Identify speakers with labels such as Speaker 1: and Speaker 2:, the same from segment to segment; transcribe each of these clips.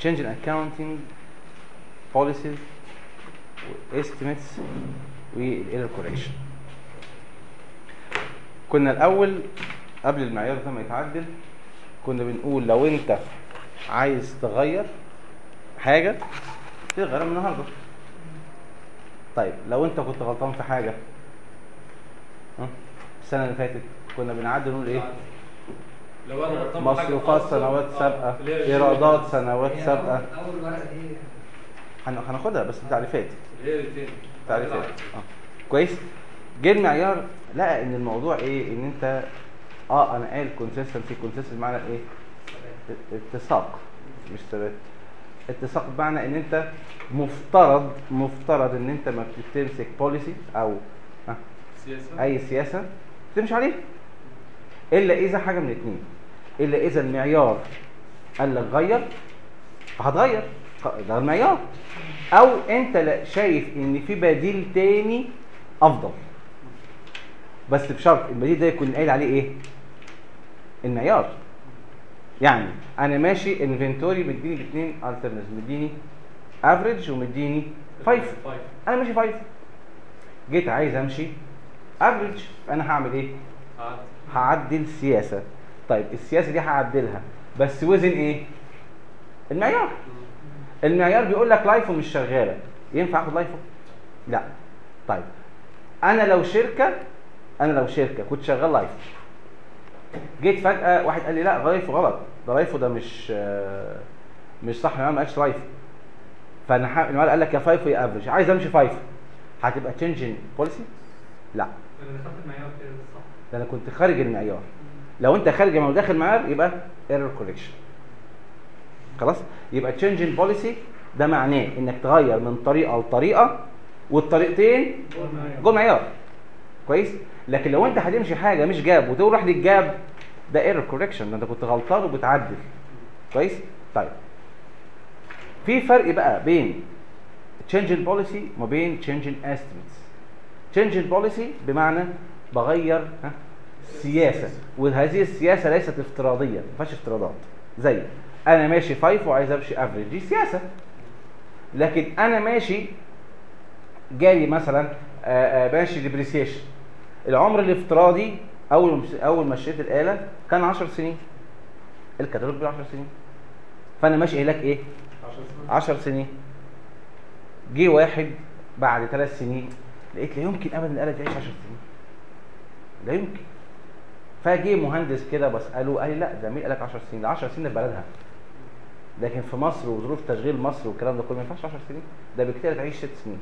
Speaker 1: change in accounting policies estimates والايرور correction كنا الاول قبل المعيار ده ما يتعدل كنا بنقول لو انت عايز تغير حاجه تغيرها من النهارده طيب لو انت كنت غلطان في حاجه ها؟ السنه اللي فاتت كنا بنعدل نقول ايه
Speaker 2: لو انا غلطان في حاجة
Speaker 1: مصروفات
Speaker 2: خالص،
Speaker 1: سنوات
Speaker 2: آه،
Speaker 1: سابقه
Speaker 2: اللي هي
Speaker 1: ايرادات سنوات
Speaker 3: هي
Speaker 1: سابقه
Speaker 3: أول- اول ورقه دي
Speaker 1: هن- هناخدها بس تعريفات
Speaker 2: اللي هي الاثنين
Speaker 1: تعريفات اه كويس جه المعيار لقى ان الموضوع ايه ان انت اه انا قايل كونسيستنسي كونسيستنسي بمعنى ايه اتساق مش ثبات اتساق بمعنى ان انت مفترض مفترض ان انت ما بتمسك بوليسي او آه
Speaker 2: سياسه
Speaker 1: اي سياسه تمشي عليها الا اذا حاجه من اتنين الا اذا المعيار قال لك غير فهتغير خ- ده المعيار او انت لا شايف ان في بديل تاني افضل بس بشرط البديل ده يكون قايل عليه ايه المعيار يعني انا ماشي انفنتوري مديني باثنين الترنز مديني افريج ومديني 5 انا ماشي 5 جيت عايز امشي افريج انا هعمل ايه هعدل سياسه طيب السياسه دي هعدلها بس وزن ايه المعيار المعيار بيقول لك لايفو مش شغاله ينفع اخد لايفو لا طيب انا لو شركه انا لو شركه كنت شغال لايفو جيت فجاه واحد قال لي لا لايفو غلط ده لايفو ده مش آه، مش صح انا ما قالش لايفو فانا ح- المعيار قال لك يا فايفو يا افريج عايز امشي فايفو هتبقى تشينجين بوليسي لا
Speaker 4: انا دخلت المعيار كده صح
Speaker 1: ده انا كنت خارج المعيار لو انت خارج المعيار وداخل المعيار يبقى ايرور كوريكشن خلاص يبقى تشينج ان بوليسي ده معناه انك تغير من طريقه لطريقه والطريقتين جوه المعيار كويس لكن لو انت هتمشي حاجه مش جاب وتروح للجاب ده ايرور كوريكشن ده انت كنت غلطان وبتعدل كويس طيب في فرق بقى بين تشينج ان بوليسي وما بين تشينج ان استيميتس تشينج ان بوليسي بمعنى بغير ها سياسه وهذه السياسه ليست افتراضيه ما فيهاش افتراضات زي انا ماشي فايف وعايز امشي افريج دي سياسه لكن انا ماشي جالي مثلا آه، آه، ماشي ديبريسيشن العمر الافتراضي اول ما اول ما اشتريت الاله كان 10 سنين الكتالوج بيقول 10 سنين فانا ماشي هلاك ايه 10 سنين جه واحد بعد ثلاث سنين لقيت لا يمكن ابدا الاله تعيش 10 سنين لا يمكن فجه مهندس كده بساله قال لي لا ده مين قال لك 10 سنين ده 10 سنين في بلدها لكن في مصر وظروف تشغيل مصر والكلام ده كله ما ينفعش 10 سنين ده بكتير تعيش 6 سنين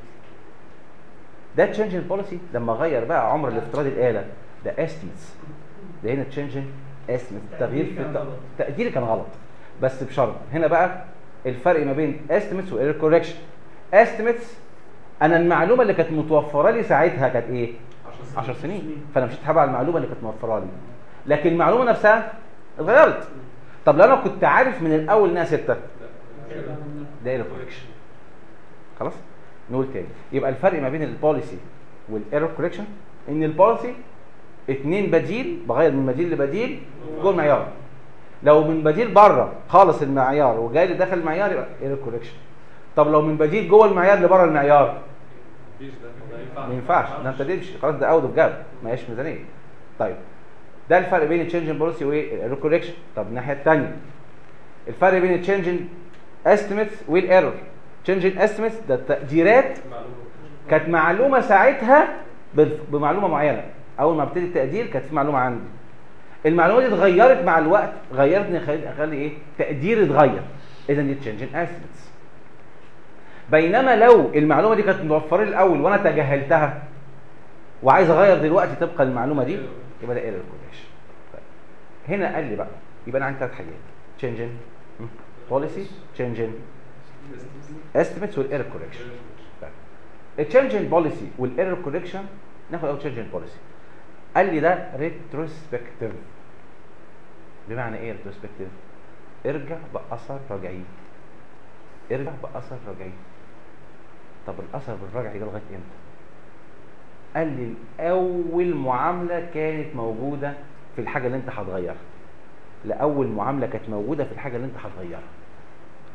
Speaker 1: ده تشينج بوليسي لما غير بقى عمر الافتراضي الاله ده استيمتس ده هنا تشينج استيمتس تغيير في
Speaker 4: كان
Speaker 1: الت-
Speaker 4: غلط.
Speaker 1: تقديري كان غلط بس بشرط هنا بقى الفرق ما بين استيمتس وايرور كوركشن استيمتس انا المعلومه اللي كانت متوفره لي ساعتها كانت ايه 10 سنين فانا مشيت تابع المعلومه اللي كانت موفره لي لكن المعلومه نفسها اتغيرت طب لو انا كنت عارف من الاول انها 6 ده ايرور كوركشن خلاص نقول تاني يبقى الفرق ما بين البوليسي والايرور كوركشن ان البوليسي اتنين بديل بغير من بديل لبديل جوه المعيار لو من بديل بره خالص المعيار وجاي لي داخل المعيار يبقى ايرور كوركشن طب لو من بديل جوه المعيار لبره المعيار
Speaker 2: مفيش ده ما
Speaker 1: ما ينفعش ده انت تمشي خلاص ده اوت اوف جاب ما هيش ميزانيه طيب ده الفرق بين التشينج بوليسي والايرور كوركشن طب الناحيه الثانيه الفرق بين التشينج استيميتس والايرور تشينج استيميتس ده التقديرات كانت معلومه ساعتها بال- بمعلومه معينه اول ما ابتدي التقدير كانت في معلومه عندي المعلومه دي اتغيرت مع الوقت غيرتني خلي اخلي ايه تقديري اتغير اذا دي تشينج استيميتس بينما لو المعلومه دي كانت موفره لي الاول وانا تجاهلتها وعايز اغير دلوقتي طبقا للمعلومه دي يبقى ده ايرور كوريكشن هنا قال لي بقى يبقى انا عندي ثلاث حاجات تشينجن بوليسي تشينجن استيميتس والايرور كوريكشن التشينجن بوليسي والايرور كوريكشن ناخد اول تشينجن بوليسي قال لي ده ريتروسبكتيف بمعنى ايه ريتروسبكتيف ارجع باثر رجعي ارجع باثر رجعي طب الاثر بالرجعي ده لغايه امتى قال لي اول معامله كانت موجوده في الحاجه اللي انت هتغيرها لاول معامله كانت موجوده في الحاجه اللي انت هتغيرها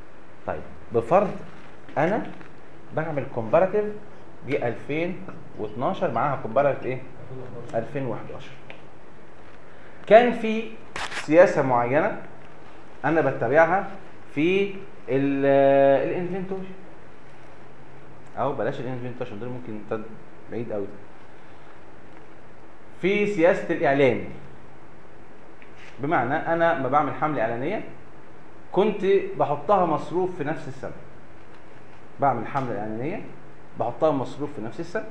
Speaker 1: طيب بفرض انا بعمل كومباراتيف جه 2012 معاها كومباراتيف ايه 2011 كان في سياسه معينه انا بتبعها في الانفنتوري او بلاش الانفنتوري عشان دول ممكن تد- بعيد قوي في سياسه الاعلان بمعنى انا ما بعمل حمله اعلانيه كنت بحطها مصروف في نفس السنه بعمل حمله اعلانيه بحطها مصروف في نفس السنه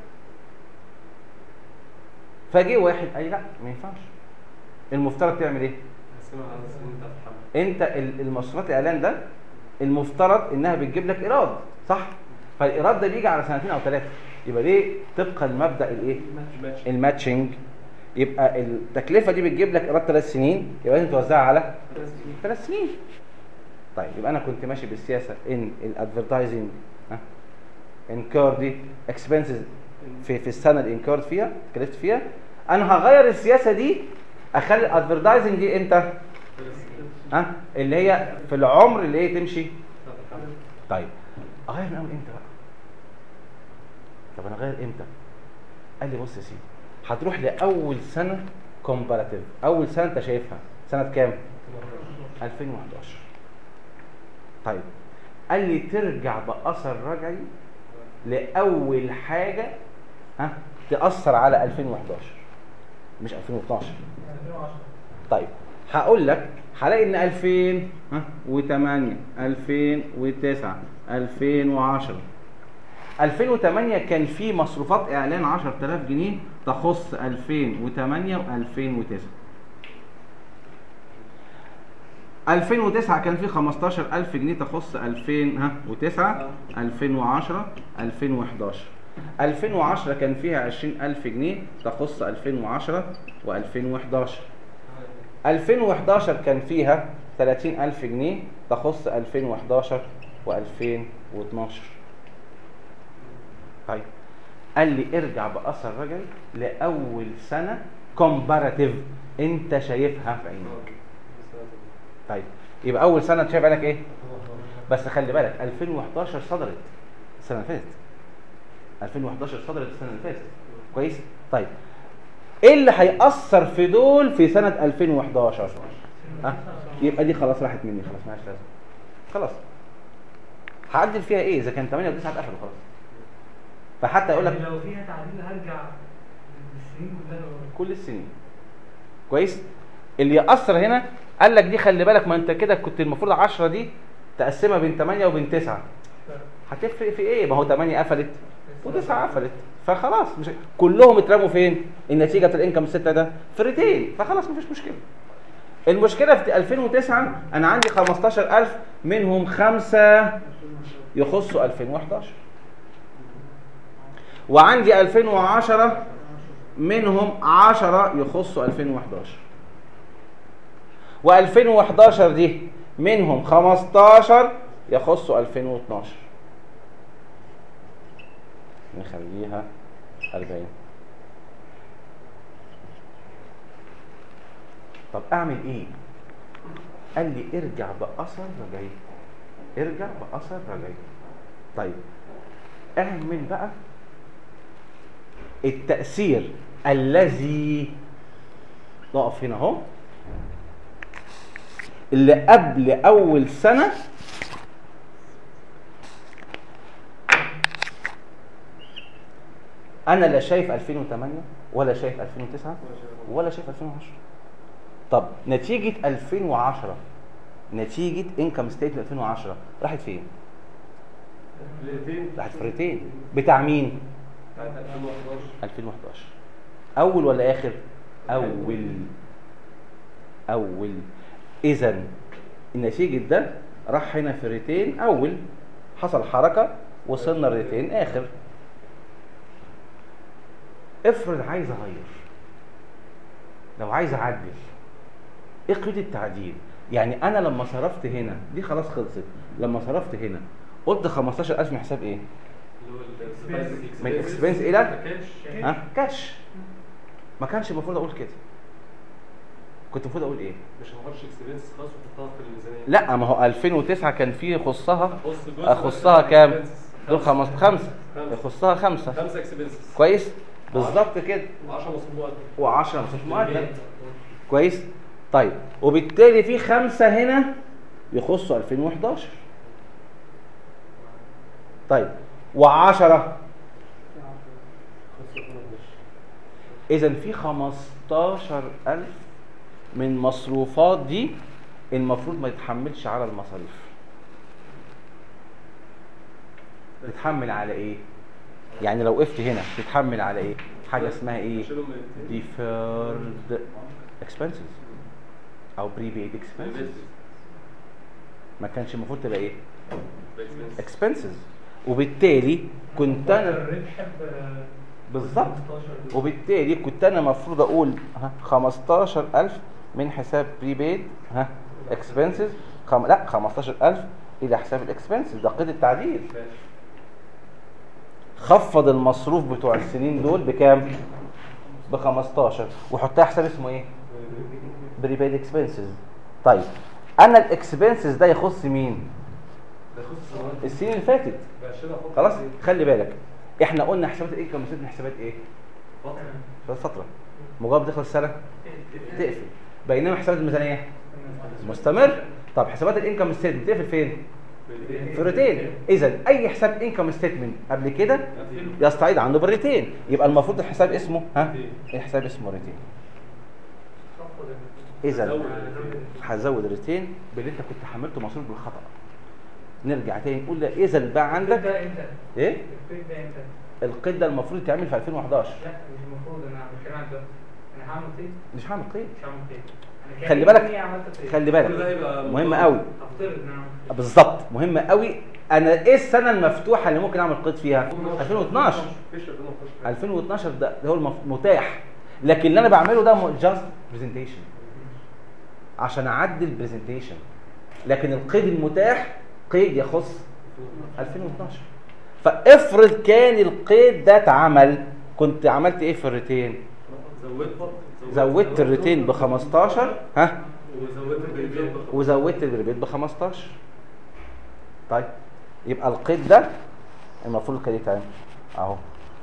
Speaker 1: فجه واحد قال لي لا ما ينفعش المفترض تعمل ايه
Speaker 2: اسمع على السنين بتاعت الحمل
Speaker 1: انت ال- المصروفات الاعلان ده المفترض انها بتجيب لك ايراد صح فالايراد ده بيجي على سنتين او ثلاثه يبقى ليه طبقا لمبدا الايه
Speaker 2: ماتش
Speaker 1: الماتشنج يبقى التكلفه دي بتجيب لك ايراد ثلاث سنين يبقى لازم توزعها على ثلاث سنين طيب يبقى انا كنت ماشي بالسياسه ان الادفرتايزنج انكار دي اكسبنسز في في السنه اللي انكارد فيها اتكلفت فيها انا هغير السياسه دي اخلي الادفرتايزنج دي امتى ها اللي هي في العمر اللي هي تمشي طيب اغير من اول امتى بقى طب انا اغير امتى قال لي بص يا سيدي هتروح لاول سنه كومباراتيف اول سنه انت شايفها سنه كام 2011 طيب قال لي ترجع باثر رجعي لاول حاجه ها تاثر على 2011 مش 2012 طيب هقول لك هلاقي ان 2008 2009 2010 2008 كان في مصروفات اعلان 10000 جنيه تخص 2008 و2009 2009 كان في 15000 جنيه تخص 2009 2010 2011 2010 كان فيها 20000 جنيه تخص 2010 و2011 2011 كان فيها 30000 جنيه تخص 2011 و2012 طيب قال لي ارجع باثر رجعي لاول سنه كومباراتيف انت شايفها في عينك طيب يبقى اول سنه انت شايف عينك ايه بس خلي بالك 2011 صدرت السنه اللي فاتت 2011 صدرت السنه اللي فاتت كويس طيب ايه اللي هيأثر في دول في سنه 2011 ها يبقى دي خلاص راحت مني خلاص مالهاش لازمه خلاص هعدل فيها ايه اذا كان 8 و9 اتقفلوا خلاص فحتى يقول لك
Speaker 4: يعني لو فيها تعديل هرجع للسنين كلها
Speaker 1: كل السنين كويس اللي يأثر هنا قال لك دي خلي بالك ما انت كده كنت المفروض 10 دي تقسمها بين 8 وبين 9 هتفرق في ايه ما هو 8 قفلت و9 قفلت فخلاص مش كلهم اترموا فين النتيجه بتاع الانكم 6 ده في ريتين فخلاص مفيش مشكله المشكله في 2009 انا عندي 15000 منهم خمسه يخصوا 2011 وعندي 2010 منهم 10 يخصوا 2011 و2011 دي منهم 15 يخصوا 2012 نخليها 40 طب اعمل ايه قال لي ارجع باثر رجعي ارجع باثر رجعي طيب اعمل بقى التأثير الذي نقف هنا اهو اللي قبل أول سنة أنا لا شايف 2008 ولا شايف 2009 ولا شايف 2010 طب نتيجة 2010 نتيجة انكم ستيتمنت 2010 راحت فين؟
Speaker 2: الاثنين
Speaker 1: راحت في ريتين بتاع مين؟
Speaker 2: بتاعت 2011
Speaker 1: 2011 اول ولا اخر اول اول اذا النتيجه ده راح هنا في ريتين اول حصل حركه وصلنا الريتين اخر افرض عايز اغير لو عايز اعدل ايه قيد التعديل يعني انا لما صرفت هنا دي خلاص خلصت لما صرفت هنا قلت 15000 من حساب ايه
Speaker 2: اللي هو ال-
Speaker 1: من expense إلى؟
Speaker 2: كاش
Speaker 1: ها كاش ما كانش المفروض اقول كده كنت المفروض اقول ايه
Speaker 2: مش هنخش اكسبيرينس خلاص وتحطها في الميزانيه
Speaker 1: لا ما هو 2009 كان فيه يخصها
Speaker 2: أخص جزء
Speaker 1: اخصها
Speaker 2: بس
Speaker 1: كام
Speaker 2: expenses.
Speaker 1: دول خمس خمسه
Speaker 2: خمسة.
Speaker 1: يخصها خمسه
Speaker 2: خمسه اكسبيرينس
Speaker 1: كويس بالظبط كده
Speaker 2: 10 مصروفات
Speaker 1: و10 مصروف مؤجل كويس طيب وبالتالي في خمسه هنا يخصوا 2011 طيب و10 اذا في 15000 من مصروفات دي المفروض ما يتحملش على المصاريف تتحمل على ايه يعني لو وقفت هنا تتحمل على ايه حاجه اسمها ايه
Speaker 2: شيلهم من الاتنين.
Speaker 1: deferred expenses او prepaid expenses ما كانش المفروض تبقى ايه
Speaker 2: expenses.
Speaker 1: expenses وبالتالي كنت انا
Speaker 4: الربح ب-
Speaker 1: بالظبط
Speaker 4: 15
Speaker 1: وبالتالي كنت انا المفروض اقول ها 15000 من حساب بريبيد ها اكسبنسز خم... لا 15000 الى حساب الاكسبنسز ده قيد التعديل
Speaker 2: ماشي
Speaker 1: خفض المصروف بتوع السنين دول بكام ب 15 وحطها حساب اسمه ايه بريبيد اكسبنسز طيب انا الاكسبنسز ده يخص مين
Speaker 2: ده خص السنوات
Speaker 1: السنين اللي فاتت
Speaker 2: بعشرة فوق
Speaker 1: خلاص
Speaker 2: الاتنين.
Speaker 1: خلي بالك احنا قلنا حسابات الانكم ستيتمنت حسابات ايه
Speaker 2: فترة.
Speaker 1: حسابات فتره مجرد دخل السنه تقفل بينما حسابات الميزانيه مستمر طب حسابات الانكم ستيتمنت تقفل فين في الريتين اذا اي حساب انكم ستيتمنت قبل كده يستعيد عنه بالريتين يبقى المفروض الحساب اسمه ها الحساب اسمه ريتين اذا
Speaker 2: زود.
Speaker 1: هزود الريتين باللي انت كنت حملته مصروف بالخطا نرجع تاني نقول لا اذا بقى عندك
Speaker 4: ده امتى؟
Speaker 1: ايه
Speaker 4: الفيد ده امتى؟
Speaker 1: القيد ده المفروض يتعمل في 2011
Speaker 4: لا مش المفروض انا مش كمان ده انا هعمل قيد
Speaker 1: مش هعمل قيد
Speaker 4: مش هعمل قيد أنا
Speaker 1: خلي
Speaker 4: كأني
Speaker 1: بالك
Speaker 4: عملت قيد.
Speaker 1: خلي
Speaker 2: كل ده
Speaker 1: بالك
Speaker 2: يبقى
Speaker 1: مهم قوي
Speaker 4: افترض ان انا عملت قيد.
Speaker 1: بالظبط مهم قوي انا ايه السنه المفتوحه اللي ممكن اعمل قيد فيها 2012
Speaker 2: مفيش 2012
Speaker 1: 2012 ده, ده هو المف- متاح لكن اللي انا بعمله ده جاست برزنتيشن عشان اعدل برزنتيشن لكن القيد المتاح قيد يخص 2012 فافرض كان القيد ده اتعمل كنت عملت ايه في الريتين
Speaker 2: زودت
Speaker 1: زودت الريتين ب 15 ها
Speaker 2: وزودت البريبيد
Speaker 1: وزودت البريبيد ب 15 طيب يبقى القيد ده المفروض كان يتعمل اهو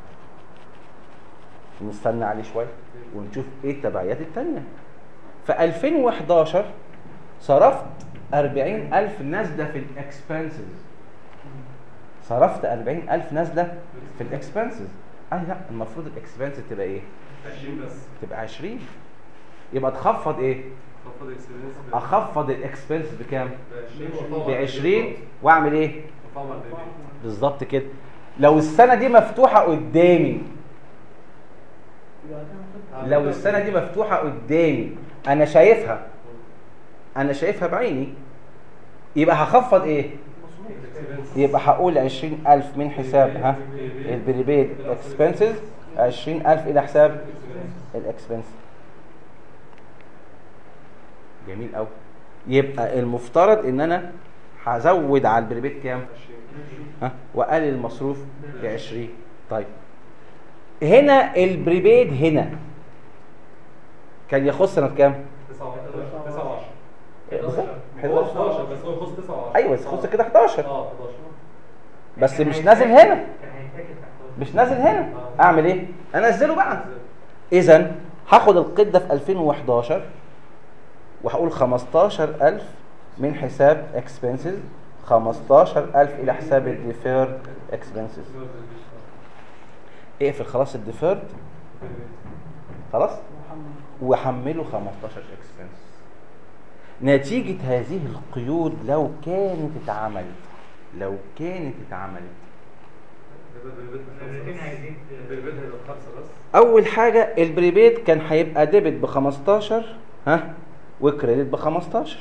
Speaker 1: نستنى عليه شويه ونشوف ايه التبعيات التانية في 2011 صرفت 40000 نازله في الاكسبنسز صرفت 40000 نازله في الاكسبنسز اي لا المفروض الاكسبنسز تبقى ايه
Speaker 2: 20 بس
Speaker 1: تبقى 20 يبقى تخفض ايه
Speaker 2: خفض اكسبيرينس
Speaker 1: اخفض الاكسبنس بكام
Speaker 2: ب
Speaker 1: ب 20 واعمل ايه
Speaker 2: وطبعا البريبيد
Speaker 1: بالظبط كده لو السنه دي مفتوحه قدامي لو السنه دي مفتوحه قدامي انا شايفها انا شايفها بعيني يبقى هخفض ايه يبقى هقول 20000 من حساب ها البريبيد اكسبنسز 20000 الى حساب الاكسبنس جميل قوي يبقى المفترض ان انا هزود على البريبيد كام ها واقلل المصروف ب 20 طيب هنا البريبيد هنا كان يخص سنه كام
Speaker 2: 9
Speaker 1: بالظبط.
Speaker 2: 11 11 بس هو يخص 9
Speaker 1: ايوه بس يخص كده 11
Speaker 2: اه 11
Speaker 1: بس مش نازل هنا
Speaker 4: كان هيتاكل تحت
Speaker 1: مش نازل هنا اعمل ايه انزله بقى اذا هاخد القيد ده في 2011 وهقول 15000 من حساب expenses 15000 الى حساب الديفيرد expenses اقفل خلاص الديفيرد خلاص وحمله 15 expense نتيجة هذه القيود لو كانت اتعملت لو كانت اتعملت
Speaker 4: الريتين هيزيد
Speaker 2: البريبيد هيبقى بخمسة بس
Speaker 1: اول حاجه البريبيد كان هيبقى ديبت ب 15 ها وكريدت ب 15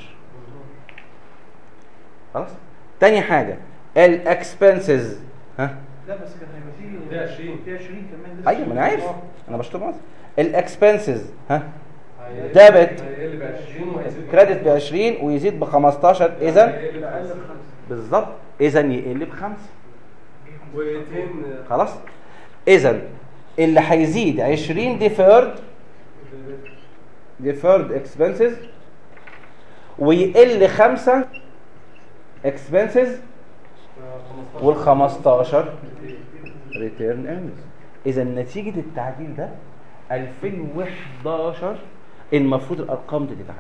Speaker 1: خلاص تاني حاجه الاكسبنسز ها
Speaker 3: لا بس كان هيبقى فيه
Speaker 2: فيه 20.
Speaker 3: فيه 20 كمان لسه.
Speaker 1: ايوه ما انا عارف
Speaker 3: آه.
Speaker 1: انا بشطب مصر الاكسبنسز ها
Speaker 2: هيقل-
Speaker 1: دابت.
Speaker 2: هيقل ب 20 وهيزيد
Speaker 1: كريدت ب 20 ويزيد ب 15 اذا
Speaker 2: هيقل ب
Speaker 3: اقل
Speaker 2: خمسة.
Speaker 3: بخمسه
Speaker 1: بالظبط اذا يقل بخمسه
Speaker 2: ويتين
Speaker 1: خلاص اذا اللي هيزيد 20 ديفيرد deferred expenses ويقل خمسة expenses وال 15 return earnings اذا نتيجة التعديل ده 2011 المفروض الارقام دي تتعدل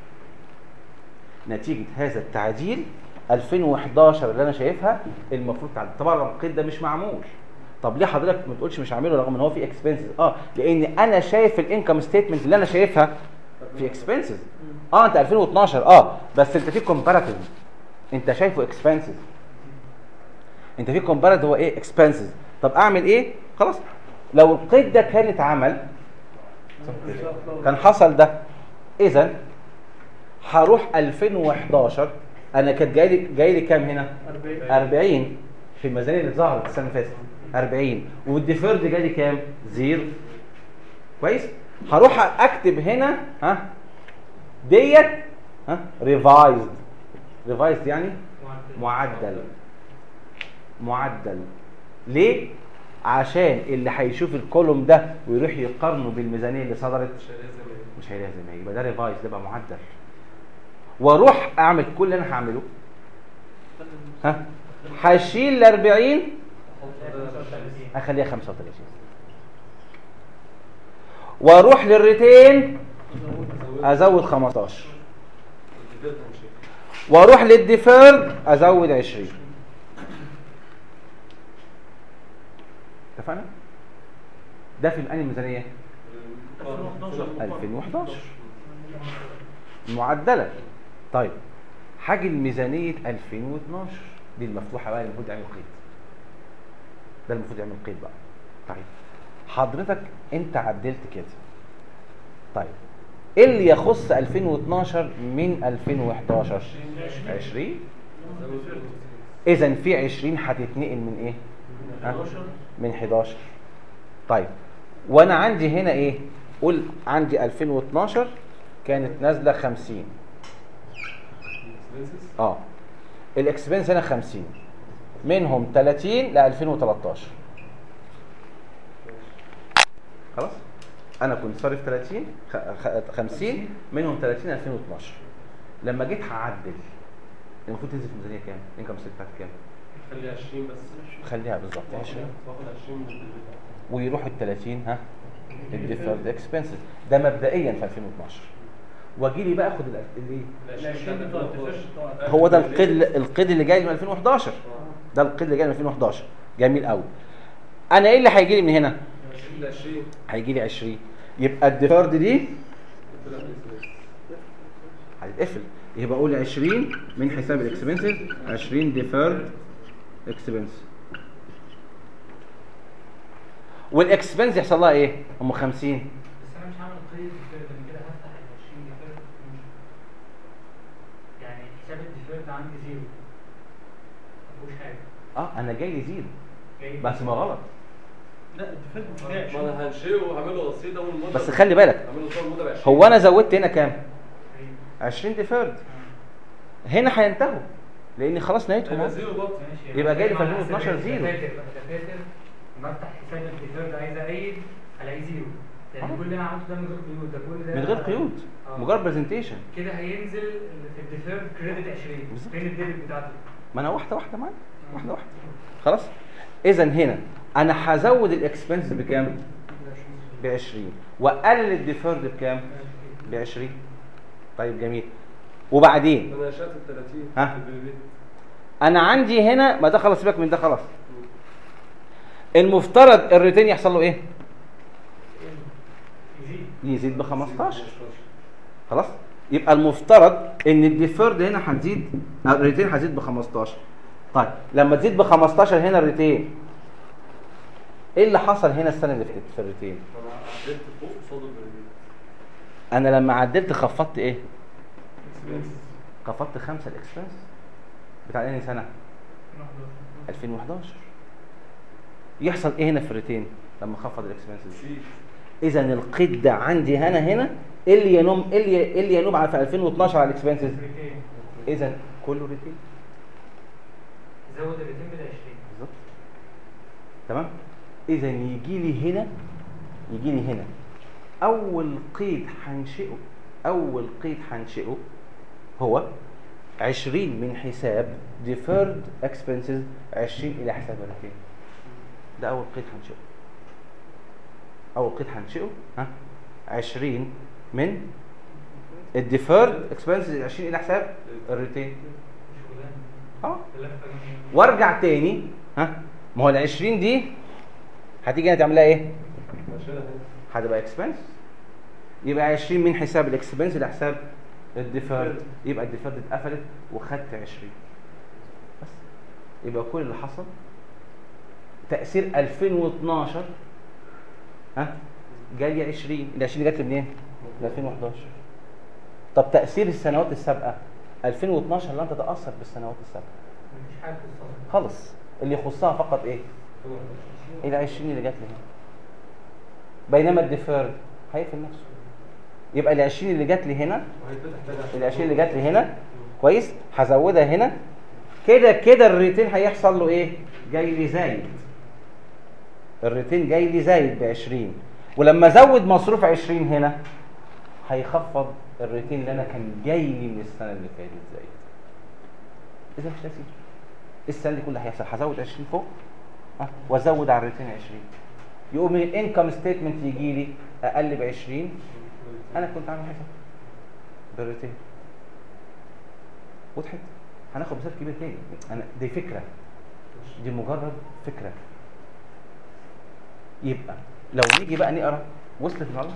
Speaker 1: نتيجة هذا التعديل 2011 اللي انا شايفها المفروض تعدل طبعا القيد ده مش معمول طب ليه حضرتك ما تقولش مش عامله رغم ان هو في اكسبنسز اه لان انا شايف الانكم ستيتمنت اللي انا شايفها في اكسبنسز اه انت 2012 اه بس انت في كومباراتيف انت شايفه اكسبنسز انت في كومباراتيف هو ايه اكسبنسز طب اعمل ايه خلاص لو القيد ده كان اتعمل كان حصل ده اذا هروح 2011 انا كانت جاي لي جاي لي كام هنا 40 في الميزانيه اللي ظهرت السنه اللي فاتت 40 والديفيرد جاي لي كام زيرو كويس هروح اكتب هنا ها ديت ها ريفايزد ريفايزد يعني معدل معدل ليه عشان اللي هيشوف الكولوم ده ويروح يقارنه بالميزانيه اللي صدرت
Speaker 2: مش هيلزم ايه
Speaker 1: مش هيلاقي زي ما هي يبقى ده ريفايز ده بقى معدل واروح اعمل كل اللي انا هعمله ها هشيل ال 40 اخليها 35 واروح للريتين ازود 15
Speaker 2: الجديد هنشيل
Speaker 1: واروح للديفيرد ازود 20 اتفقنا ده في الانهي ميزانيه 2011 معدله طيب حاجه الميزانيه 2012 دي المفتوحه بقى اللي المفروض يعمل قيد ده المفروض يعمل قيد بقى طيب حضرتك انت عدلت كده طيب ايه اللي يخص 2012 من 2011 20 اذا في 20 هتتنقل من ايه ها؟ من 11 طيب وانا عندي هنا ايه قول عندي 2012 كانت نازله 50 اه الاكسبنس هنا 50 منهم 30 ل 2013 خلاص انا كنت صارف 30 خ- خ- 50 منهم 30 2012 لما جيت هعدل المفروض تنزل في الميزانيه كام؟ الانكم ستيت بتاعتك كام؟
Speaker 2: خلي 20 بس
Speaker 1: خليها بالظبط 20
Speaker 2: واخد 20 من الجديد.
Speaker 1: ويروح ال 30 ها الديفيرد اكسبنسز ده مبدئيا في 2012 واجي لي بقى اخد ال- الايه
Speaker 2: ال 20 بتوع الديفيرد.
Speaker 1: هو ده القيد القيد اللي جاي من 2011 ده القيد اللي جاي من 2011 جميل قوي انا ايه اللي هيجي لي من هنا
Speaker 2: 20 ل 20
Speaker 1: هيجي لي 20 يبقى الديفيرد دي هتتقفل يبقى اقول 20 من حساب الاكسبنسز 20 ديفيرد اكسبنس والاكسبنس يحصل لها ايه؟ ام 50
Speaker 4: بس انا مش هعمل قيد ديفيرد انا كده هفتح ال 20 ديفيرد يعني حساب الديفيرد عندي زيرو ما فيهوش حاجه
Speaker 1: اه انا جاي لي زيرو
Speaker 4: جاي
Speaker 1: بس ما غلط
Speaker 3: لا الديفيلت مش جاي
Speaker 2: ما انا هنشيله وهعمله رصيد اول مده
Speaker 1: بس خلي بالك
Speaker 2: هعمله طول المده ب 20
Speaker 1: هو انا زودت هنا كام؟
Speaker 4: أيوة.
Speaker 1: 20 ديفيرد هنا هينتهوا لان خلاص نهايتهم
Speaker 2: هيبقى
Speaker 1: أهو.
Speaker 2: زيرو برضه
Speaker 4: ماشي
Speaker 1: يبقى جاي لي في
Speaker 4: أنا
Speaker 1: 2012
Speaker 4: حساب
Speaker 1: زيرو.
Speaker 4: الدفاتر بقى دفاتر لما افتح حساب الديفيرد عايز اعيد الاقي زيرو يعني
Speaker 1: آه.
Speaker 4: كل اللي انا عملته ده من غير قيود ده كل ده
Speaker 1: من غير قيود
Speaker 4: آه.
Speaker 1: مجرد برزنتيشن
Speaker 4: كده هينزل في الديفيرد كريدت 20
Speaker 1: بالظبط.
Speaker 4: فين الديبت بتاعته؟
Speaker 1: ما انا واحده واحده معاك واحده واحده خلاص اذا هنا انا هزود الاكسبنس بكام ب 20 واقلل الديفيرد بكام ب 20 طيب جميل وبعدين
Speaker 2: انا نشأت ال 30
Speaker 1: ها؟
Speaker 2: في البيبي.
Speaker 1: انا عندي هنا ما ده خلاص سيبك من ده خلاص المفترض الريتين يحصل له ايه
Speaker 4: يزيد
Speaker 1: يزيد ب 15 خلاص يبقى المفترض ان الديفيرد هنا هتزيد الريتين هتزيد ب 15 طيب لما تزيد ب 15 هنا الريتين ايه اللي حصل هنا السنه اللي فاتت في الريتين
Speaker 2: انا عدلت فوق قصاد البيبي.
Speaker 1: انا لما عدلت خفضت ايه
Speaker 2: Expenses.
Speaker 1: خفضت خمسة الاكسبنس بتاع انهي سنه 2011 يحصل ايه هنا في الريتين لما خفض الاكسبنسز
Speaker 2: شيل.
Speaker 1: اذا القيد ده عندي هنا هنا إيه اللي ينوم إيه اللي إيه اللي ينوم على في 2012 على الاكسبنسز
Speaker 4: ريتين
Speaker 1: اذا كله ريتين
Speaker 4: زود الريتين بال 20
Speaker 1: بالظبط تمام اذا يجي لي هنا يجي لي هنا اول قيد هنشئه اول قيد هنشئه هو 20 من حساب deferred expenses 20 الى حساب الركين ده اول قيد هنشئه اول قيد هنشئه ها 20 من الديفيرد اكسبنسز 20 الى حساب الريتين
Speaker 4: شغلانه
Speaker 1: اه
Speaker 4: لفه جميله
Speaker 1: وارجع تاني ها ما هو ال 20 دي هتيجي هنا تعملها ايه؟
Speaker 2: عشان
Speaker 1: هتبقى اكسبنس يبقى 20 من حساب الاكسبنس لحساب الديفيرد يبقى الديفيرد اتقفلت وخدت 20 بس يبقى كل اللي حصل تأثير 2012 ها جالي 20 ال 20 جات لي منين؟ من 2011 طب تأثير السنوات السابقة 2012 لن تتأثر بالسنوات السابقة
Speaker 4: مفيش حاجه تصل
Speaker 1: خالص اللي يخصها فقط ايه؟ ال 20 اللي جات لي هنا بينما الديفيرد هيقفل نفسه يبقى ال 20 اللي جات لي هنا
Speaker 2: وهيتفتح تاني عشان
Speaker 1: ال 20 اللي جات لي هنا كويس هزودها هنا كده كده الريتين هيحصل له ايه؟ جاي لي زايد الريتين جاي لي زايد ب 20 ولما ازود مصروف 20 هنا هيخفض الريتين اللي انا كان جاي لي من السنه اللي فاتت زايد اذا مش تاثير السنه دي كلها هيحصل هزود 20 فوق ها وازود على الريتين 20 يقوم الانكم ستيتمنت يجي لي اقل ب 20 انا كنت عامل حساب بالريتين وضحت هناخد مثال كبير تاني انا دي فكره دي مجرد فكره يبقى لو نيجي بقى نقرا وصلت المعلومه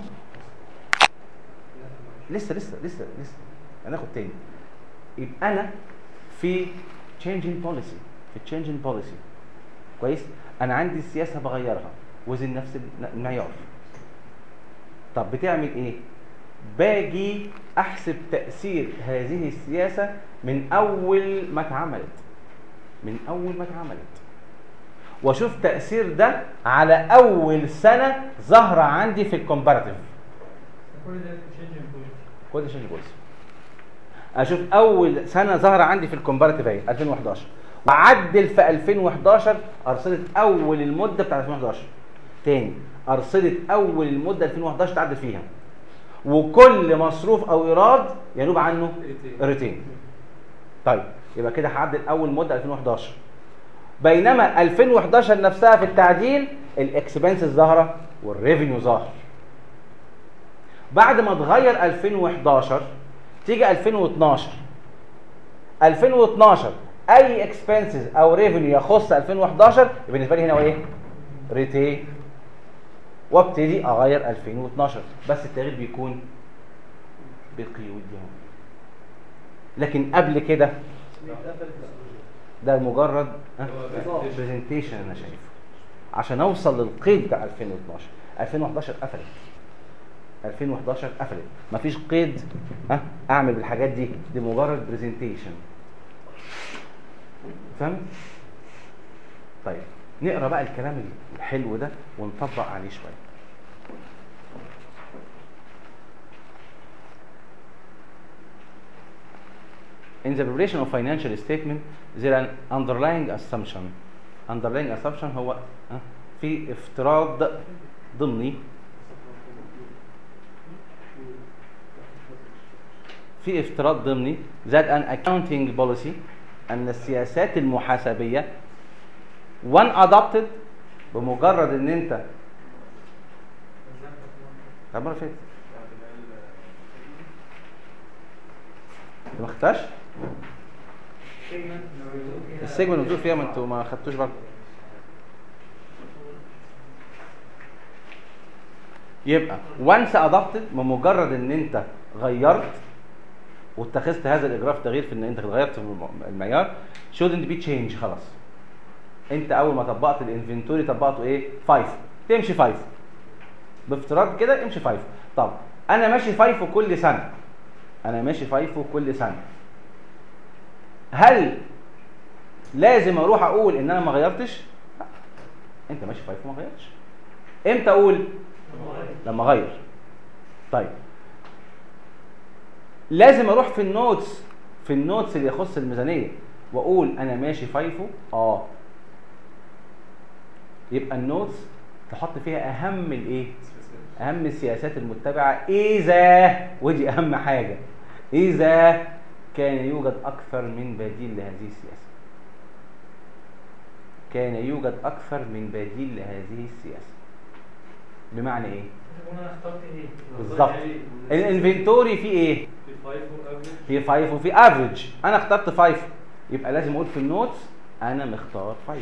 Speaker 1: لسه لسه لسه لسه هناخد تاني يبقى انا في changing policy في changing policy كويس انا عندي السياسه بغيرها وزن نفس المعيار طب بتعمل ايه باجي احسب تاثير هذه السياسه من اول ما اتعملت من اول ما اتعملت واشوف تاثير ده على اول سنه ظاهره عندي في الكومباراتيف
Speaker 4: كل ده في تشينج بوينت
Speaker 1: كل شيء بوليسي اشوف اول سنه ظاهره عندي في الكومباراتيف اهي 2011 واعدل في 2011 ارصده اول المده بتاعت 2011 تاني ارصده اول المده 2011 تعدل فيها وكل مصروف او ايراد ينوب عنه ريتين طيب يبقى كده هعدل اول مده 2011 بينما 2011 نفسها في التعديل الاكسبنس ظاهره والريفينيو ظاهر بعد ما اتغير 2011 تيجي 2012 2012 اي اكسبنسز او ريفينيو يخص 2011 يبقى بالنسبه لي هنا هو ايه؟ ريتين وابتدي اغير 2012 بس التغيير بيكون بالقيود دي اهو. لكن قبل كده ده مجرد برزنتيشن انا شايفه عشان اوصل للقيد بتاع 2012 2011 قفلت 2011 قفلت مفيش قيد ها اعمل بالحاجات دي دي مجرد برزنتيشن فاهم طيب نقرا بقى الكلام الحلو ده ونطبق عليه شويه In the preparation of financial statement there an underlying assumption underlying assumption هو ها، في افتراض ضمني في افتراض ضمني that an accounting policy ان السياسات المحاسبيه when adopted بمجرد ان انت طب مره فاتت انت ما خدتهاش السيجمنت اللي بتقول فيها ما انتوا ما خدتوش بالكم يبقى once adopted بمجرد ان انت غيرت واتخذت هذا الاجراء في تغيير في ان انت غيرت في المعيار shouldn't be change خلاص انت اول ما طبقت الانفنتوري طبقته ايه 5 تمشي 5 بافتراض كده امشي 5 طب انا ماشي 5 كل سنه انا ماشي 5 كل سنه هل لازم اروح اقول ان انا ما غيرتش لا انت ماشي 5 وما غيرتش امتى اقول لما اغير طيب لازم اروح في النوتس في النوتس اللي يخص الميزانيه واقول انا ماشي فايفو اه يبقى النوتس تحط فيها اهم الايه اهم السياسات المتبعه اذا ودي اهم حاجه اذا كان يوجد اكثر من بديل لهذه السياسه كان يوجد اكثر من بديل لهذه السياسه بمعنى ايه
Speaker 4: تقول انا اخترت ايه
Speaker 1: بالظبط الانفنتوري فيه ايه
Speaker 2: في فايف وافريج
Speaker 1: في 5 وفي افريج انا اخترت 5 يبقى لازم اقول في النوتس انا مختار 5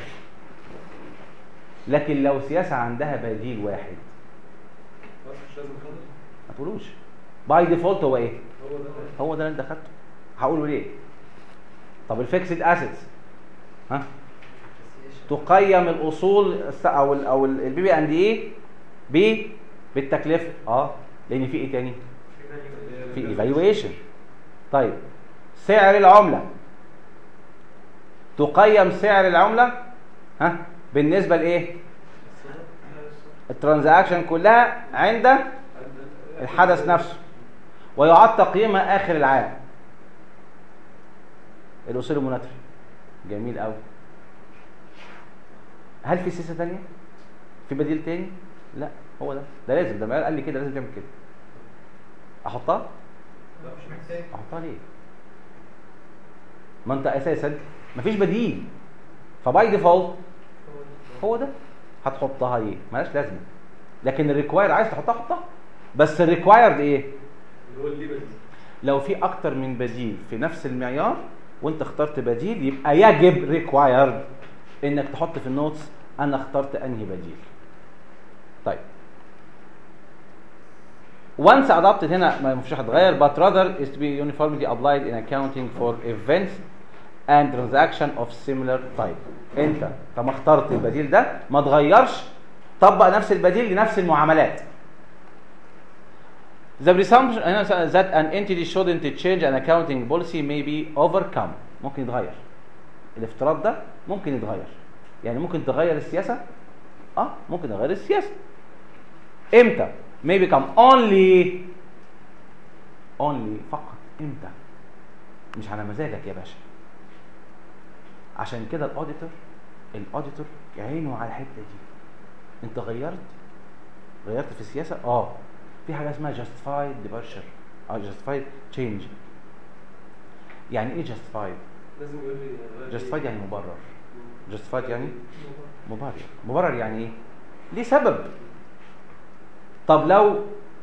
Speaker 1: لكن لو سياسه عندها بديل واحد
Speaker 2: بس مش لازم خالص
Speaker 1: ما تقولوش باي ديفولت هو ايه
Speaker 2: هو ده
Speaker 1: هو ده اللي انت خدته هقوله ليه طب الفيكسد اسيتس ها تقيم الاصول الس- او ال او البي بي اند ايه ب بالتكلفه اه لان في ايه تاني في ايفالويشن طيب سعر العمله تقيم سعر العمله ها بالنسبه لايه الترانزاكشن كلها عند الحدث نفسه ويعاد تقييمها اخر العام الاصول المناتفه جميل قوي هل في سياسه ثانيه في بديل تاني لا هو ده ده لازم ده معيار قال لي كده لازم تعمل كده احطها
Speaker 2: لا مش
Speaker 4: مش محتاج
Speaker 1: احطها ليه ما انت اساسا مفيش بديل فباي ديفولت هو ده هتحطها ايه مالهاش لازمه لكن الريكوايرد عايز تحطها حطها بس الريكوايرد ايه
Speaker 2: اللي هو الليبل
Speaker 1: لو في اكتر من بديل في نفس المعيار وانت اخترت بديل يبقى يجب ريكوايرد انك تحط في النوتس انا اخترت انهي بديل طيب once adopted هنا ما فيش هتغير but rather is to be uniformly applied in accounting for events and transaction of similar type انت طب اخترت البديل ده ما تغيرش طبق نفس البديل لنفس المعاملات The presumption that an entity shouldn't change an accounting policy may be overcome ممكن يتغير الافتراض ده ممكن يتغير يعني ممكن تغير السياسة اه ممكن تغير السياسة امتى may become only only فقط امتى مش على مزاجك يا باشا عشان كده الاوديتور الاوديتور عينه على الحته دي انت غيرت غيرت في السياسه اه في حاجه اسمها justified departure او justified change يعني ايه justified
Speaker 2: لازم يقول لي غير
Speaker 1: justified
Speaker 2: إيه.
Speaker 1: يعني مبرر justified يعني مبرر مبرر يعني ايه ليه سبب طب لو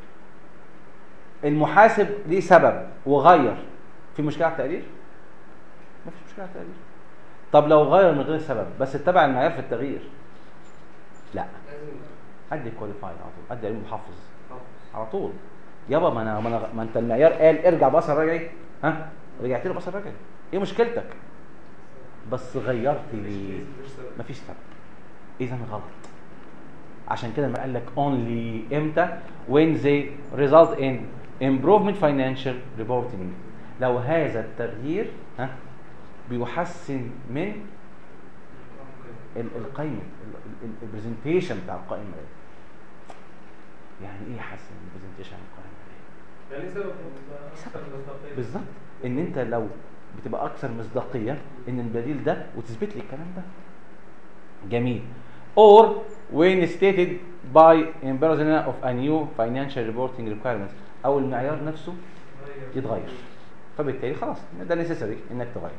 Speaker 1: المحاسب ليه سبب وغير في مشكله على التقرير ما فيش مشكله على التقرير طب لو غير من غير سبب بس اتبع المعيار في التغيير لا ادي كواليفايد على طول ادي علم محافظ على طول يابا ما انا ما, أنا ما انت المعيار قال ارجع بصر رجعي ها رجعت له بصر رجعي ايه مشكلتك بس غيرت ليه
Speaker 2: مش سبب.
Speaker 1: مفيش سبب اذا غلط عشان كده ما قال لك only امتى when they result in improvement financial reporting لو هذا التغيير ها بيحسن من ال- القيمه البرزنتيشن بتاع القائمه الماليه يعني ايه يحسن البرزنتيشن بتاع القائمه الماليه
Speaker 2: يعني سبب أكثر من مصداقية.
Speaker 1: بالظبط ان انت لو بتبقى اكثر مصداقيه ان البديل ده وتثبت لي الكلام ده جميل or when stated by imprisonment of a new financial reporting requirements او المعيار نفسه يتغير فبالتالي خلاص ده necessary انك تغير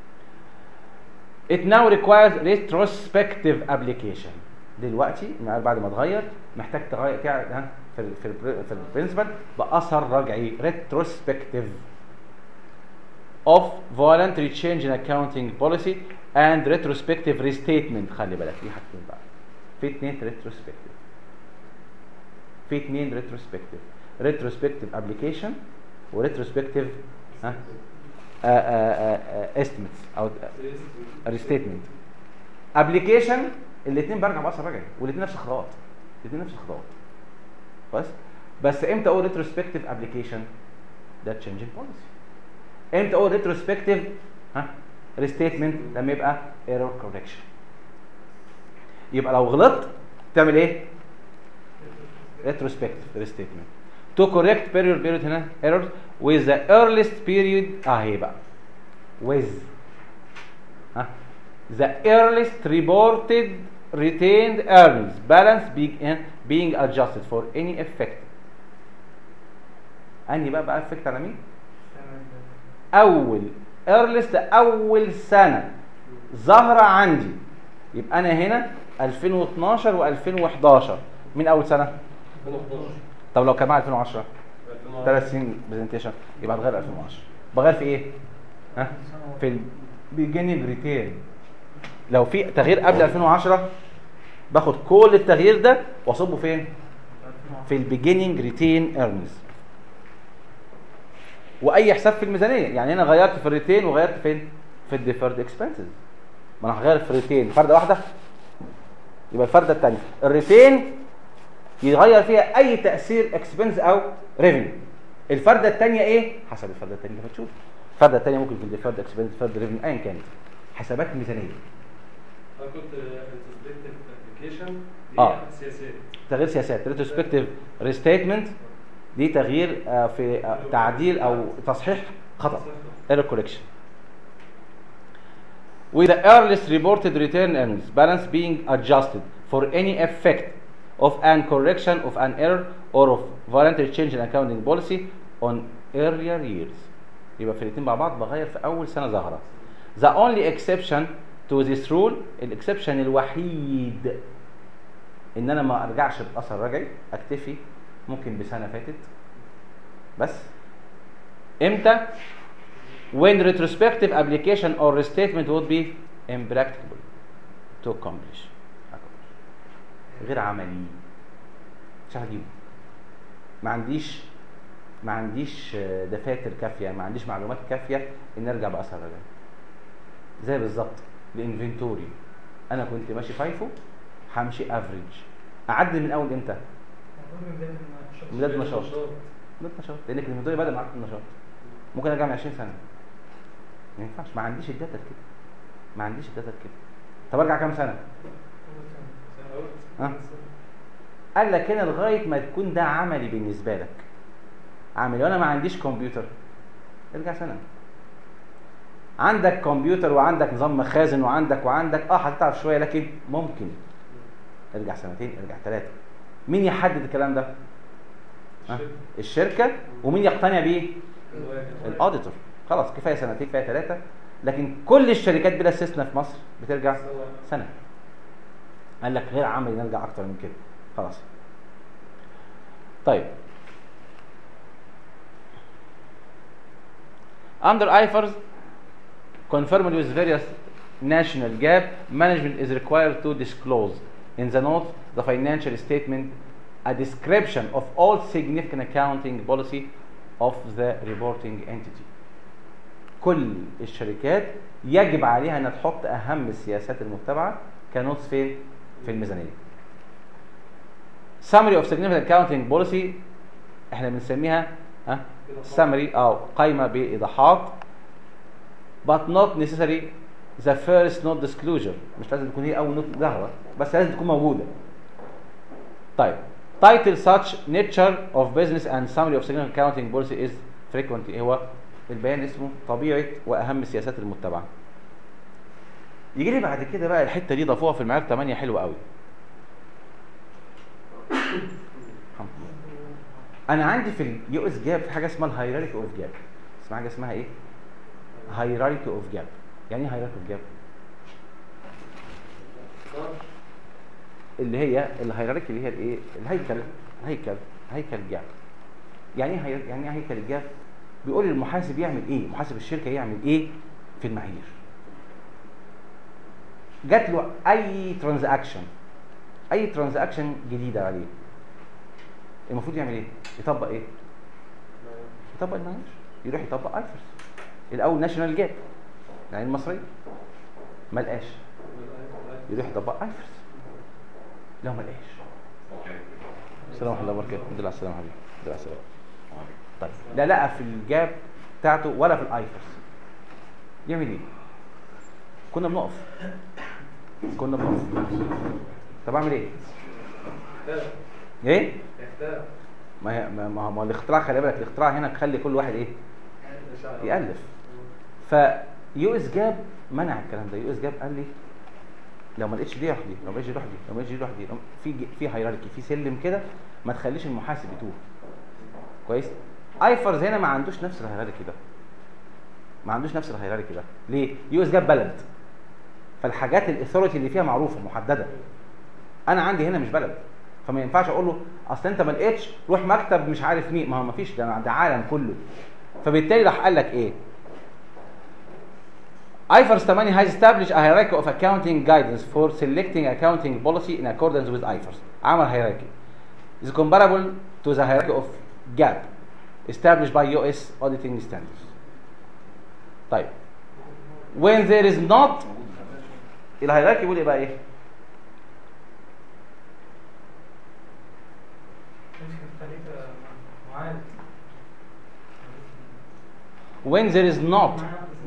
Speaker 1: it now requires retrospective application دلوقتي المعيار بعد ما اتغير محتاج تغير تع- ها، في ال في ال في البرنسبل باثر رجعي retrospective of voluntary change in accounting policy and retrospective restatement خلي بالك في حاجتين بقى في اتنين retrospective في اتنين retrospective retrospective application و retrospective ها آه، آه، آه، estimates او restatement application الاثنين برجع باثر رجعي والاثنين نفس الخطوات الاثنين نفس الخطوات كويس بس امتى اقول retrospective application ده changing policy امتى اقول retrospective ها restatement لما يبقى error correction يبقى لو غلطت تعمل ايه retrospective restatement to correct period period هنا errors with the earliest period اهي بقى with ها the earliest reported retained earnings balance begin being adjusted for any effect انهي بقى بقى افكت على مين اول ايرلست اول سنه ظاهره عندي يبقى انا هنا 2012 و2011 من اول سنه
Speaker 2: 2011
Speaker 1: طب لو كان معايا 2010
Speaker 2: 2010.
Speaker 1: ثلاث سنين برزنتيشن يبقى هتغير 2010 بغير في ايه ها في البيجيننج ريتيرن لو في تغيير قبل 2010 باخد كل التغيير ده واصبه فين في البيجيننج ريتين ايرنز واي حساب في الميزانيه يعني انا غيرت في الريتين وغيرت فين في الديفرد اكسبنسز ما انا هغير في الريتين فرده واحده يبقى الفرده الثانيه الريتين يغير فيها اي تاثير اكسبنس او ريفينيو الفرده الثانيه ايه حسب الفرده الثانيه اللي هتشوف الفرده الثانيه ممكن في الديفرد اكسبنس ديفرد ريفينيو ايا كانت حسابات ميزانيه
Speaker 2: انا كنت انتسبكتيف ابلكيشن
Speaker 1: آه.
Speaker 2: سياسات
Speaker 1: تغيير سياسات ريتروسبكتيف ريستيتمنت دي تغيير آه، في آه، تعديل او تصحيح خطا error correction with the earliest reported return earnings balance being adjusted for any effect of an correction of an error or of voluntary change in accounting policy on earlier years يبقى في الاثنين مع بعض بغير في اول سنه ظاهره the only exception to this rule الاكسبشن الوحيد ان انا ما ارجعش باثر رجعي اكتفي ممكن بسنه فاتت بس امتى when retrospective application or restatement would be impracticable to accomplish غير عملي مش هجيبه ما عنديش ما عنديش آه، دفاتر كافيه ما عنديش معلومات كافيه ان ارجع باثر رجعي زي بالظبط الانفنتوري انا كنت ماشي فايفو همشي افريج اعدل من اول امتى؟ بدايه النشاط بدايه النشاط لانك الانفنتوري بدا معاك في النشاط ممكن ارجع من 20 سنه ما ينفعش ما عنديش الداتا كده ما عنديش الداتا كده طب ارجع كام سنه؟ ها؟ قال لك هنا لغايه ما تكون ده عملي بالنسبه لك عملي وانا ما عنديش كمبيوتر ارجع سنه عندك كمبيوتر وعندك نظام مخازن وعندك وعندك اه هتتعب شويه لكن ممكن ارجع سنتين ارجع ثلاثه مين يحدد الكلام ده؟ ها؟ الشركه ومين يقتنع بيه؟ الاوديتور خلاص كفايه سنتين كفايه ثلاثه لكن كل الشركات بلا استثناء في مصر بترجع سنه قال لك غير عملي نرجع اكتر من كده خلاص طيب under IFRS conformity with various national gap management is required to disclose in the note the financial statement a description of all significant accounting policy of the reporting entity كل الشركات يجب عليها انها تحط اهم السياسات المتبعه كنوتس فين في الميزانيه summary of significant accounting policy احنا بنسميها ها summary او قائمه بايضاحات but not necessary the first not disclosure مش لازم تكون هي اول نوت ظاهره بس لازم تكون موجوده طيب title such nature of business and summary of significant accounting policy is frequent هو البيان اسمه طبيعه واهم السياسات المتبعه يجي لي بعد كده بقى الحته دي ضافوها في المعيار 8 حلوه قوي الحمد لله. انا عندي في اليو اس جاب في حاجه اسمها الهيراركي اوف جاب اسمها حاجه اسمها ايه هيراركي اوف جاب يعني ايه هيراركي اوف جاب اللي هي الهيراركي اللي هي الايه الهيكل هيكل هيكل جاب يعني ايه هي- يعني ايه هيكل الجاب بيقول المحاسب يعمل ايه محاسب الشركه يعمل ايه في المعايير جات له اي ترانزاكشن اي ترانزاكشن جديده عليه المفروض يعمل ايه يطبق ايه يطبق المعايير يروح يطبق ايفرس الاول ناشونال جاب يعني المصريه ما لقاش يروح يطبق ايفرس لو ما لقاش السلام ورحمه الله وبركاته الحمد لله على السلامه حبيبي الحمد لله على السلامه طيب لا لقى في الجاب بتاعته ولا في الايفرس يعمل ايه كنا بنقف كنا بنقف طب اعمل ايه ايه ما هي ما ما ما الاختراع خلي بالك الاختراع هنا خلي كل واحد ايه يالف فيو اس جاب منع الكلام ده يو اس جاب قال لي لو ما لقيتش دي روح دي لو ما لقيتش دي روح دي لو ما لقيتش دي روح دي لو- في ج- في هيراركي في سلم كده ما تخليش المحاسب يتوه كويس ايفرز هنا ما عندوش نفس الهيراركي ده ما عندوش نفس الهيراركي ده ليه يو اس جاب بلد فالحاجات الاثوريتي اللي فيها معروفه محدده انا عندي هنا مش بلد فما ينفعش اقول له اصل انت ما لقيتش روح مكتب مش عارف مين ما هو ما فيش ده ده عالم كله فبالتالي راح قال لك ايه IFRS 8 has established a hierarchy of accounting guidance for selecting accounting policy in accordance with IFRS. عمل hierarchy. is comparable to the hierarchy of GAAP established by US auditing standards. طيب when there is not الهيراركي بيقول ايه بقى ايه؟
Speaker 4: مش مختلفة معاد
Speaker 1: when there is not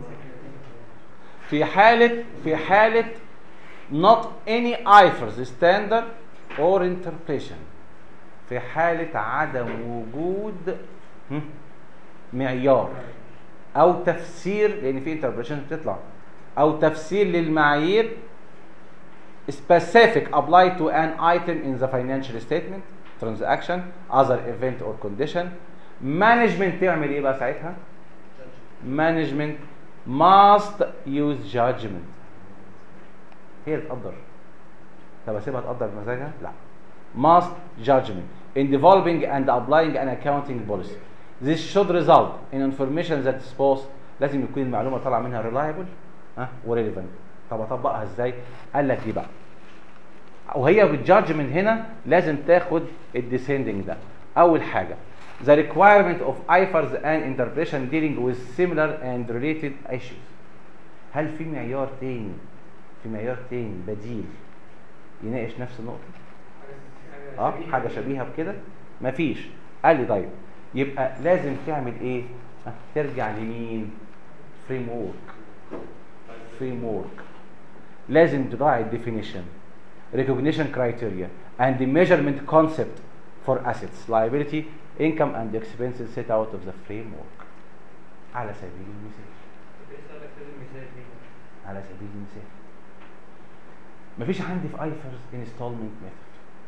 Speaker 1: في حالة في حالة not any IFRS standard or interpretation في حالة عدم وجود هم، معيار أو تفسير لأن في interpretation بتطلع أو تفسير للمعايير specific applied to an item in the financial statement transaction other event or condition management تعمل ايه بقى ساعتها management must use judgment هي اللي تقدر طب اسيبها تقدر بمزاجها لا must judgment in developing and applying an accounting policy this should result in information that is post لازم يكون المعلومه طالعه منها reliable ها وريليفنت طب اطبقها ازاي قال لك دي بقى وهي بالجادجمنت هنا لازم تاخد الديسندنج ده اول حاجه the requirement of IFRS and interpretation dealing with similar and related issues هل في معيار تاني في معيار تاني بديل يناقش نفس النقطه اه حاجه شبيهه بكده مفيش قال لي طيب يبقى لازم تعمل ايه آه، ترجع لمين فريم وورك فريم وورك لازم تراعي الديفينيشن recognition criteria and the measurement concept for assets liability income and expenses set out of the framework على سبيل المثال
Speaker 4: بيسألك لازم مثال ليه
Speaker 1: على سبيل المثال مفيش عندي في ايفرز انستولمنت ميثود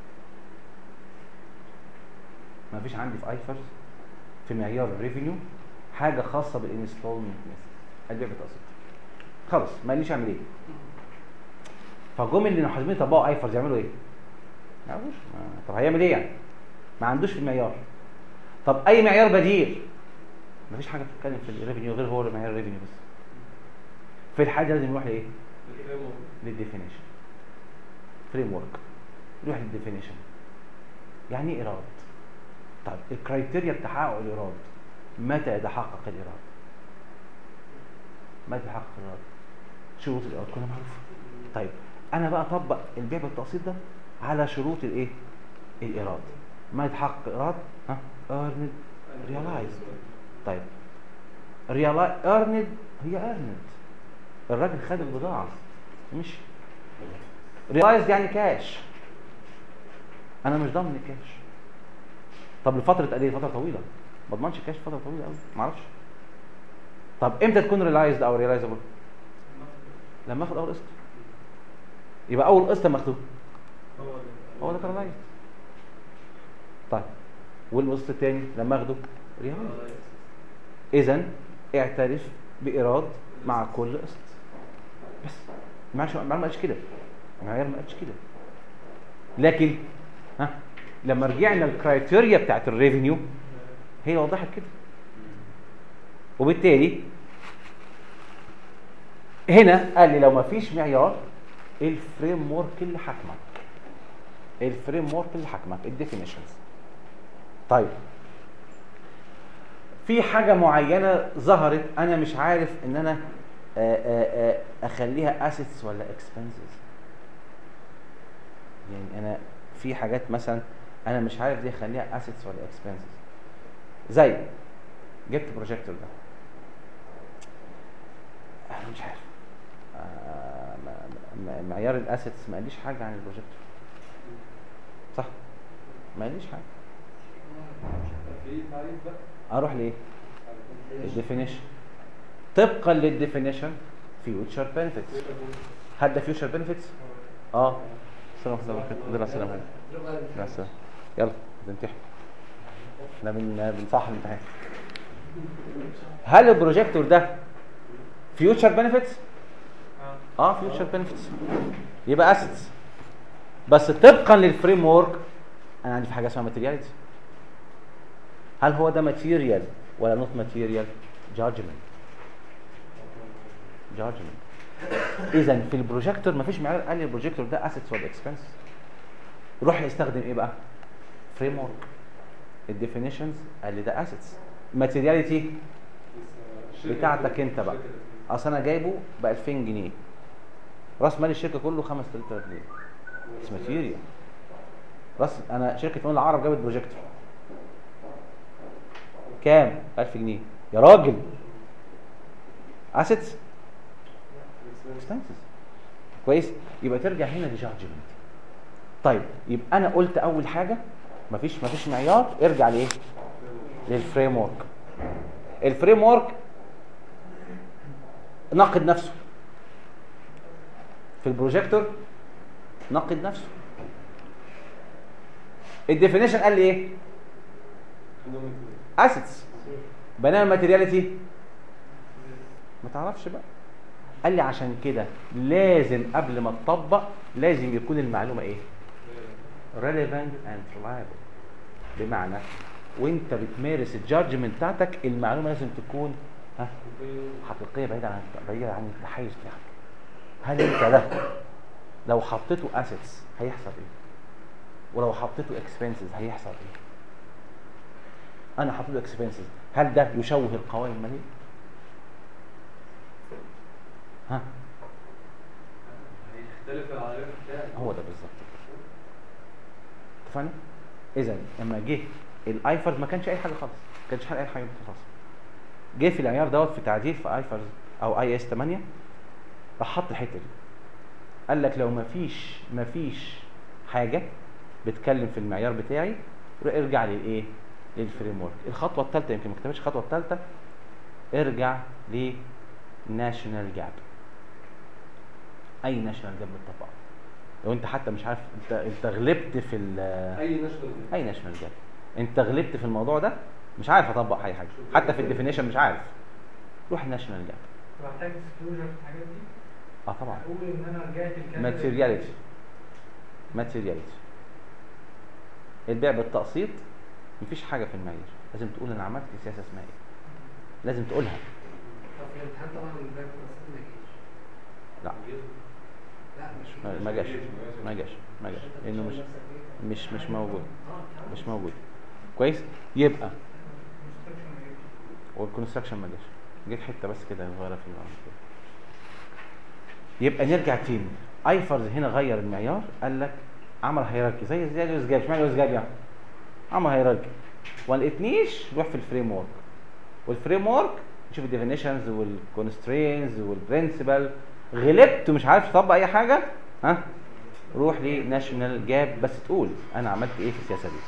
Speaker 1: مفيش عندي في ايفرز في معيار الريفينيو حاجه خاصه بالانستولمنت ميثود ادي بالتقسيط خلاص ماليش اعمل ايه فجم اللي حاسبين يطبقوا ايفرز يعملوا ايه؟ ما يعرفوش ما- طب هيعمل ايه يعني؟ ما عندوش في المعيار طب اي معيار بديل مفيش حاجه بتتكلم في الريفينيو غير هو معيار الريفينيو بس في الحاله دي لازم يروح لايه؟ للديفينيشن فريم ورك نروح للديفينيشن يعني ايه ايراد طيب الكرايتيريا بتحقق الايراد متى يتحقق الايراد متى يتحقق الايراد شروط الايراد كلها معروفه طيب انا بقى اطبق البيع بالتقسيط ده على شروط الايه الايراد ما يتحقق ايراد ها earned realized طيب realized earned هي earned الراجل خد البضاعه مش ريلايز يعني كاش انا مش ضامن الكاش طب لفتره قد ايه فتره طويله ما اضمنش الكاش فتره طويله قوي ما اعرفش طب امتى تكون ريلايزد او ريلايزابل لما اخد اول قسط يبقى اول قسط لما اخده هو ده كان ريلايزد طيب والقسط الثاني لما اخده ريلايزد اذا اعترف بايراد مع كل قسط بس معلش ما قالش كده المعيار ما قالش كده لكن ها لما رجعنا الكرايتيريا بتاعت الريفينيو هي وضحت كده وبالتالي هنا قال لي لو ما فيش معيار الفريم ورك اللي حاكمك الفريم ورك اللي حاكمك الديفينيشنز طيب في حاجه معينه ظهرت انا مش عارف ان انا آه، آه، آه، اخليها اسيتس ولا اكسبنسز يعني انا في حاجات مثلا انا مش عارف دي اخليها اسيتس ولا اكسبنسز زي جبت بروجيكتور ده انا مش عارف آه، ما- ما- معيار الاسيتس ما قاليش حاجه عن البروجيكتور صح ما قاليش حاجه
Speaker 2: في تعريف بقى
Speaker 1: اروح لايه الديفينيشن طبقا للديفينيشن فيوتشر بنفيتس هل ده فيوتشر بنفيتس اه السلام عليكم ورحمه الله وبركاته السلام عليكم مع السلامه يلا بنمتحن احنا بن بنصحح الامتحان هل البروجيكتور ده فيوتشر بنفيتس اه فيوتشر بنفيتس يبقى اسيتس بس طبقا للفريم ورك انا عندي في حاجه اسمها ماتيرياليتي هل هو ده ماتيريال ولا نوت ماتيريال جادجمنت جادجمنت اذا في البروجيكتور مفيش معيار قال لي البروجيكتور ده اسيتس ولا اكسبنس روح يستخدم ايه بقى فريم ورك الديفينيشنز قال لي ده اسيتس ماتيرياليتي بتاعتك انت بقى اصل انا جايبه ب 2000 جنيه راس مال الشركه كله 5000 جنيه بس ماتيريال راس انا شركه مول العرب جابت بروجيكتور كام 1000 جنيه يا راجل اسيتس اكسبنسز كويس يبقى ترجع هنا لجادجمنت طيب يبقى انا قلت اول حاجه مفيش مفيش معيار ارجع لايه للفريم ورك الفريم ورك نقد نفسه في البروجيكتور نقد نفسه الديفينيشن قال لي ايه اسيتس بينما الماتيرياليتي ما تعرفش بقى قال لي عشان كده لازم قبل ما تطبق لازم يكون المعلومه ايه relevant and reliable بمعنى وانت بتمارس الجادجمنت بتاعتك المعلومه لازم تكون ها حقيقيه بعيده عن بعيده عن التحيز بتاعك هل انت ده لو حطيته اسيتس هيحصل ايه ولو حطيته اكسبنسز هيحصل ايه انا حطيته اكسبنسز هل ده يشوه القوائم الماليه ها
Speaker 2: هيختلف العائلات بتاعي
Speaker 1: هو ده بالظبط اتفقنا اذا لما جه الايفرز ما كانش اي حاجه خالص ما كانش اي حاجه خالص جه في العيار دوت في تعديل في ايفرز او اي اس 8 راح حط الحته دي قال لك لو ما فيش ما فيش حاجه بتكلم في المعيار بتاعي ارجع للايه للفريم ورك الخطوه الثالثه يمكن ما كتبتش الخطوه الثالثه ارجع لناشونال جاب اي ناشونال جاب بتطبقه لو انت حتى مش عارف انت انت غلبت في ال
Speaker 2: اي نشر
Speaker 1: اي ناشونال جاب انت غلبت في الموضوع ده مش عارف اطبق اي حاجه حتى في الديفينيشن مش عارف روح ناشونال جاب
Speaker 4: محتاج ديسكلوجر في الحاجات دي
Speaker 1: اه طبعا
Speaker 4: اقول ان انا رجعت الكلام ده-
Speaker 1: ماتيرياليتي ماتيرياليتي البيع بالتقسيط مفيش حاجه في المعايير لازم تقول انا عملت سياسه اسمها ايه لازم تقولها
Speaker 5: طب في الامتحان طبعا الباك بس ما جيش
Speaker 1: لا
Speaker 5: لا مش
Speaker 1: ما- ما جاش ما جاش ما جاش لانه مش مش مش موجود مش موجود كويس يبقى والكونستراكشن ما جاش جيت حته بس كده صغيره في المعلومة كده. يبقى نرجع تاني ايفرز هنا غير المعيار قال لك عمل هيراركي زي زي اليوز جاب اشمعنى اليوز جاب يعني عمل هيراركي وما لقيتنيش روح في الفريم ورك والفريم ورك نشوف الديفينيشنز والكونسترينز والبرنسبل غلبت ومش عارف تطبق اي حاجه ها روح لناشونال جاب بس تقول انا عملت ايه في السياسه دي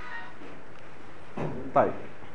Speaker 1: طيب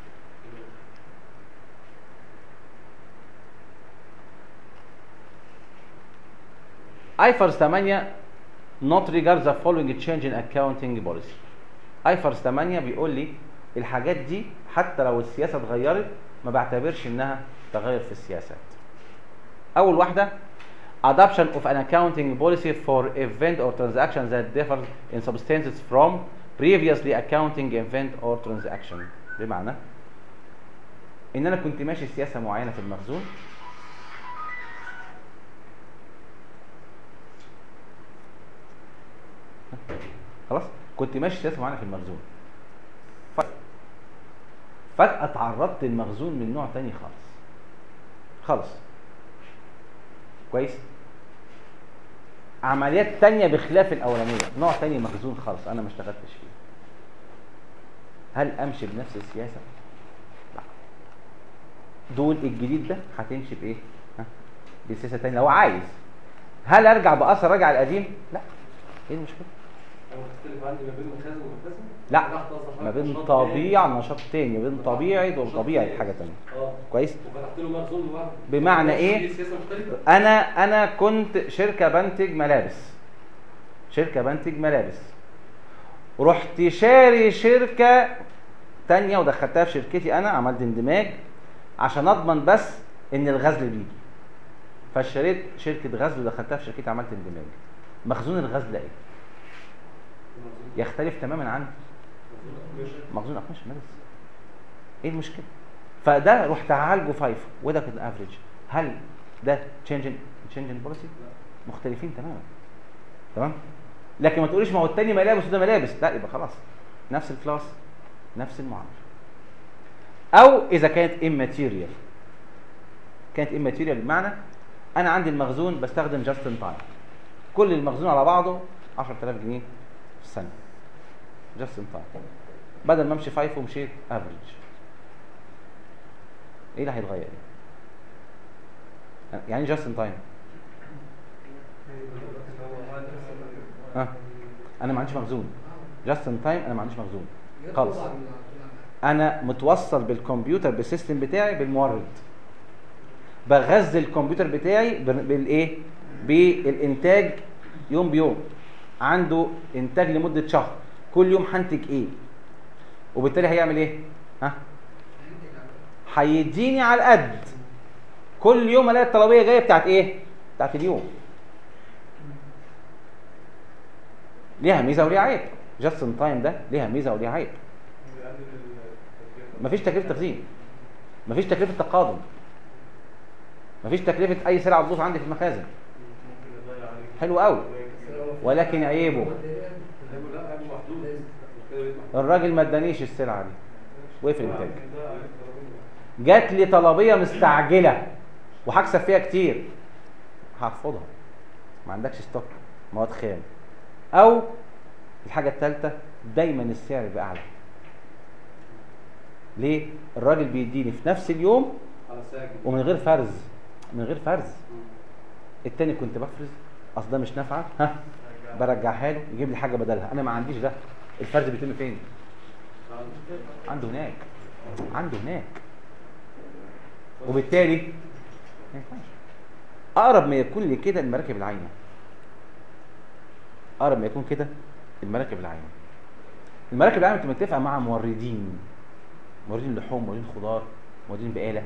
Speaker 1: ايفرز 8 not regard the following change in accounting policy ايفرز 8 بيقول لي الحاجات دي حتى لو السياسه اتغيرت ما بعتبرش انها تغير في السياسات اول واحده adoption of an accounting policy for event or transaction that differs in substances from previously accounting event or transaction بمعنى ان انا كنت ماشي سياسه معينه في المخزون خلاص كنت ماشي سياسه معينه في المخزون ف- فجاه اتعرضت للمخزون من نوع تاني خالص خالص كويس عمليات تانية بخلاف الأولانية نوع تاني مخزون خالص أنا ما اشتغلتش فيه هل أمشي بنفس السياسة؟ لا دول الجديد ده هتمشي بإيه؟ ها؟ بسياسة تانية لو عايز هل أرجع بأثر راجع القديم؟ لا إيه المشكلة؟
Speaker 2: انا بختلف عندي ما بين مخازن ومخازن
Speaker 1: لا
Speaker 2: فتحت أصلاً
Speaker 1: ما بين
Speaker 2: نشاط
Speaker 1: طبيعة
Speaker 2: تاني.
Speaker 1: نشاط تاني ما بين طبيعي وطبيعي حاجة تانية
Speaker 2: اه
Speaker 1: كويس؟
Speaker 2: وفتحت له مخزون لوحده
Speaker 1: بمعنى
Speaker 2: دي
Speaker 1: إيه؟
Speaker 2: سياسه مختلفه
Speaker 1: انا انا كنت شركه بنتج ملابس شركه بنتج ملابس رحت شاري شركه تانية ودخلتها في شركتي انا عملت اندماج عشان اضمن بس ان الغزل بيجي فاشتريت شركه غزل ودخلتها في شركتي عملت اندماج مخزون الغزل ايه يختلف تماما عن مخزون اقمشه ملابس ايه المشكله فده رحت اعالجه فايف وده كان افريج هل ده تشينج تشينج بوليسي مختلفين تماما تمام لكن ما تقوليش ما هو التاني ملابس وده ملابس لا يبقى خلاص نفس الكلاس نفس المعامله او اذا كانت immaterial كانت immaterial بمعنى انا عندي المخزون بستخدم جاست ان تايم كل المخزون على بعضه 10000 جنيه في السنه جاست ان تايم بدل ما امشي فايف ومشيت افريج ايه اللي هيتغير يعني جاست ان تايم ها انا ما عنديش مخزون جاست ان تايم انا ما عنديش مخزون خالص انا متوصل بالكمبيوتر بالسيستم بتاعي بالمورد بغذي الكمبيوتر بتاعي بال- بالايه بالانتاج يوم بيوم عنده انتاج لمده شهر كل يوم هنتج ايه وبالتالي هيعمل ايه ها هيديني على القد كل يوم الاقي الطلبيه جايه بتاعت ايه بتاعت اليوم ليها ميزه وليها عيب جاست ان تايم ده ليها ميزه وليها عيب مفيش تكلفه تخزين مفيش تكلفه تقادم مفيش تكلفه اي سلعه تبوظ عندي في المخازن حلو قوي ولكن عيبه
Speaker 2: لا عيب محدود كده بيت محدود.
Speaker 1: الراجل ما ادانيش السلعه دي وقف الانتاج جات لي طلبيه مستعجله وهكسب فيها كتير هرفضها ما عندكش ستوك مواد خام او الحاجه الثالثه دايما السعر يبقى اعلى ليه الراجل بيديني في نفس اليوم
Speaker 2: على ساجد
Speaker 1: ومن غير فرز من غير فرز التاني كنت بفرز اصل ده مش نافعه ها برجعها له يجيب لي حاجه بدلها انا ما عنديش ده الفرز بيتم فين عنده هناك عنده هناك وبالتالي ما ينفعش اقرب ما يكون لي كده المراكب العايمه اقرب ما يكون كده المراكب العايمه المراكب العايمه بتبقى متفقه مع موردين موردين لحوم موردين خضار موردين بقاله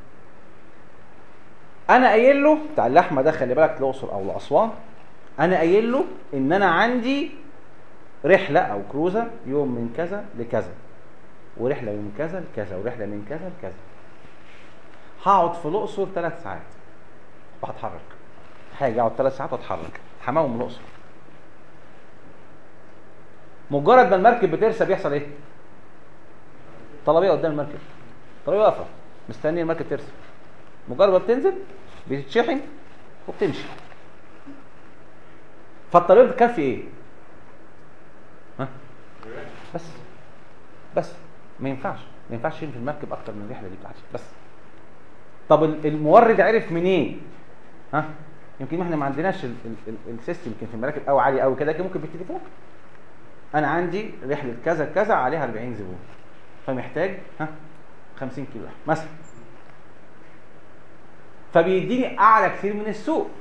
Speaker 1: انا قايل له بتاع اللحمه ده خلي بالك الاقصر او لاسوان انا قايل له ان انا عندي رحله او كروزه يوم من كذا لكذا ورحله من كذا لكذا ورحله من كذا لكذا هقعد في الاقصر ثلاث ساعات وهتحرك هاجي اقعد ثلاث ساعات واتحرك هموم من الاقصر مجرد ما المركب بترسى بيحصل ايه؟ طلبيه قدام المركب طلبيه واقفه مستنيه المركب ترسى مجرد ما بتنزل بتتشحن وبتمشي فالطلبيه بتكفي ايه؟ ها؟ بس بس ما ينفعش ما ينفعش يشيل في المركب اكتر من الرحله دي بتاعتي بس طب ال- المورد عرف منين؟ ها؟ يمكن احنا ما عندناش ال- ال- ال- السيستم يمكن في المراكب قوي عالي قوي كده لكن ممكن بالتليفون انا عندي رحله كذا كذا عليها 40 زبون فمحتاج ها 50 كيلو لحم مثلا فبيديني اعلى كتير من السوق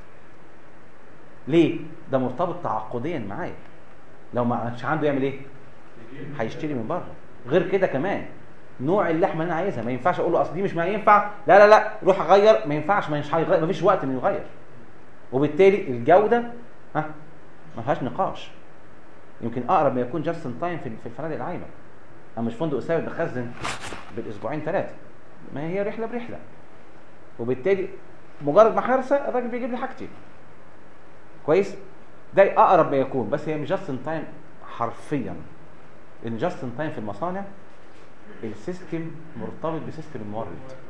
Speaker 1: ليه ده مرتبط تعاقديا معايا لو ما كانش عنده يعمل ايه هيشتري من بره غير كده كمان نوع اللحمه اللي انا عايزها ما ينفعش اقول له اصل دي مش ما ينفع لا لا لا روح اغير ما ينفعش مش هيغير ما فيش وقت انه يغير وبالتالي الجوده ها ما فيهاش نقاش يمكن اقرب ما يكون جاست ان تايم في في الفنادق العايمه انا مش فندق ثابت بخزن بالاسبوعين ثلاثه ما هي رحله برحله وبالتالي مجرد ما هرسى الراجل بيجيب لي حاجتي كويس ده اقرب ما يكون بس هي مش جاست ان تايم حرفيا ان جاست ان تايم في المصانع السيستم مرتبط بسيستم المورد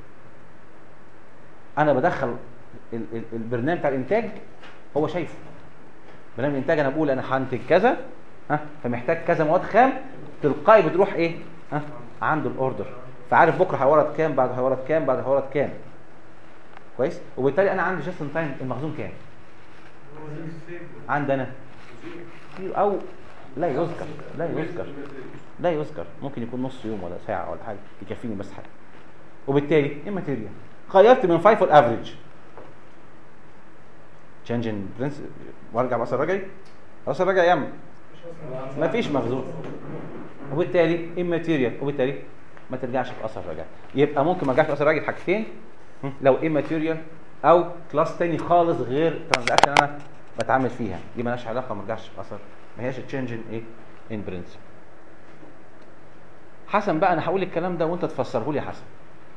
Speaker 1: انا بدخل ال- ال- البرنامج بتاع الانتاج هو شايفه برنامج الانتاج انا بقول انا هنتج كذا ها فمحتاج كذا مواد خام تلقائي بتروح ايه ها عنده الاوردر فعارف بكره هيورد كام بعد هيورد كام بعد هيورد كام كويس وبالتالي انا عندي جاست ان تايم المخزون كام عندنا او لا يذكر لا يذكر لا يذكر ممكن يكون نص يوم ولا ساعه ولا حاجه يكفيني بس حاجه وبالتالي immaterial غيرت من فايف الافريج تشينج ان برنس وارجع بس الرجعي راس الراجع يعمل مفيش مخزون وبالتالي immaterial وبالتالي ما ترجعش في اثر رجع يبقى ممكن ما ارجعش في اثر رجع حاجتين هم، لو immaterial او كلاس تاني خالص غير ترانزاكشن انا بتعامل فيها دي مالهاش علاقه ما ارجعش في اثر ما هياش تشينج ان ايه ان برنسبل حسن بقى انا هقول الكلام ده وانت تفسره لي يا حسن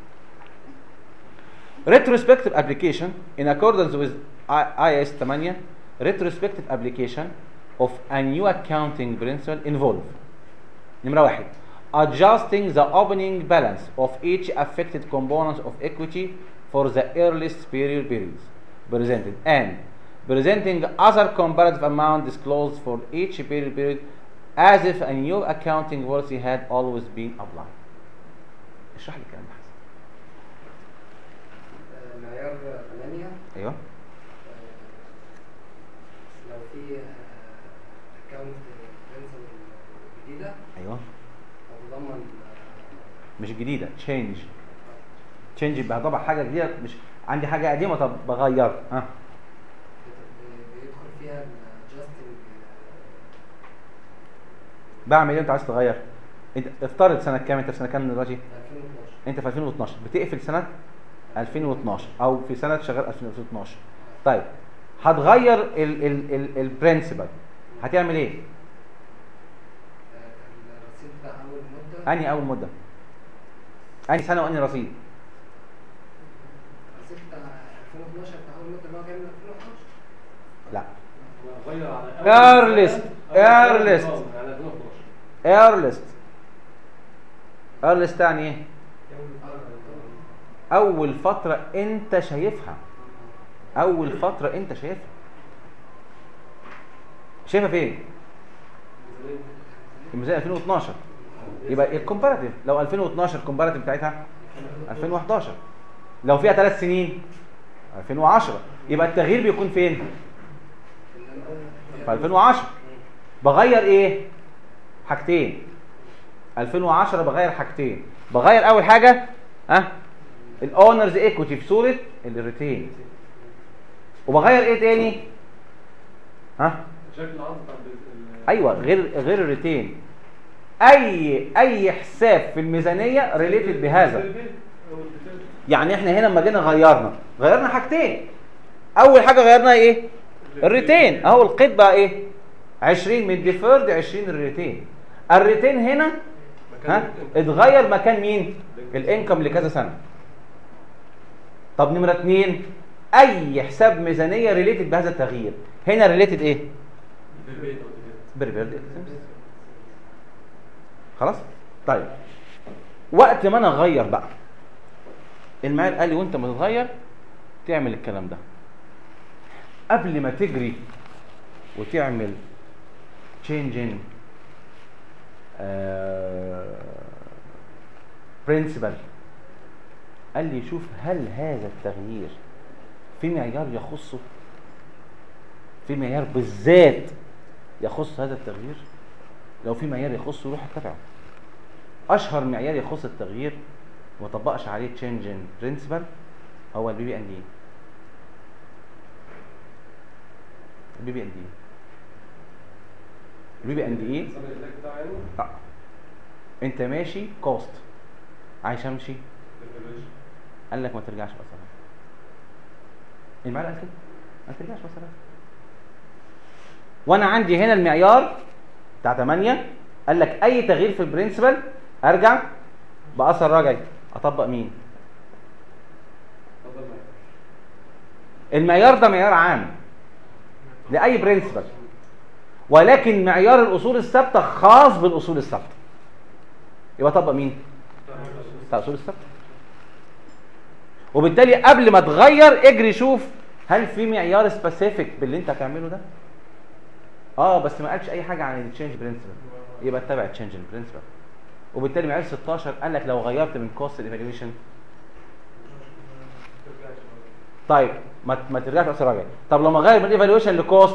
Speaker 1: retrospective application in accordance with I- IS 8 retrospective application of a new accounting principle involve نمرة واحد adjusting the opening balance of each affected component of equity for the earliest period periods presented and presenting other comparative amount disclosed for each period period as if a new accounting policy had always been applied اشرح لي الكلام ده حسن
Speaker 5: آه، معيار 8
Speaker 1: ايوه
Speaker 5: لو في اكونت برنسبل جديده
Speaker 1: ايوه
Speaker 5: هتضمن
Speaker 1: مش جديده تشينج تشينج يبقى طبعا حاجه جديده مش عندي حاجه قديمه طب بغير ها
Speaker 5: بيدخل فيها الادجستنج
Speaker 1: بعمل ايه انت عايز تغير انت افترض سنه كام انت في سنه كام دلوقتي
Speaker 5: 2012
Speaker 1: انت في 2012 بتقفل سنه 2012 او في سنه شغال 2012 طيب هتغير ال ال ال البرنسبل هتعمل ايه
Speaker 5: آه، الرصيد بتاع اول مده
Speaker 1: انهي اول مده انهي سنه وانهي رصيد
Speaker 5: الرصيد بتاع 2012 بتاع اول مده اللي هو كان من 2011
Speaker 1: لا
Speaker 2: غير على
Speaker 1: Earliest.
Speaker 2: أول-
Speaker 1: Earliest.
Speaker 2: أول- على 2012
Speaker 1: ايرلست ايرلست يعني ايه اول فتره انت شايفها اول فتره انت شايفها شايفها فين الميزانيه 2012 يبقى الكومباراتيف لو 2012 الكومباراتيف بتاعتها 2011 لو فيها ثلاث سنين 2010 يبقى التغيير بيكون فين في 2010 بغير ايه حاجتين 2010 بغير حاجتين بغير اول حاجه ها الاونرز ايكويتي في صوره الريتين وبغير ايه تاني ها
Speaker 2: شكل العرض بتاع ال-
Speaker 1: ايوه غير غير الريتين اي اي حساب في الميزانيه ريليتد بهذا يعني احنا هنا لما جينا غيرنا غيرنا حاجتين اول حاجه غيرنا ايه الريتين اهو القيد بقى ايه 20 من ديفيرد 20 الريتين الريتين هنا ها اتغير مكان مين الانكم لكذا سنه طب نمره اتنين اي حساب ميزانيه ريليتد بهذا التغيير هنا ريليتد ايه
Speaker 2: بالبيت أو كده.
Speaker 1: بريبيرد اكسبس خلاص طيب وقت ما انا اغير بقى المعيار قال لي وانت بتغير تعمل الكلام ده قبل ما تجري وتعمل changing برنسبل قال لي شوف هل هذا التغيير في معيار يخصه في معيار بالذات يخص هذا التغيير لو في معيار يخصه روح اتبعه اشهر معيار يخص التغيير وما طبقش عليه تشينج ان برنسبل هو البي بي ان دي البي بي ان دي البي بي ان دي ايه
Speaker 2: حساب الإهلاك بتاعه يعني
Speaker 1: لا انت ماشي كوست عايش امشي
Speaker 2: بالفلوس.
Speaker 1: قال لك ما ترجعش مثلا المعيار قال كده ما ترجعش مثلا وانا عندي هنا المعيار بتاع 8 قال لك اي تغيير في البرنسبل ارجع باثر رجعي اطبق مين
Speaker 2: اتفضل معاك.
Speaker 1: المعيار ده معيار عام لاي برنسبل ولكن معيار الاصول الثابته خاص بالاصول الثابته يبقى طبق مين بتاع الاصول الثابته وبالتالي قبل ما تغير اجري شوف هل في معيار سبيسيفيك باللي انت هتعمله ده اه بس ما قالش اي حاجه عن التشينج برنسبل يبقى اتبع التشينج برنسبل وبالتالي معيار 16 قال لك لو غيرت من كوست الايفالويشن طيب ما ما ترجعش اصل راجع طب لما اغير من الايفالويشن لكوست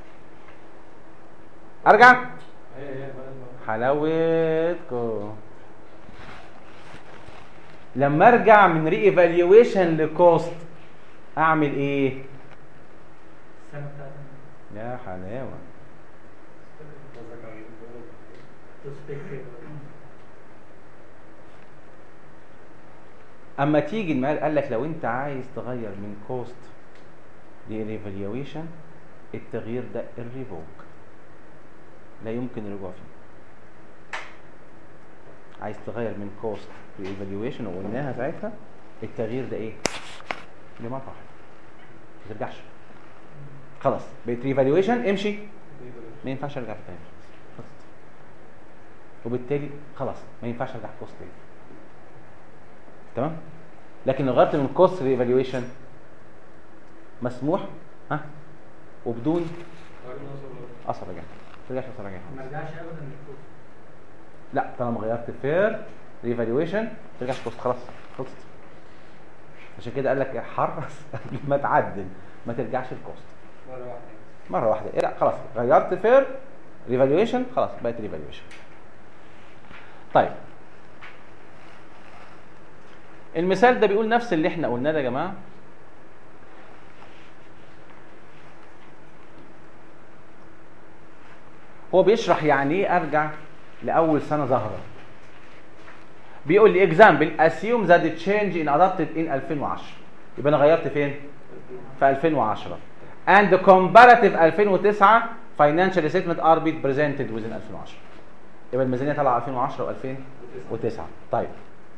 Speaker 1: ارجع
Speaker 2: هي هي بقى-
Speaker 1: حلاوتكم لما ارجع من ري ايفالويشن لكوست اعمل ايه
Speaker 4: السنه بتاعتنا
Speaker 1: يا حلاوه اما تيجي المال قال لك لو انت عايز تغير من كوست لريفالويشن التغيير ده الريفوك لا يمكن الرجوع فيه عايز تغير من كوست لإيفالويشن وقلناها ساعتها التغيير ده ايه؟ لمرة واحدة ما ترجعش خلاص بقيت ريفالويشن امشي ما ينفعش ارجع تاني خلصت. وبالتالي خلاص ما ينفعش ارجع كوست تاني تمام لكن لو غيرت من كوست ريفالويشن مسموح ها وبدون اثر رجع ما ترجعش اثر رجع
Speaker 4: ما رجعش ابدا للكوست
Speaker 1: لا طالما غيرت فير ريفالويشن ما ترجعش كوست خلاص خلصت عشان كده قال لك حرص قبل ما تعدل ما ترجعش الكوست
Speaker 5: مرة واحدة
Speaker 1: مره واحده إيه لا خلاص غيرت فير ريفالويشن خلاص بقت ريفالويشن طيب المثال ده بيقول نفس اللي احنا قلناه ده يا جماعه هو بيشرح يعني ايه ارجع لاول سنه ظاهره بيقول لي example assume that the change in adopted in 2010 يبقى انا غيرت فين في 2010 and the comparative 2009 financial statement are being presented within 2010 يبقى الميزانيه طالعه 2010 و2009 طيب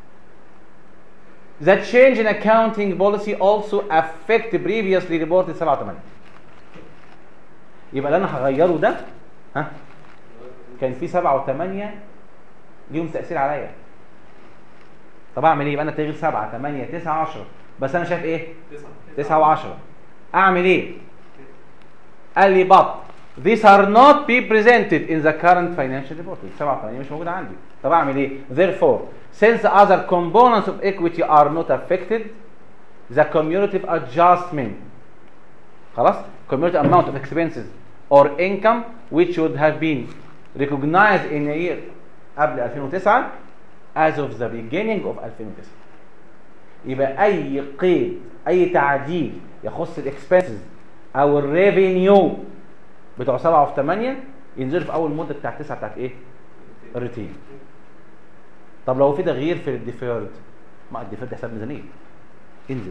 Speaker 1: The change in accounting policy also affect previously reported 7 8 يبقى اللي انا هغيره ده ها كان في 7 و8 ليهم تأثير عليا طب اعمل ايه يبقى انا تغيير 7 8 9 10 بس انا شايف ايه 9 و10 اعمل ايه قال لي but these are not be presented in the current financial report 7 8 مش موجوده عندي طب اعمل ايه therefore since other components of equity are not affected the cumulative adjustment خلاص cumulative amount of expenses or income which should have been recognized in a year قبل 2009 as of the beginning of 2009 يبقى اي قيد اي تعديل يخص الاكسبنسز او الريفينيو بتوع 7 و 8 ينزل في اول مده بتاعت 9 بتاعت ايه؟ الريتين طب لو في تغيير في الديفيرد ما الديفيرد ده حساب ميزانيه انزل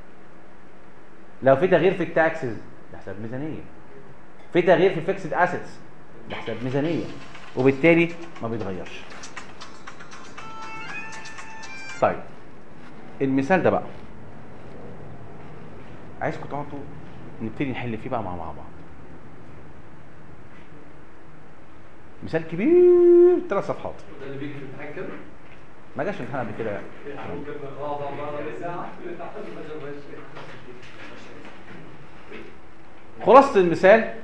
Speaker 1: لو في تغيير في التاكسز ده حساب ميزانيه في تغيير في الفيكسد اسيتس ده حساب ميزانيه وبالتالي ما بيتغيرش طيب المثال ده بقى عايزكم تقعدوا نبتدي نحل فيه بقى مع مع بعض مثال كبير ثلاث صفحات
Speaker 2: ده اللي بيجي في الامتحان كده
Speaker 1: ما جاش امتحان قبل كده يعني.
Speaker 2: ممكن نغاضى بقى ساعة
Speaker 1: خلاصة المثال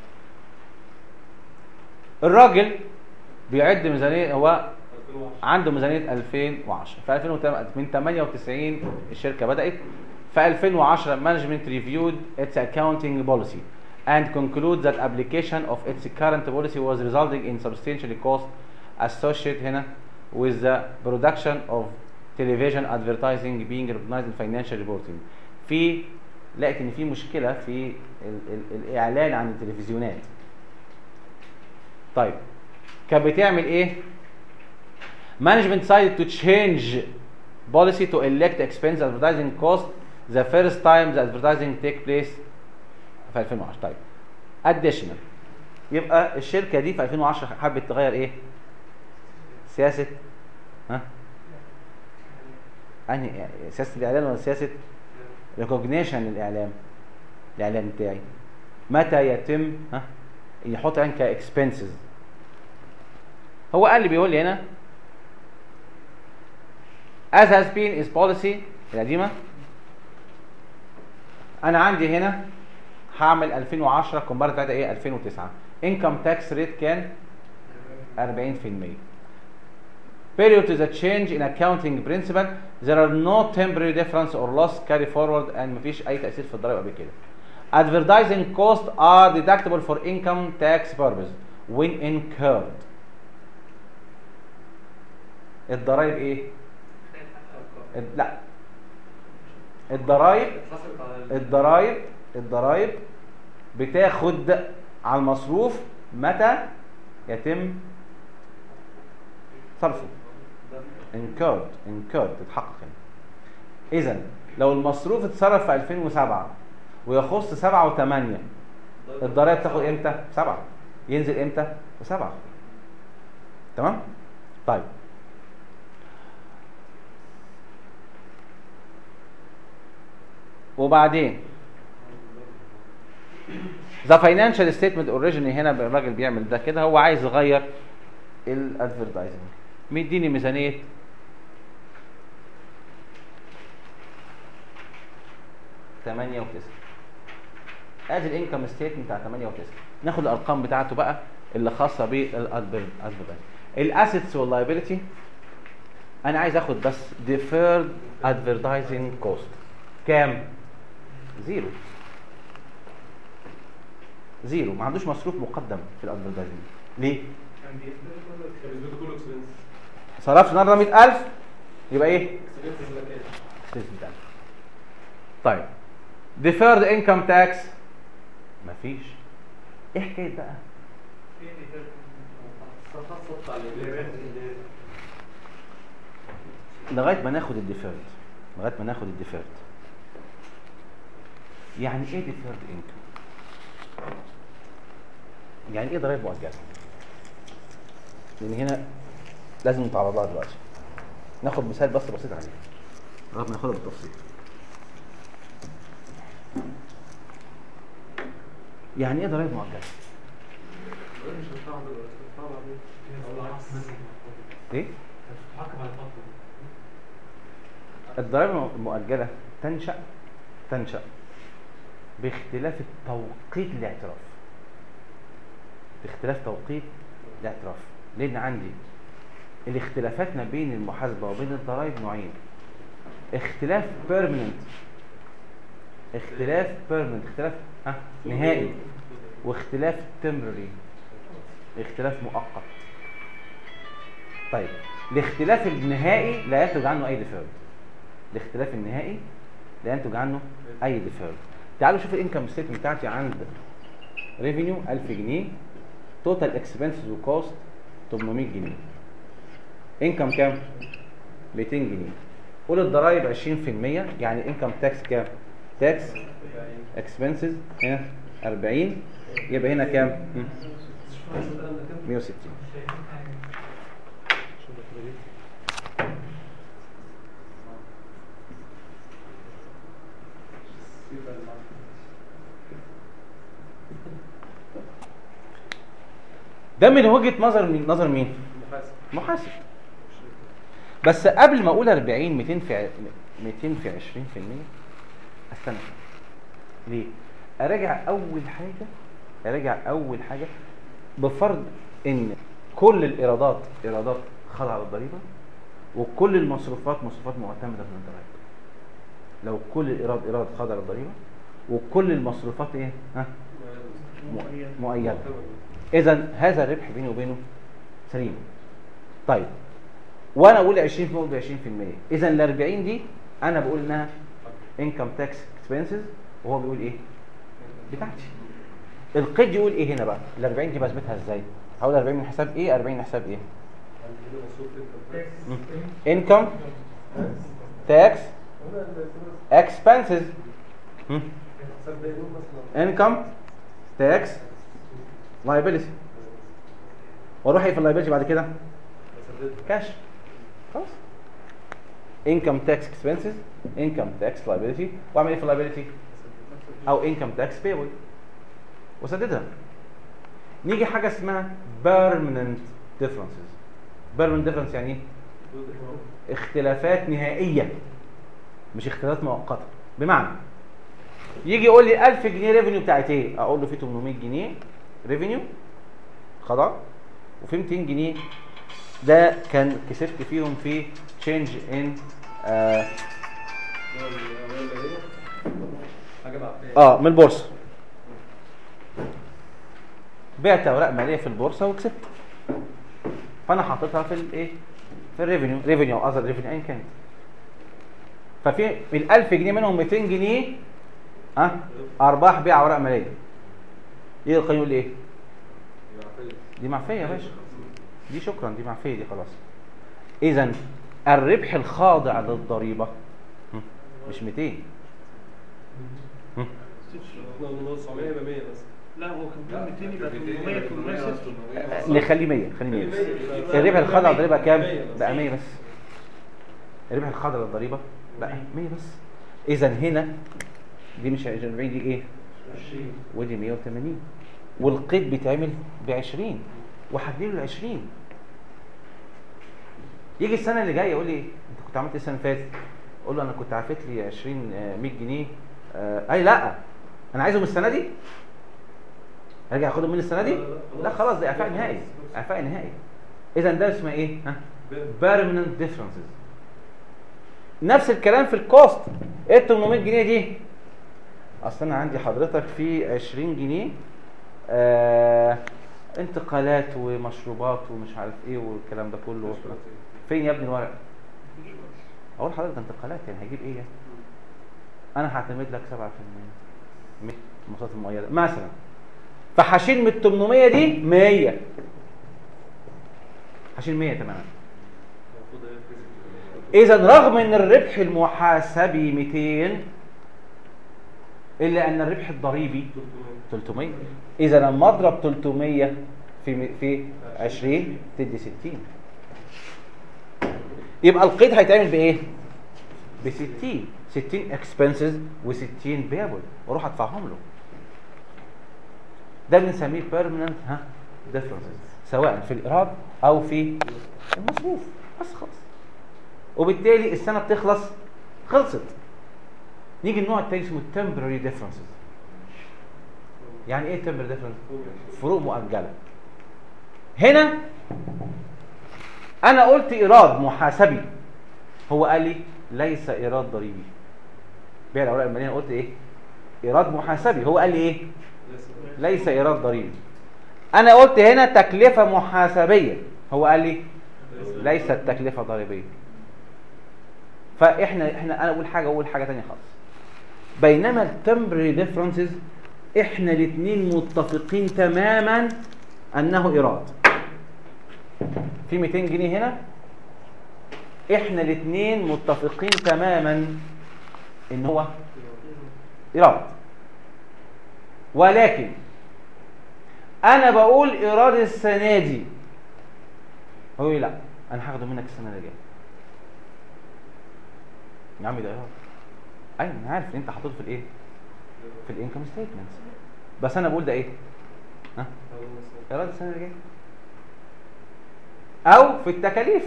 Speaker 1: الراجل بيعد ميزانية هو عنده ميزانية 2010 في 2008 من 98 الشركة بدأت في 2010 management reviewed its accounting policy and conclude that application of its current policy was resulting in substantial cost associated هنا with the production of television advertising being recognized in financial reporting في لقيت ان في مشكلة في ال ال الاعلان عن التلفزيونات طيب كانت بتعمل ايه management decided to change policy to elect expense advertising cost the first time the advertising take place في 2010 طيب additional يبقى الشركه دي في 2010 حبت تغير ايه سياسه ها انهي سياسه الاعلان ولا سياسه recognition للاعلام الاعلان بتاعي متى يتم ها يحط عين كاكسبنسز هو قال لي بيقول لي هنا as has been is policy القديمه انا عندي هنا هعمل 2010 كومبارت بتاعتها ايه 2009 انكم تاكس ريت كان 40% period to the change in accounting principle there are no temporary difference or loss carry forward and مفيش اي تاثير في الضرائب قبل كده advertising costs are deductible for income tax purpose when incurred الضرائب ايه الد- لا الضرائب
Speaker 2: اتحسبت على ال-
Speaker 1: الضرائب الضرائب بتاخد على المصروف متى يتم صرفه انكارد انكارد تتحقق هنا اذا لو المصروف اتصرف في 2007 ويخص 7 و8 الضرائب تاخد امتى؟ في 7 ينزل امتى؟ في 7 تمام؟ طيب وبعدين ذا فاينانشال ستيتمنت اوريجيني هنا الراجل بيعمل ده كده هو عايز يغير الادفرتايزنج مديني ميزانيه تمانية وتسعة ادي الانكم ستيتمنت بتاع 8 و9 ناخد الارقام بتاعته بقى اللي خاصه بالادفرتايزنج الاسيتس واللايبيلتي انا عايز اخد بس deferred advertising cost كام زيرو زيرو ما عندوش مصروف مقدم في الادفرتايزنج ليه
Speaker 2: كان بيثبت كله اكسبنس
Speaker 1: صرفت النهارده 100000 يبقى ايه
Speaker 2: اكسبنس مكان
Speaker 1: expense بتاعك. طيب deferred income tax مفيش ايه حكايه بقى
Speaker 2: خطط على اللي
Speaker 1: لغايه ما ناخد الديفيرد لغايه ما ناخد الديفيرد يعني ايه ديفيرد انكم يعني ايه ضرائب مؤجله لان هنا لازم نتعرض لها دلوقتي ناخد مثال بس بسيط عليه لغايه ما ناخدها بالتفصيل يعني ايه ضرائب مؤجله
Speaker 2: مش هنفعل دلوقتي هنفعل بعدين او العكس
Speaker 1: ايه
Speaker 4: تتحكم على الفترة
Speaker 1: الضرائب المؤجله تنشا تنشا باختلاف التوقيت الاعتراف باختلاف توقيت الاعتراف لان عندي الاختلافات ما بين المحاسبه وبين الضرائب نوعين اختلاف بيرمننت اختلاف بيرمننت اختلاف ها نهائي واختلاف تمرري اختلاف مؤقت طيب الاختلاف النهائي لا ينتج عنه اي ديفيرد الاختلاف النهائي لا ينتج عنه اي ديفيرد تعالوا شوف الانكم ستيتمنت بتاعتي عند ريفينيو 1000 جنيه توتال اكسبنسز وكوست 800 جنيه انكم كام 200 جنيه قول الضرايب 20% يعني انكم تاكس كام تاكس اكسبنسز هنا 40 يبقى هنا كام هم، 160 ده من وجهه نظر من نظر مين محاسب بس قبل ما اقول 40 200 في ع- 200 في 20% استنى ليه اراجع اول حاجه اراجع اول حاجه بفرض ان كل الايرادات ايرادات خاضعه للضريبه وكل المصروفات مصروفات معتمده من الضرائب لو كل الايراد ايراد خاضع للضريبه وكل المصروفات ايه ها م- مؤيده اذا هذا الربح بيني وبينه سليم طيب وانا اقول 20 اقول ب 20% اذا ال 40 دي انا بقول انها انكم تاكس اكسبنسز وهو بيقول ايه بتاعتي القيد يقول ايه هنا بقى ال 40 دي بثبتها ازاي هقول 40 من حساب ايه 40 من حساب ايه
Speaker 2: عندنا مصروف انكم
Speaker 1: انكم تاكس اكسبنسز
Speaker 2: حساب ده يوم مثلا
Speaker 1: انكم تاكس لايبيلتي واروح ايه في اللايبيلتي بعد كده
Speaker 2: بسددها
Speaker 1: كاش خلاص انكم تاكس اكسبنسز انكم تاكس لايبيلتي واعمل ايه في اللايبيلتي او انكم تاكس بيبل وسددها نيجي حاجه اسمها بيرمننت ديفرنسز بيرمننت ديفرنس يعني ايه اختلافات نهائيه مش اختلافات مؤقته بمعنى يجي يقول لي 1000 جنيه ريفينيو بتاعت ايه اقول له في 800 جنيه ريفينيو خلاص وفي 200 جنيه ده كان كسبت فيهم في تشينج ان آه,
Speaker 2: حاجه بعد
Speaker 1: اه من البورصه بعت اوراق ماليه في البورصه وكسبت فانا حاططها في الايه في الريفينيو ريفينيو او اذر ريفينيو ايا كانت ففي من ال 1000 جنيه منهم 200 جنيه اه ارباح بيع اوراق ماليه ايه القيم يقول ايه دي معفيه يا باشا دي شكرا دي معفيه دي خلاص اذا الربح الخاضع للضريبه هم، مش 200 هم،
Speaker 2: احنا قلنا 900 يبقى 100 بس
Speaker 3: لا هو كان بيقول 200 يبقى 800 800 صفر
Speaker 1: نخليه 100 خليه 100 بس
Speaker 2: 100.
Speaker 1: الربح الخاضع للضريبه كام
Speaker 2: 100 بس.
Speaker 1: بقى 100 بس الربح الخاضع للضريبه بقى 100 بس اذا هنا دي مش 40 دي ايه ودي 180 والقيد بيتعمل ب 20 وهديله ال 20 يجي السنه اللي جايه يقول لي انت كنت عملت ايه السنه اللي فاتت؟ اقول له انا كنت عافيت لي 20 آه، 100 جنيه آه، اي لا انا عايزهم السنه دي ارجع اخدهم من السنه دي؟ لا خلاص ده اعفاء نهائي اعفاء نهائي اذا ده اسمه ايه؟ ها؟ permanent differences نفس الكلام في الكوست ايه ال 800 جنيه دي؟ اصل انا عندي حضرتك في 20 جنيه آه انتقالات ومشروبات ومش عارف ايه والكلام ده كله فين يا ابني الورق؟ اقول لحضرتك ده انتقالات يعني هيجيب ايه يعني؟ انا هعتمد لك 7% من المصاريف المؤيده مثلا فهشيل من ال 800 دي 100 هشيل 100 تماما
Speaker 2: المفروض هي فيزيك
Speaker 1: اذا رغم ان الربح المحاسبي 200 الا ان الربح الضريبي 300 اذا لما اضرب 300 في م- في 20 تدي 60 يبقى القيد هيتعمل بايه ب 60 60 اكسبنسز و60 بيبل واروح ادفعهم له ده بنسميه بيرمننت ها ديفرنسز سواء في الايراد او في المصروف بس خلاص وبالتالي السنه بتخلص خلصت نيجي النوع التاني اسمه temporary differences يعني ايه temporary difference فروق مؤجله هنا انا قلت ايراد محاسبي هو قال لي ليس ايراد ضريبي بيع الاوراق الماليه أنا قلت ايه ايراد محاسبي هو قال لي ايه ليس ايراد ضريبي انا قلت هنا تكلفه محاسبيه هو قال لي ليست تكلفه ضريبيه فاحنا احنا انا اقول حاجه اقول حاجه تانية خالص بينما التمبري ديفرنسز احنا الاثنين متفقين تماما انه ايراد في 200 جنيه هنا احنا الاثنين متفقين تماما ان هو ايراد ولكن انا بقول ايراد السنه دي هو يقول لي لا انا هاخده منك السنه اللي جايه يا عم ده ايراد ايوه انا عارف ان انت حاططه في الايه في الانكم ستيتمنتس بس انا بقول ده ايه ها ايراد السنه اللي جايه او في التكاليف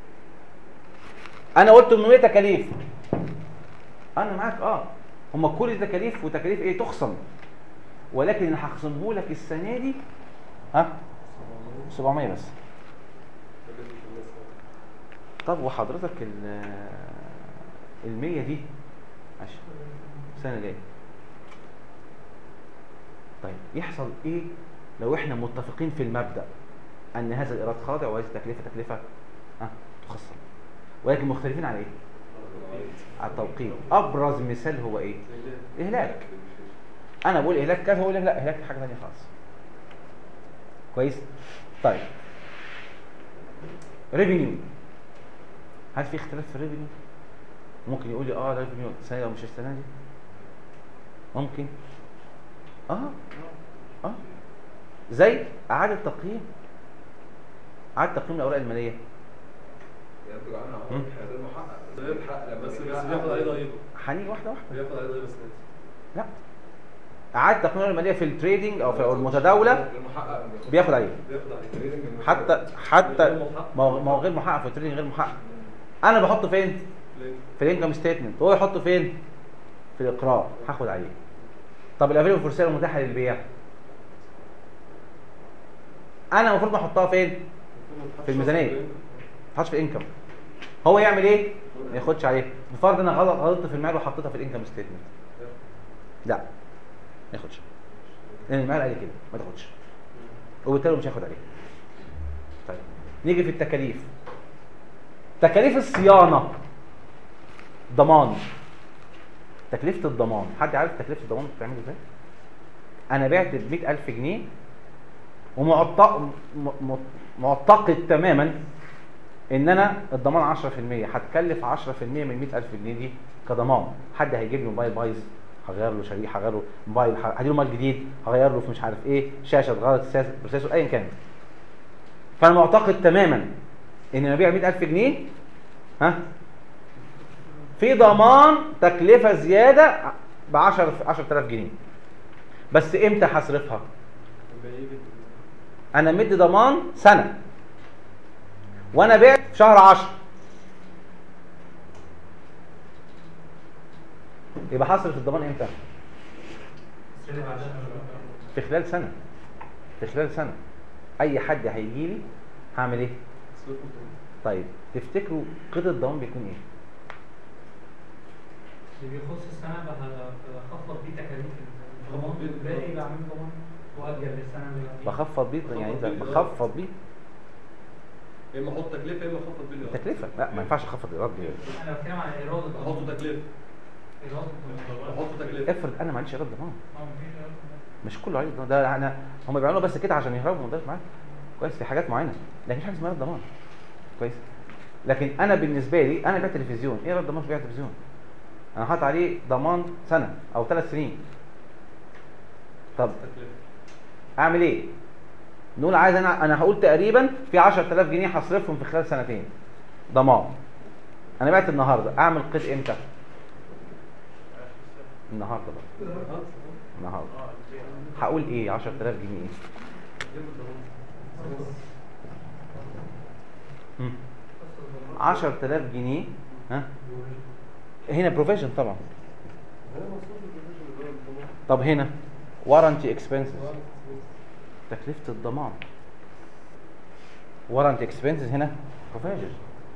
Speaker 1: انا قلت 800 تكاليف انا معاك اه هم كل دي تكاليف وتكاليف ايه تخصم ولكن انا هخصمه لك السنه دي ها 700 بس طب وحضرتك ال ال 100 دي عشان السنه الجايه طيب يحصل ايه لو احنا متفقين في المبدا ان هذا الايراد خاضع وهذه التكلفه تكلفه ها تخصم ولكن مختلفين على ايه على التوقيت ابرز مثال هو ايه اهلاك انا بقول اهلاك كذا هو يقول لك لا اهلاك حاجه ثانيه خالص كويس طيب ريفينيو هل في اختلاف في الريفينيو ممكن يقول لي اه الريفينيو السنه دي او مش السنه دي ممكن اه اه زي اعاده تقييم اعاده تقييم الاوراق الماليه
Speaker 6: ينتج عنها
Speaker 1: مم.
Speaker 6: عوائد غير محقق
Speaker 2: غير
Speaker 6: الحق لما
Speaker 2: بس بس
Speaker 6: بيحقق
Speaker 2: بياخد عليه ضريبه
Speaker 1: هنيجي واحده واحده
Speaker 2: بياخد عليه ضريبه سنه
Speaker 1: لا اعاده تقييم الاوراق الماليه في التريدنج او في أو المتداوله
Speaker 6: المحقق
Speaker 1: بياخد عليه
Speaker 2: بياخد عليه
Speaker 1: حتى حتى
Speaker 2: غير محقق.
Speaker 1: ما هو ما هو غير محقق في التريدنج غير محقق انا بحطه فين
Speaker 2: ليه؟
Speaker 1: في الانكم ستيتمنت هو يحطه فين في الاقرار هاخد عليه طب الافيلبل فور سيل المتاحه للبيع انا المفروض احطها فين في الميزانية. ما تحطش في الانكم هو يعمل ايه ما ياخدش عليه بفرض انا غلط غلطت في المال وحطيتها في الانكم ستيتمنت لا ما ياخدش لان المال قال لي كده ما تاخدش وبالتالي مش هياخد عليه طيب نيجي في التكاليف تكاليف الصيانه ضمان تكلفه الضمان حد عارف تكلفه الضمان بتتعمل ازاي انا بعت ب 100000 جنيه ومعتق م- م- معتقد تماما ان انا الضمان 10% هتكلف 10% من 100000 جنيه دي كضمان حد هيجيب لي موبايل بايظ هغير له شريحه هغير له موبايل ه- هديله موبايل جديد هغير له في مش عارف ايه شاشه اتغيرت ساس- بروسيسور ايا كان فانا معتقد تماما ان انا ابيع 100000 جنيه ها في ضمان تكلفه زياده ب 10 10000 جنيه بس امتى هصرفها انا مدي ضمان سنه وانا بعت في شهر 10 يبقى هصرف الضمان امتى
Speaker 4: السنة اللي بعدها
Speaker 1: في خلال سنه في خلال سنه اي حد هيجي لي هعمل ايه طيب تفتكروا قيد الضمان بيكون ايه
Speaker 4: اللي بيخص السنة بخ- بخفض بيه تكاليف الضمان الباقي بعمل ضمان وأجل للسنة اللي بعديها
Speaker 1: بخفض بيه يعني إذا بخفض بيه
Speaker 2: يا اما احط تكلفه يا اما اخفض بيه الإيراد.
Speaker 1: تكلفه لا ما ينفعش اخفض الايراد دي
Speaker 4: أنا بتكلم عن إيراد الضمان
Speaker 2: احط تكلفه
Speaker 4: إيراد الضمان
Speaker 2: احط تكلفه
Speaker 1: افرض انا ما عنديش ايراد ضمان
Speaker 4: اه مفيش إيراد ضمان.
Speaker 1: مش كله عليه ضمان. ده انا هم بيعملوا بس كده عشان يهربوا من الضيف معاك كويس في حاجات معينه لكن مش حاجه اسمها إيراد ضمان كويس لكن انا بالنسبه لي انا بيع تلفزيون ايه إيراد ضمان في بيع تلفزيون انا حاطط عليه ضمان سنه او ثلاث سنين طب
Speaker 2: تكلفه
Speaker 1: اعمل ايه نقول عايز انا انا هقول تقريبا في 10000 جنيه هصرفهم في خلال سنتين ضمان انا بعت النهارده اعمل قيد امتى النهارده بقى النهارده هقول ايه 10000 جنيه ايه مم. 10000 جنيه ها هنا بروفيجن طبعا طب هنا وارنتي اكسبنسز تكلفه الضمان وارنتي اكسبنسز هنا بروفيجن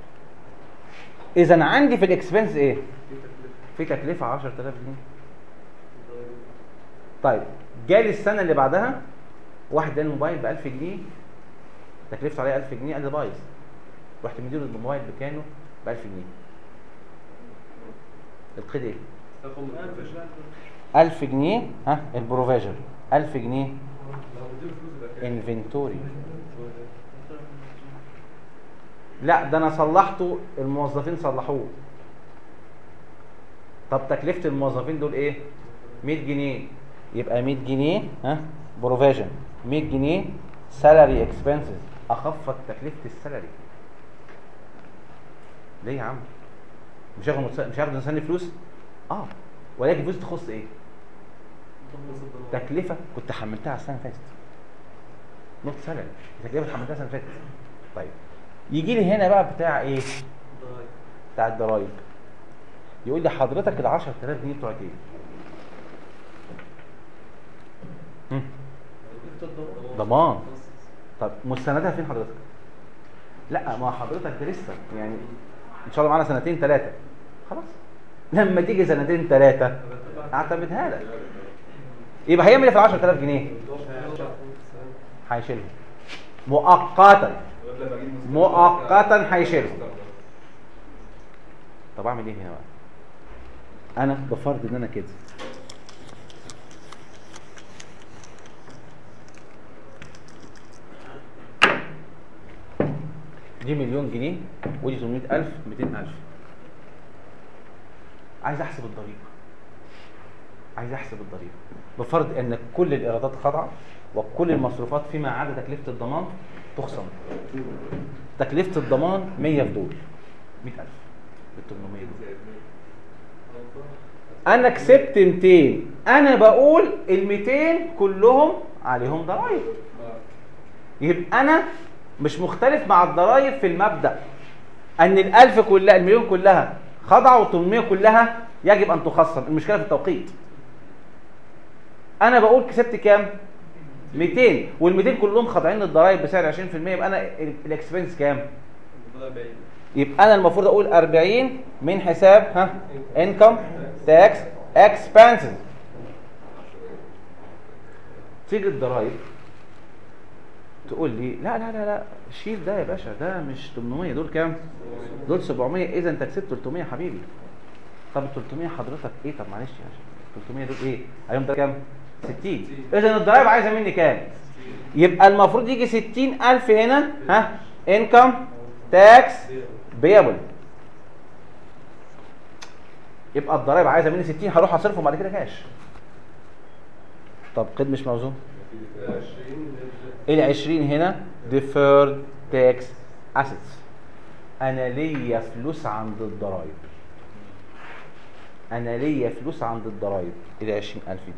Speaker 1: اذا عندي في الاكسبنس ايه في تكلفه 10000 جنيه طيب جالي السنه اللي بعدها واحد اداني موبايل ب 1000 جنيه تكلفته عليه 1000 جنيه قال لي بايظ رحت مديله الموبايل بكانه ب 1000 جنيه القيد ايه؟
Speaker 2: تاخد من البروفيشن
Speaker 1: 1000 جنيه ها البروفيجن 1000 جنيه
Speaker 2: لو مديله فلوس يبقى كام؟
Speaker 1: انفنتوري لا ده انا صلحته الموظفين صلحوه طب تكلفه الموظفين دول ايه 100 جنيه يبقى 100 جنيه ها بروفيجن 100 جنيه سالاري اكسبنسز اخفض تكلفه السالاري ليه يا عم مش هاخد متس- مش هاخد انسان فلوس اه ولكن فلوس تخص ايه تكلفه كنت حملتها على السنه اللي فاتت نوت سالري تكلفه حملتها السنه اللي فاتت طيب يجي لي هنا بقى بتاع ايه بتاع الضرايب يقول لي حضرتك ال 10000 جنيه بتوعك ايه هم؟ ضمان طب مستندها فين حضرتك لا ما حضرتك ده لسه يعني ان شاء الله معانا سنتين ثلاثه خلاص لما تيجي سنتين ثلاثه اعتمدها لك يبقى هيعمل ايه في ال 10000 جنيه هيشيلهم مؤقتا
Speaker 6: لما اجيب مسكين
Speaker 1: مؤقتا هيشيلهم طب اعمل ايه هنا بقى انا بفرض ان انا كده دي مليون جنيه ودي 800000 200000 عايز احسب الضريبه عايز احسب الضريبه بفرض ان كل الايرادات خاضعه وكل المصروفات فيما عدا تكلفه الضمان تخصم تكلفه الضمان 100 في دول 100000 ب 800 دول انا كسبت 200 انا بقول ال 200 كلهم عليهم ضرائب يبقى انا مش مختلف مع الضرائب في المبدا ان ال1000 كلها المليون كلها خاضعه وال800 كلها يجب ان تخصم المشكله في التوقيت انا بقول كسبت كام 200 وال200 كلهم خاضعين للضرائب بسعر 20% يبقى انا ال- الاكسبنس كام يبقى انا المفروض اقول 40 من حساب ها انكم تاكس اكسبنسز تيجي الضرايب تقول لي لا لا لا لا شيل ده يا باشا ده مش 800 دول كام دول 700 اذا انت كسبت 300 يا حبيبي طب ال 300 حضرتك ايه طب معلش يا باشا 300 دول ايه عليهم ده كام 60 اذا الضرايب عايزه مني كام يبقى المفروض يجي 60000 هنا ها انكم تاكس بيبل يبقى الضرايب عايزه مني 60 هروح اصرفهم بعد كده كاش طب قيد مش موزون ال 20 هنا deferred tax assets انا ليا فلوس عند الضرايب انا ليا فلوس عند الضرايب ال 20000 دي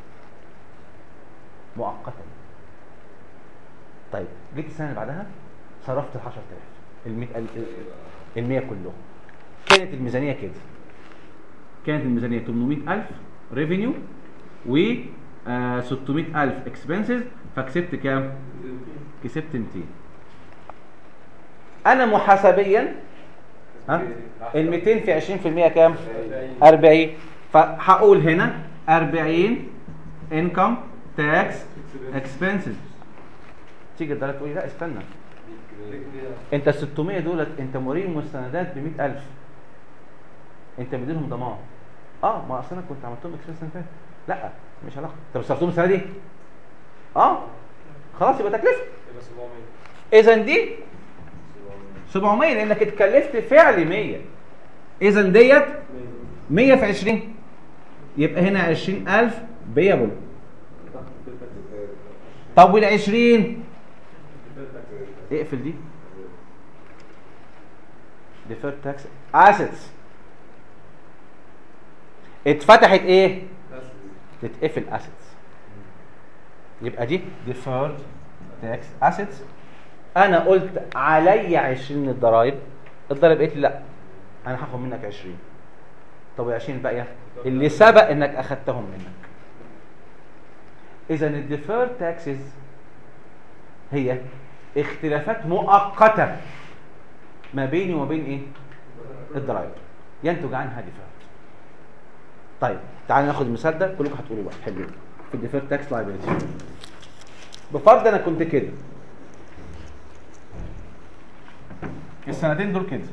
Speaker 1: مؤقتا طيب جيت السنه اللي بعدها صرفت ال 10000 ال 100000 ال 100 كلهم كانت الميزانيه كده كانت الميزانيه 800000 ريفينيو و آه، 600000 اكسبنسز فكسبت كام؟ كسبت 200 انا محاسبيا ها ال 200 في 20% كام؟ 40 فهقول هنا 40 انكم تاكس اكسبنسز تيجي الضرايب تقول لي لا استنى انت ال 600 دولت انت مريم مستندات ب 100000 انت مدينهم ضمان اه ما اصل انا كنت عملت لهم اكسبنس السنه اللي فاتت لا مش علاقه طب صرفتهم السنه دي اه خلاص يبقى تكلفه
Speaker 2: يبقى 700
Speaker 1: اذا دي 700 لانك اتكلفت فعل 100 اذا ديت 100 في 20 يبقى هنا 20000 بيبل طب وال 20 اقفل دي ديفيرد تاكس اسيتس اتفتحت ايه تتقفل اسيتس يبقى دي ديفيرد تاكس اسيتس انا قلت عليا 20 الضرايب الضرايب قالت لي لا انا هاخد منك 20 طب ال 20 الباقيه اللي سبق انك اخدتهم منك اذا الديفيرد تاكسز هي اختلافات مؤقته ما بيني وما بين ايه الضرايب ينتج عنها ديفيرد طيب تعالوا ناخد المثال ده كلكم هتقولوا بقى حلو في الديفيرد تاكس لايبيلتي بفرض انا كنت كده السنتين دول كده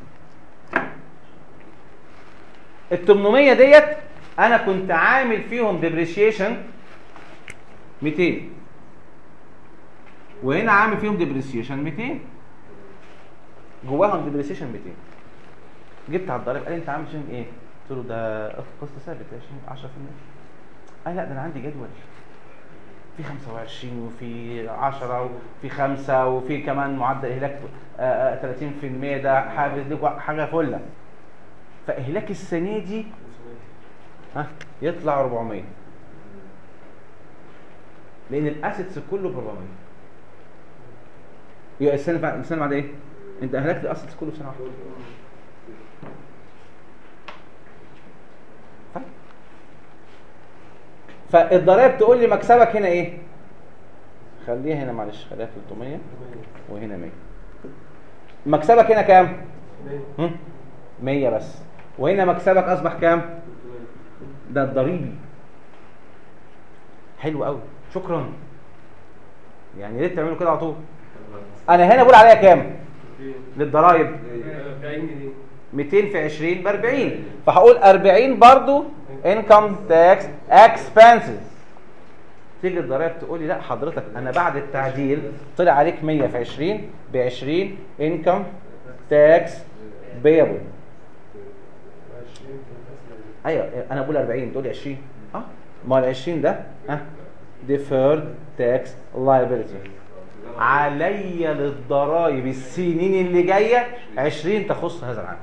Speaker 1: ال 800 ديت انا كنت عامل فيهم ديبريشيشن 200 وهنا عامل فيهم ديبريسيشن 200 جواهم ديبريسيشن 200 جبت على الضريبه قال لي انت عامل شيء ايه؟ قلت له ده قسط ثابت 20 10% قال لا ده انا عندي جدول في 25 وفي 10 وفي 5 وفي كمان معدل اهلاك آه، آه، 30% ده حافز لكم حاجه فله فاهلاك السنه دي ها يطلع 400 لان الاسيتس كله ب 400 يبقى السنه اللي بعد السنه اللي بعد ايه؟ انت اهلكت الاسيتس كله في سنه واحده طيب. فالضرايب تقول لي مكسبك هنا ايه؟ خليها هنا معلش خليها 300 وهنا 100 مكسبك هنا كام؟ هم؟ 100 بس وهنا مكسبك اصبح كام؟ ده الضريبي حلو قوي شكرا يعني ليه تعملوا كده على طول انا هنا بقول عليها كام للضرايب
Speaker 2: 40 جنيه
Speaker 1: 200 في 20 ب 40 فهقول 40 برضو انكم تاكس اكسبنسز تيجي الضرايب تقول لي لا حضرتك انا بعد التعديل طلع عليك 100 في 20 ب 20 انكم تاكس بيبل ايوه انا بقول 40 تقول لي 20 اه ما ال 20 ده ها ديفيرد تاكس liability عليا للضرائب السنين اللي جايه 20 تخص هذا العام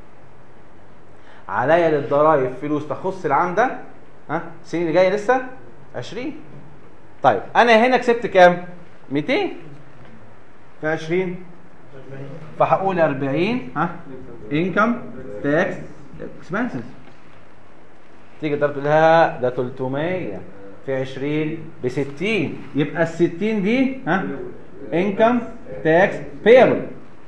Speaker 1: عليا للضرائب فلوس تخص العام ده ها السنين اللي جايه لسه 20 طيب انا هنا كسبت كام 200 في 20 فهقول 40 ها انكم تاكس اكسبنسز تيجي الضرب تقول لها ده 300 في 20 ب 60 يبقى ال 60 دي ها انكم تاكس بيبل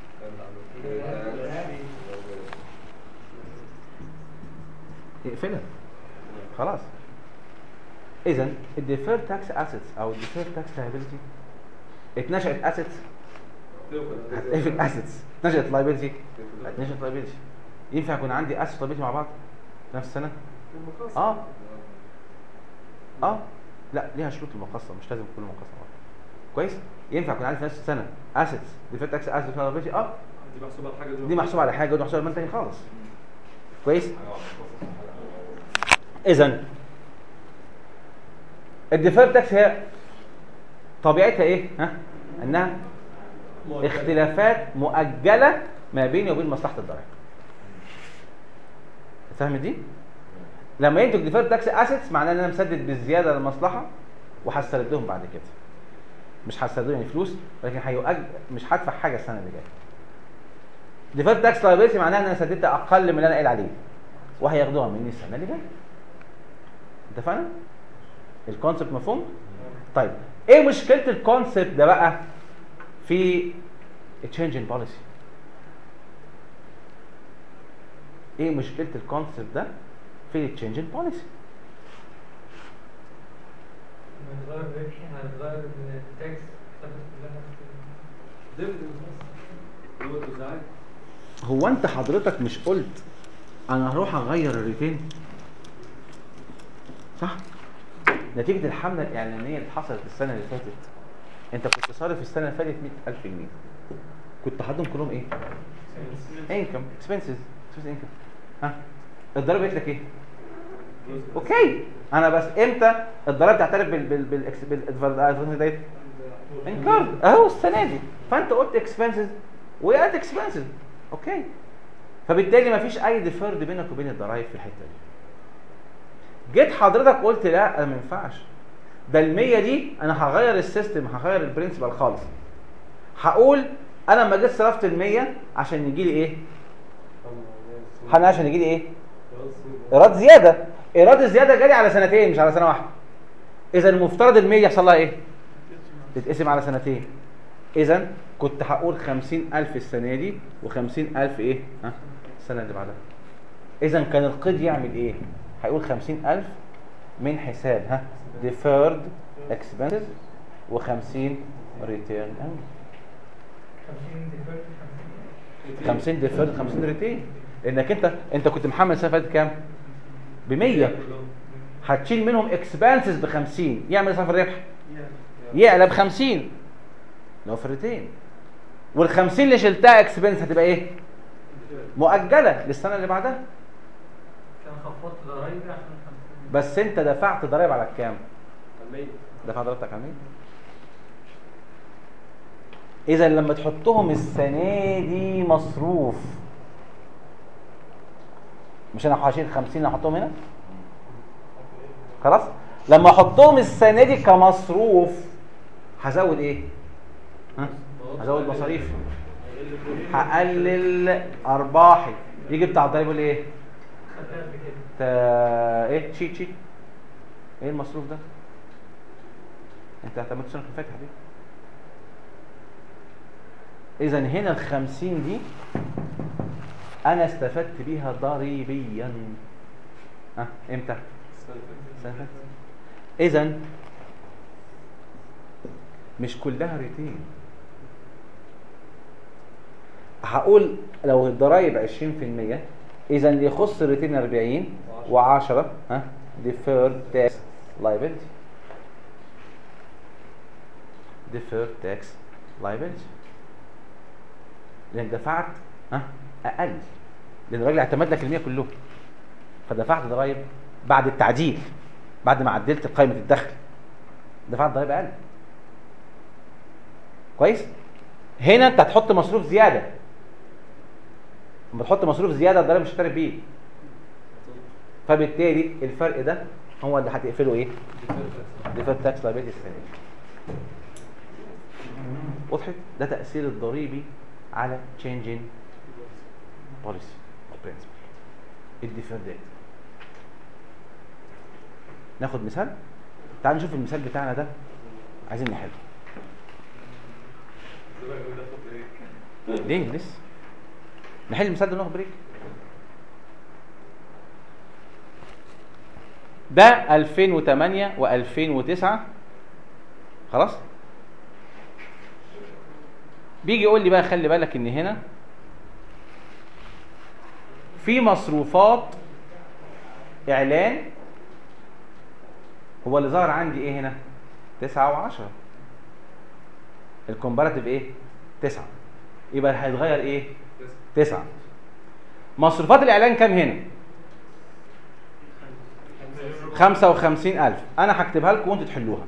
Speaker 1: اقفلها خلاص اذا الديفير تاكس اسيتس او الديفير تاكس لايبيلتي اتنشأت اسيتس هتقفل اسيتس اتنشأت لايبيلتي هتنشأت لايبيلتي ينفع يكون عندي اسيت لايبيلتي مع بعض في نفس السنه اه اه لا ليها شروط المقاصه مش لازم كل مقاصه واحده كويس ينفع يكون عندي في نفس السنه اسيتس ديفيرد تاكس اسيتس اه
Speaker 2: دي محسوبه على حاجه
Speaker 1: دي محسوبه على حاجه ودي محسوبه على مال تاني خالص كويس اذا الديفيرد تاكس هي طبيعتها ايه ها انها اختلافات مؤجله ما بيني وبين مصلحه الضرائب فاهم دي لما ينتج ديفيرد تاكس اسيتس معناه ان انا مسدد بالزياده للمصلحه وهسترد لهم بعد كده مش هسترد لهم فلوس ولكن هيؤجل مش هدفع حاجه السنه اللي جايه ديفيرد تاكس لايبيلتي معناها ان انا سددت اقل من اللي انا قايل عليه وهياخدوها مني السنه اللي جايه اتفقنا الكونسبت مفهوم طيب ايه مشكله الكونسبت ده بقى في تشينج ان بوليسي ايه مشكله الكونسبت ده في تشينج ان بوليسي
Speaker 4: هنغير الربح هنغير التاكس كلها
Speaker 2: ديفيدنز بس هو التوزيعات
Speaker 1: هو انت حضرتك مش قلت انا هروح اغير الريتين صح نتيجه الحمله الاعلانيه اللي حصلت السنه اللي فاتت انت كنت صارف السنه اللي فاتت 100000 جنيه كنت حاطهم كلهم ايه انكم اكسبنسز انكم ها الضريبه قالت لك ايه اوكي انا بس امتى الضريبه تعترف بال بال بال ديت انكارد اهو السنه دي فانت قلت اكسبنسز وقالت اكسبنسز اوكي فبالتالي مفيش اي ديفيرد بينك وبين الضرايب في الحته دي جيت حضرتك قلت لا انا ما ينفعش ده ال 100 دي انا هغير السيستم هغير البرنسبل خالص هقول انا لما جيت صرفت ال 100 عشان يجي لي ايه؟ انا عشان يجي لي ايه؟ ايراد زياده ايراد الزياده جالي على سنتين مش على سنه واحده اذا المفترض ال 100 يحصل لها ايه؟ تتقسم على سنتين اذا كنت هقول 50000 السنه دي و50000 ايه؟ ها؟ السنه اللي بعدها اذا كان القيد يعمل ايه؟ هيقول 50000 من حساب ها deferred expenses و50 return
Speaker 4: 50 ديفيرت
Speaker 1: 50 deferred 50 return لانك انت انت كنت محمل السنه اللي فاتت كام؟ ب 100 هتشيل منهم expenses ب 50 يعمل ايه صافي الربح؟ يعلى ب 50 لو في الريتين وال 50 اللي شلتها اكسبنس هتبقى ايه؟ مؤجله للسنه اللي بعدها
Speaker 4: كان خفضت ضرايبي عشان 50
Speaker 1: بس انت دفعت ضرائب على كام؟
Speaker 2: المية
Speaker 1: دفعت ضريبتك على 100 اذا لما تحطهم السنه دي مصروف مش انا هشيل 50 احطهم هنا خلاص لما احطهم السنه دي كمصروف هزود ايه ها هزود مصاريف هقلل ارباحي يجي بتاع الضرايب يقول ايه
Speaker 4: خدتها قبل كده
Speaker 1: تا... ايه شيت شيت ايه المصروف ده انت اعتمدت السنه اللي فاتت يا حبيبي اذا هنا ال 50 دي انا استفدت بيها ضريبيا ها امتى
Speaker 2: السنة اللي فاتت.
Speaker 1: السنه اللي فاتت اذا مش كلها ريتين هقول لو الضرايب 20% اذا اللي يخص الريتين 40 و10 ها deferred tax liability deferred tax liability لان دفعت ها اقل لان الراجل اعتمد لك ال 100 كلهم فدفعت ضرايب بعد التعديل بعد ما عدلت قائمه الدخل دفعت ضرايب اقل كويس هنا انت هتحط مصروف زياده لما تحط مصروف زياده الضرايب مش هتعترف بيه فبالتالي الفرق ده هو اللي هتقفله ايه؟ ديفيرد تاكس لايبيلتي السنه دي. وضحت؟ ده تاثير الضريبي على changing policy or principle الديفيردات ناخد مثال تعال نشوف المثال بتاعنا ده عايزين نحله ليه لسه نحل المثال ده وناخد بريك ده 2008 و2009 خلاص بيجي يقول لي بقى خلي بالك ان هنا في مصروفات اعلان هو اللي ظهر عندي ايه هنا 9 و10 الكومباراتيف ايه 9 يبقى هيتغير ايه 9 مصروفات الاعلان كام هنا 55000 انا هكتبها لكم وانتوا تحلوها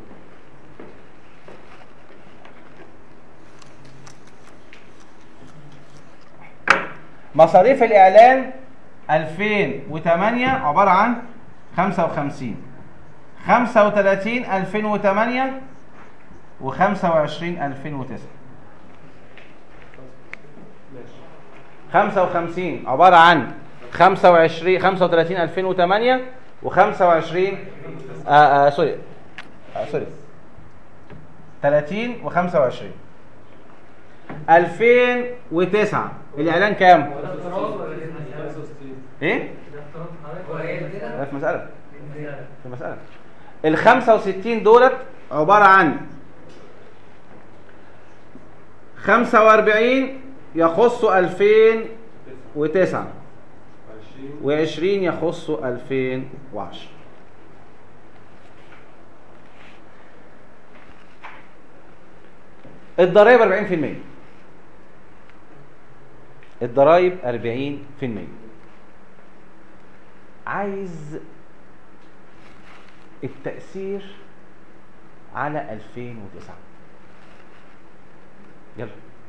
Speaker 1: مصاريف الاعلان 2008 عباره عن 55 35 2008 و25 2009 55 عباره عن 25 35 2008 و25 آه آه سوري آه سوري 30 و25 2009 الاعلان كام؟
Speaker 4: هو ده افتراض ولا دي مسألة؟
Speaker 1: ايه؟
Speaker 4: ده افتراض حضرتك
Speaker 5: هو
Speaker 4: ولا
Speaker 5: هي
Speaker 4: دي
Speaker 5: كده؟
Speaker 1: ده في مساله
Speaker 4: مسألة؟
Speaker 1: في مساله ال 65 دولت عباره عن 45 يخصوا 2009 و20 يخصوا 2010 الضرايب 40% الضرايب 40% عايز التأثير على 2009 يلا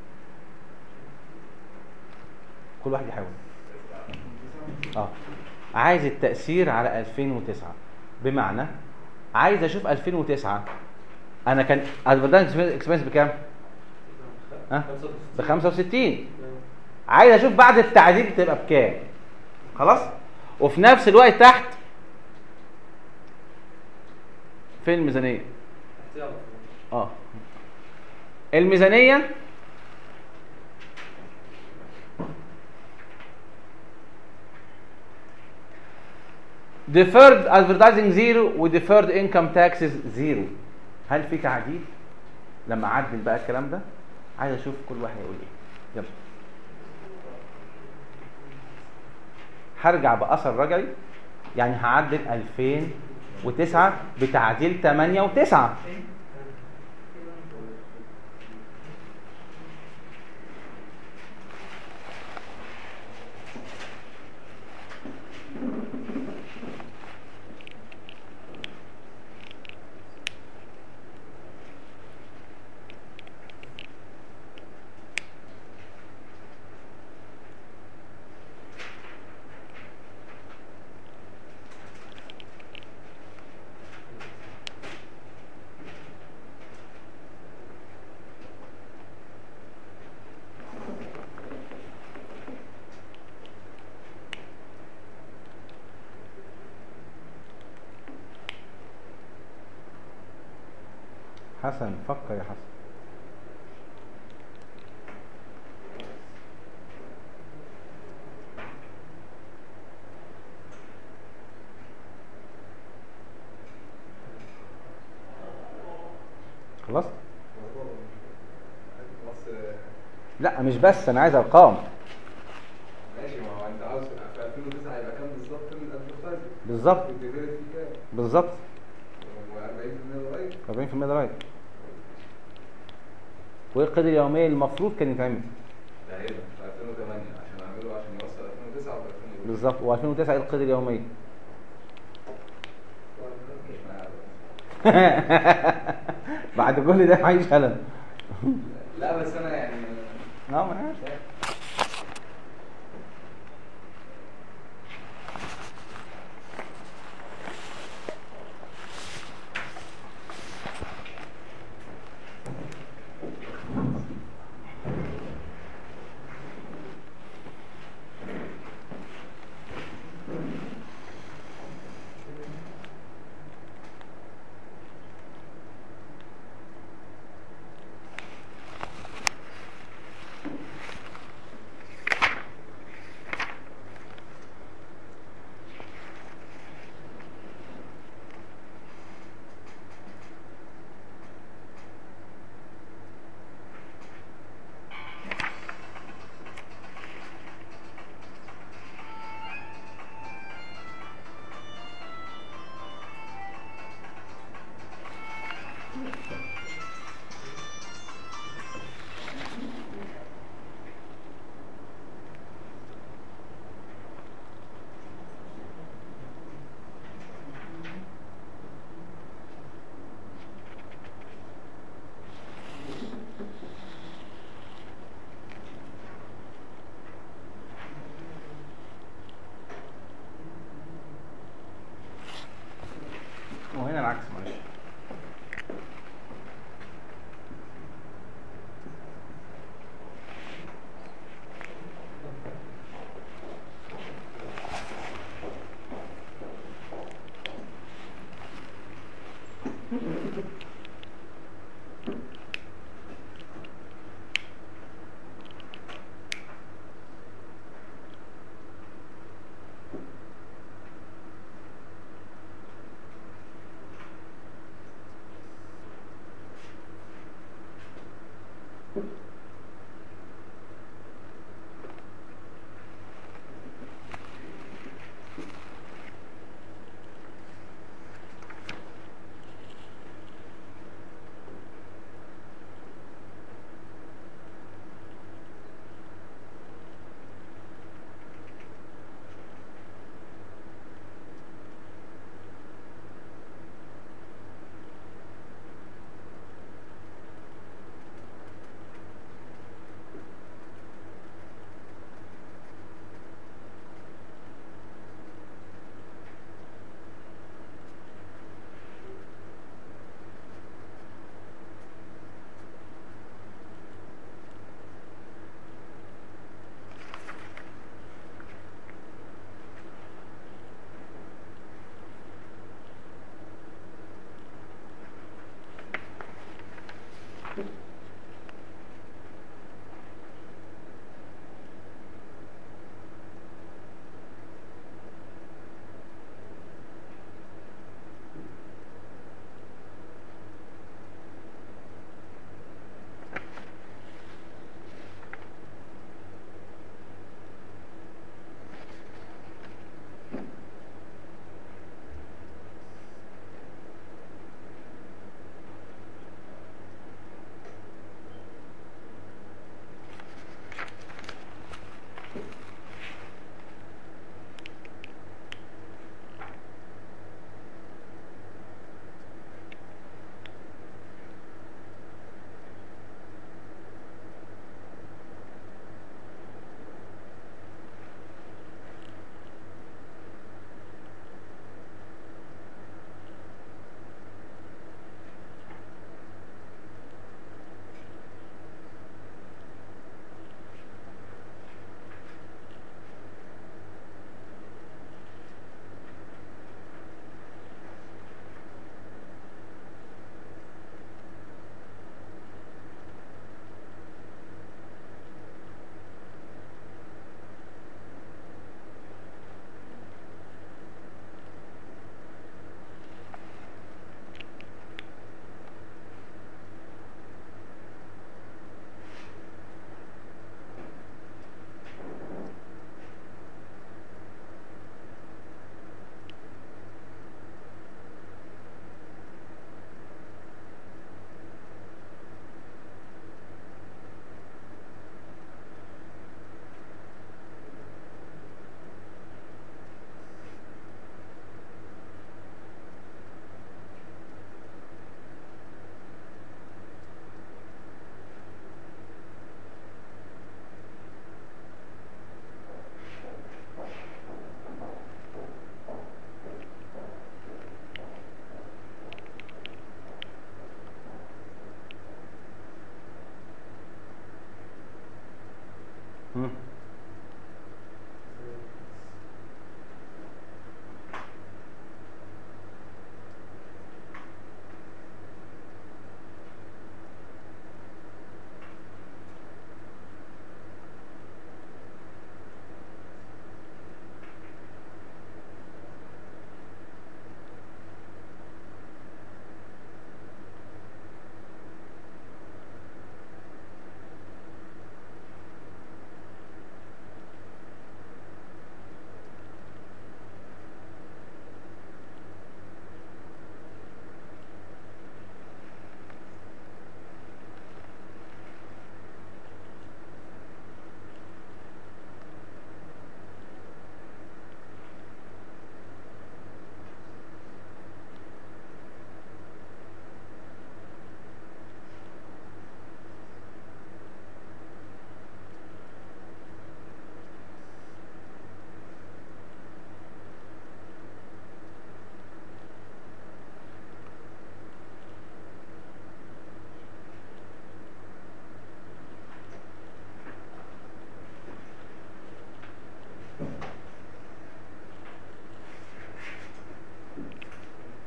Speaker 1: كل واحد يحاول اه عايز التأثير على 2009 بمعنى عايز اشوف 2009 انا كان ادفرتايز اكسبنس بكام؟ ها؟ ب 65 عايز اشوف بعد التعديل تبقى بكام خلاص وفي نفس الوقت تحت فين الميزانيه اه الميزانيه deferred advertising زيرو و deferred income taxes زيرو هل في تعديل لما اعدل بقى الكلام ده عايز اشوف كل واحد هيقول ايه يلا هرجع باثر رجعي يعني هعدل 2009 بتعديل 8 و9 حسن فكر يا حسن خلاص
Speaker 6: مصر
Speaker 1: لا مش بس انا عايز ارقام
Speaker 6: ماشي ما هو انت عاوز في 2009 يبقى كام بالظبط من الادفرتايزنج
Speaker 1: بالظبط
Speaker 6: والديفيرت فيه كام؟
Speaker 1: بالظبط
Speaker 6: و40% ضرايب
Speaker 1: 40% ضرايب وايه القيد اليوميه اللي المفروض كان يتعمل
Speaker 6: ده هنا في 2008 عشان اعمله عشان يوصل 2009 و 2008
Speaker 1: بالظبط و2009 ايه القيد اليوميه بعد كل ده عايش هلا
Speaker 6: لا بس انا يعني
Speaker 1: اه ما انا عارف هنا العكس معلش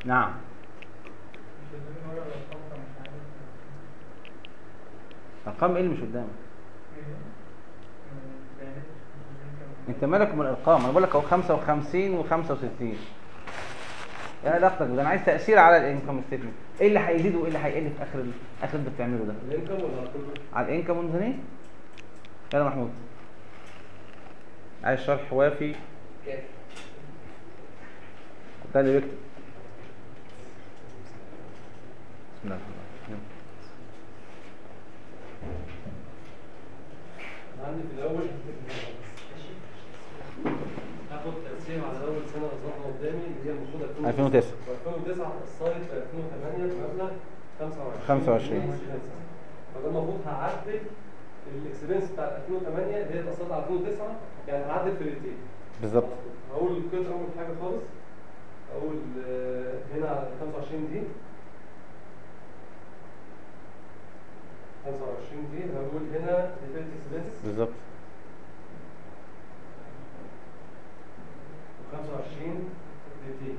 Speaker 1: نعم
Speaker 4: مش قدامي ورقة الأرقام فمش عارف
Speaker 1: ارقام ايه اللي مش قدامك
Speaker 4: إيه ده؟ من البيانات
Speaker 1: انت مالك من الارقام انا بقول لك اهو 55 و65 ايه علاقتك بده انا عايز تاثير على الانكم ستيتمنت ايه اللي هيزيد وايه اللي هيقل في اخر ال- اخر اللي بتعمله ده
Speaker 2: الانكم ولا كله؟
Speaker 1: على الانكم والميزانيه يلا محمود عايز شرح وافي
Speaker 5: كافي
Speaker 1: ده اللي بيكتب بسم الله الرحمن الرحيم
Speaker 2: أنا عندي في الاول هاخد تقسيم على اول سنه نظامها قدامي اللي هي المفروض
Speaker 1: 2009.
Speaker 2: و2009 الصايد في 2008 بمبلغ 25
Speaker 1: 25.
Speaker 2: فده المفروض هعدل الاكسبنس بتاع 2008 اللي هي اتقسطت على 2009 يعني هعدل في الاثنين
Speaker 1: بالظبط
Speaker 2: هقول القطعه اول حاجه خالص اقول آه، هنا على 25 دي 25 دي هقول هنا ديفيلت اكسبنس
Speaker 1: بالظبط
Speaker 2: و25 دي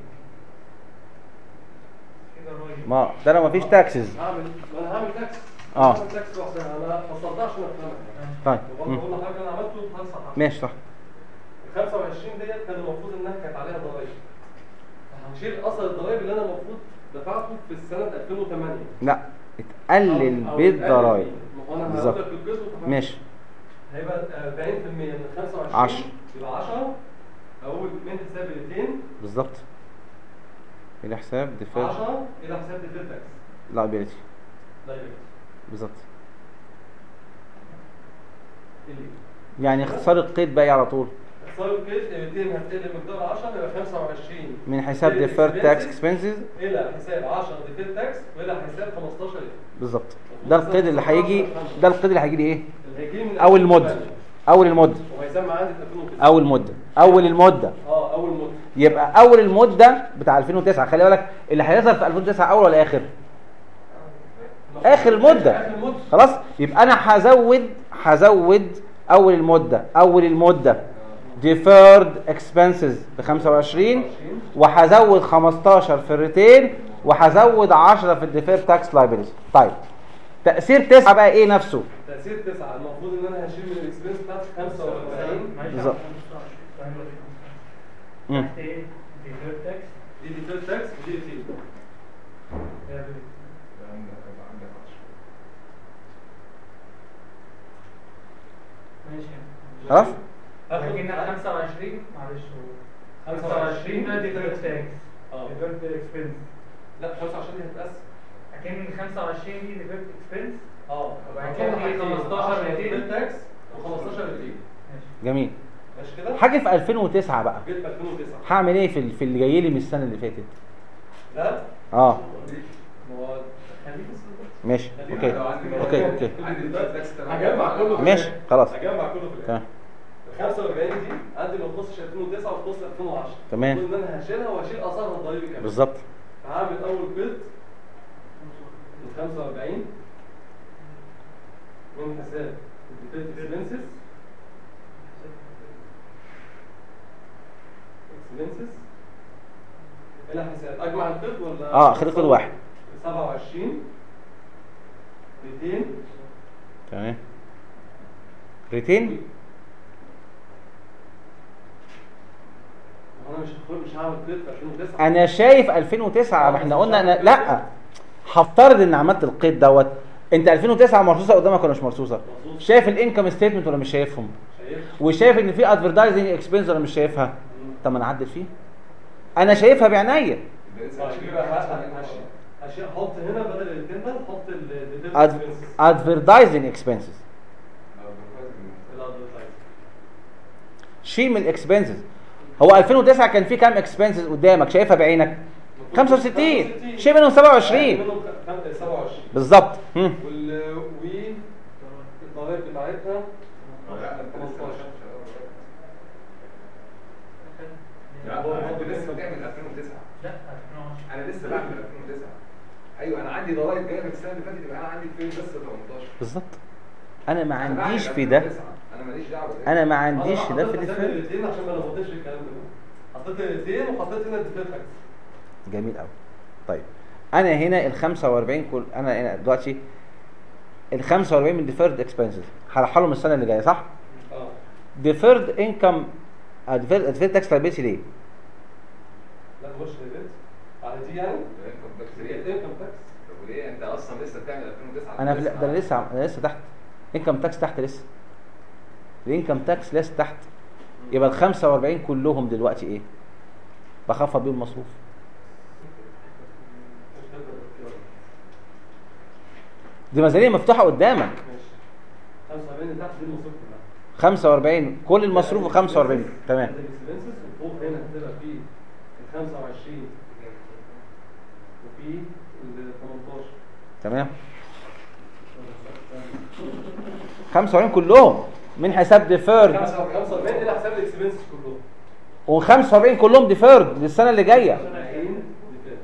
Speaker 4: كده رايح
Speaker 1: ما ده لو مفيش تاكسز
Speaker 2: هعمل ما انا هعمل تاكس
Speaker 1: آه.
Speaker 2: هعمل تاكس لوحدها انا ما صدقش عشان افهمها
Speaker 1: طيب
Speaker 2: وبرضه
Speaker 1: مم.
Speaker 2: اقول لحضرتك انا عملته هنصح
Speaker 1: ماشي صح
Speaker 2: ال 25 ديت كان المفروض انها كانت عليها ضرايب هشيل اثر الضرايب اللي انا المفروض دفعته في السنه 2008
Speaker 1: لا اتقلل
Speaker 2: أو- أو
Speaker 1: بالضرايب
Speaker 2: ما هو انا
Speaker 1: بالظبط.
Speaker 2: هقول لك الجزء وتفهم.
Speaker 1: ماشي
Speaker 2: هيبقى 40% من 25
Speaker 1: عشرة.
Speaker 2: يبقى 10 اقول من حساب الاثنين
Speaker 1: بالظبط الى حساب ديفير
Speaker 2: 10 الى حساب الديفير تاكس
Speaker 1: لايبيلتي
Speaker 2: دايركت
Speaker 1: بالظبط
Speaker 2: اللي
Speaker 1: يعني اختصار القيد باقي على طول
Speaker 2: صار الكيس 200 هتقل مقدار 10 يبقى 25
Speaker 1: من حساب ديفير تاكس اكسبنسز
Speaker 2: الى حساب 10 ديفير تاكس والى حساب 15
Speaker 1: بالظبط ده القيد اللي هيجي ده القيد اللي هيجي لي ايه
Speaker 2: اللي هيجي من
Speaker 1: اول المده اول المده
Speaker 2: وهيسمى عندي في 2009
Speaker 1: اول مده اول المده
Speaker 2: اه اول مده
Speaker 1: يبقى اول المده بتاع 2009 خلي بالك اللي هيظهر في 2009 اول ولا اخر اخر المده
Speaker 2: اخر المده
Speaker 1: خلاص يبقى انا هزود هزود اول المده اول المده deferred expenses ب 25 وهزود 15 في الريتين وهزود 10 في الديفير تاكس لايبيلتي طيب تاثير 9 بقى ايه نفسه
Speaker 2: تأثير 9 المفروض ان انا هشيل من الاكسبنس بتاعتي 45
Speaker 4: معلش
Speaker 1: بالظبط. مم.
Speaker 4: تحت ايه؟ ديفير تاكس
Speaker 2: دي ديفير تاكس ودي تي
Speaker 4: ماشي
Speaker 1: خلاص
Speaker 4: لكن 25 معلش هو 25 ده ديفير تاكس
Speaker 2: اه
Speaker 4: ديفير اكسبنس
Speaker 2: لا 25 دي هتتقسم
Speaker 4: اكن 25 دي ديفير اكسبنس
Speaker 2: اه
Speaker 4: وبعد كده في 15
Speaker 2: ديفير تاكس و15 تي
Speaker 4: ماشي
Speaker 1: جميل
Speaker 2: ماشي كده؟
Speaker 1: حاجه في 2009 بقى
Speaker 2: جيت في 2009
Speaker 1: هعمل ايه في ال- في اللي جاي لي من السنه اللي فاتت
Speaker 2: لا
Speaker 1: اه
Speaker 2: ما هو خليك بس
Speaker 1: ماشي اوكي اوكي اوكي
Speaker 2: عندي دلوقتي هجمع كله في
Speaker 1: ماشي
Speaker 2: الآخر.
Speaker 1: خلاص
Speaker 2: هجمع كله في الاخر
Speaker 1: تمام
Speaker 2: ال 45 دي عندي ما تخصش 2009 وتخص 2010
Speaker 1: تمام.
Speaker 2: المفروض ان انا هشيلها وهشيل اثارها الضريبي كمان
Speaker 1: بالظبط
Speaker 2: هعمل اول قسط من 45 من حساب الديفيلت اكسبنسز اكسبنسز الى حساب اجمع القسط ولا
Speaker 1: اه خلي قيد واحد
Speaker 2: 27 200
Speaker 1: تمام ريتين
Speaker 2: وانا مش هدخل مش هعمل قسط في 2009
Speaker 1: انا شايف 2009 ما احنا قلنا أنا لا هفترض ان عملت القيد دوت انت 2009 مرصوصه قدامك ولا مش مرصوصه
Speaker 2: مرصوصة.
Speaker 1: شايف الانكم ستيتمنت ولا مش شايفهم
Speaker 2: شايف
Speaker 1: وشايف ان في ادفرتايزنج اكسبنس ولا مش شايفها طب ما انا اعدل فيه انا شايفها بعينيا
Speaker 2: طيب يبقى ه- ه- هشيل هشيل احط هنا بدل الاثنين ده احط الديفيلت اكسبنسز
Speaker 1: ادفرتايزنج اكسبنسز
Speaker 2: الادفرتايز
Speaker 1: شيل من الاكسبنسز هو 2009 كان في كام اكسبنسز قدامك شايفها بعينك 65 شيل منهم 27
Speaker 2: منهم خ- خم- 27
Speaker 1: بالظبط هم.
Speaker 2: وال والضرائب بتاعتها 15
Speaker 6: لا هو لسه بتعمل 2009
Speaker 4: لا 2010
Speaker 6: انا لسه بعمل 2009 ايوه انا عندي ضرايب جايه من السنه اللي فاتت يبقى انا عندي فين بس 18
Speaker 1: بالظبط انا ما
Speaker 6: أنا بعمل
Speaker 1: عنديش في ده
Speaker 6: 2009. انا ماليش دعوه بده.
Speaker 1: انا ما عنديش
Speaker 2: أنا
Speaker 1: ده في
Speaker 2: حطيت حساب
Speaker 1: الاسفل
Speaker 2: الاثنين عشان ما نلخبطش في الكلام ده حطيت الاثنين وحطيت هنا الديفيلت تاكس
Speaker 1: جميل قوي طيب انا هنا ال 45 كل انا هنا دلوقتي ال 45 من ديفيرد اكسبنسز هرحلهم السنه اللي جايه صح؟
Speaker 2: اه
Speaker 1: ديفيرد انكم ديفيرد تاكس لايبيلتي ليه؟
Speaker 2: لا تخش ليفلت على دي يعني
Speaker 6: الانكم تاكس
Speaker 2: هي
Speaker 6: ليه؟
Speaker 2: الانكم تاكس
Speaker 6: طب وليه انت اصلا لسه بتعمل 2009
Speaker 1: انا في ده انا لسه عم- انا لسه تحت انكم تاكس تحت لسه الانكم تاكس لسه تحت يبقى ال 45 كلهم دلوقتي ايه؟ بخفض بيهم المصروف
Speaker 2: مش تقدر تختار.
Speaker 1: دي ميزانيه مفتوحه قدامك
Speaker 2: ماشي 45 اللي تحت دي المصروف كلها
Speaker 1: 45 كل المصروف 45 تمام
Speaker 2: الاكسبنسز وفوق هنا هتبقى فيه ال 25 وفي ال 18
Speaker 1: تمام 45 كلهم من حساب ديفيرد
Speaker 2: 45 الى حساب الاكسبنسز كلهم
Speaker 1: و45 كلهم ديفيرد للسنه اللي جايه
Speaker 2: 40 ديفيرد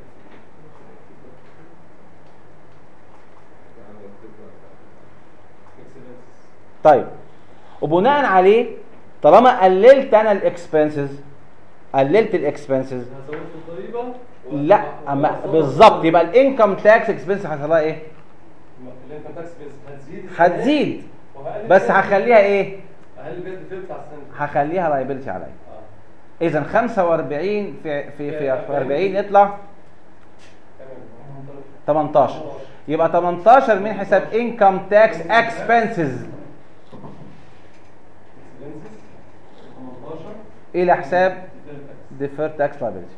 Speaker 2: اكسبنسز
Speaker 1: طيب وبناء عليه طالما قللت انا الاكسبنسز قللت الاكسبنسز
Speaker 2: هزود في الضريبه
Speaker 1: لا اما بالظبط يبقى الانكم تاكس اكسبنس هيحصل لها ايه؟
Speaker 2: الانكم تاكس هتزيد
Speaker 1: هتزيد
Speaker 2: وهقلل
Speaker 1: بس
Speaker 2: بيها-
Speaker 1: هخليها ايه؟
Speaker 2: هقلل بيها الديفيرد بتاع السنه دي.
Speaker 1: هخليها لايبيلتي عليا
Speaker 2: اه
Speaker 1: اذا 45 في في في 40 يطلع
Speaker 2: تمام
Speaker 1: 18 يبقى 18 من حساب انكم تاكس اكسبنسز
Speaker 2: اكسبنسز 18
Speaker 1: الى حساب
Speaker 2: ديفيرد تاكس
Speaker 1: ديفير تاكس لايبيلتي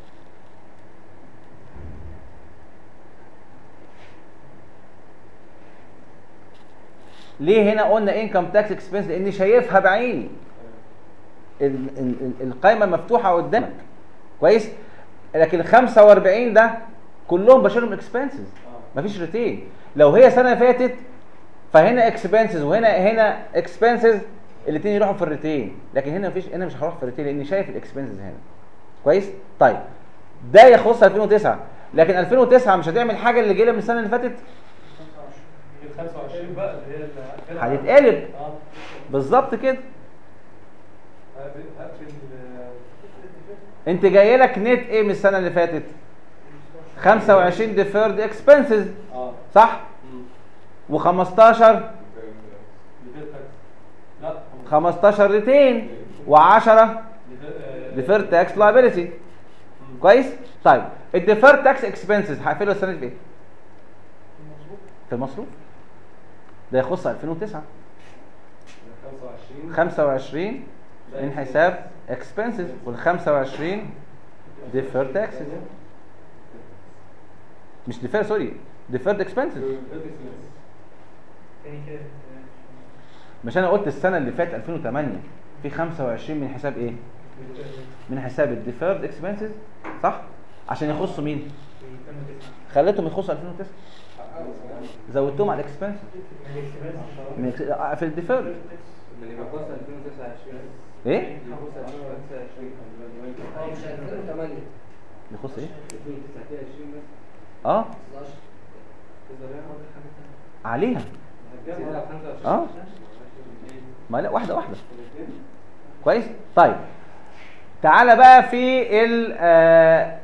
Speaker 1: ليه هنا قلنا انكم تاكس اكسبنس لاني شايفها بعيني ال- ال- ال- القائمه مفتوحه قدامك كويس لكن ال 45 ده كلهم بشيلهم اكسبنسز
Speaker 2: اه
Speaker 1: مفيش ريتين لو هي سنه فاتت فهنا اكسبنسز وهنا هنا اكسبنسز الاثنين يروحوا في الريتين لكن هنا مفيش هنا مش هروح في الريتين لاني شايف الاكسبنسز هنا كويس طيب ده يخص 2009 لكن 2009 مش هتعمل حاجه اللي جايه من السنه اللي فاتت
Speaker 2: ال 25 بقى اللي هي اللي هقفلها.
Speaker 1: هتتقلب
Speaker 2: اه
Speaker 1: بالظبط كده
Speaker 2: هقفل هقفل ال-
Speaker 1: انت جاي لك نت ايه من السنه اللي فاتت 25 ديفيرد اكسبنسز
Speaker 2: اه
Speaker 1: صح
Speaker 2: مم.
Speaker 1: و15
Speaker 2: ديفيرد تاكس لا
Speaker 1: 15 ريتين و10 ديفير تاكس لايبيلتي كويس طيب الديفير تاكس اكسبنسز هقفله السنه دي في ايه في المصروف ده يخص 2009
Speaker 2: 25
Speaker 1: 25 من حساب اكسبنسز وال 25 ديفير تاكسز مش ديفير سوري ديفيرد اكسبنسز
Speaker 4: تاني كده
Speaker 1: مش انا قلت السنه اللي فاتت 2008 في 25 من حساب ايه من حساب الديفيرد اكسبنسز صح عشان يخصوا مين خليتهم يخصوا 2009 زودتهم على الاكسبنسز من ex- آه، في الديفيرد
Speaker 5: اللي بيخص 2029
Speaker 1: ايه
Speaker 5: بيخص 2029 اه مش 2008
Speaker 1: يخص ايه
Speaker 5: 2029 بس
Speaker 1: اه
Speaker 5: 19
Speaker 1: عليها اه ما لا واحده واحده كويس طيب تعالى بقى في ال آه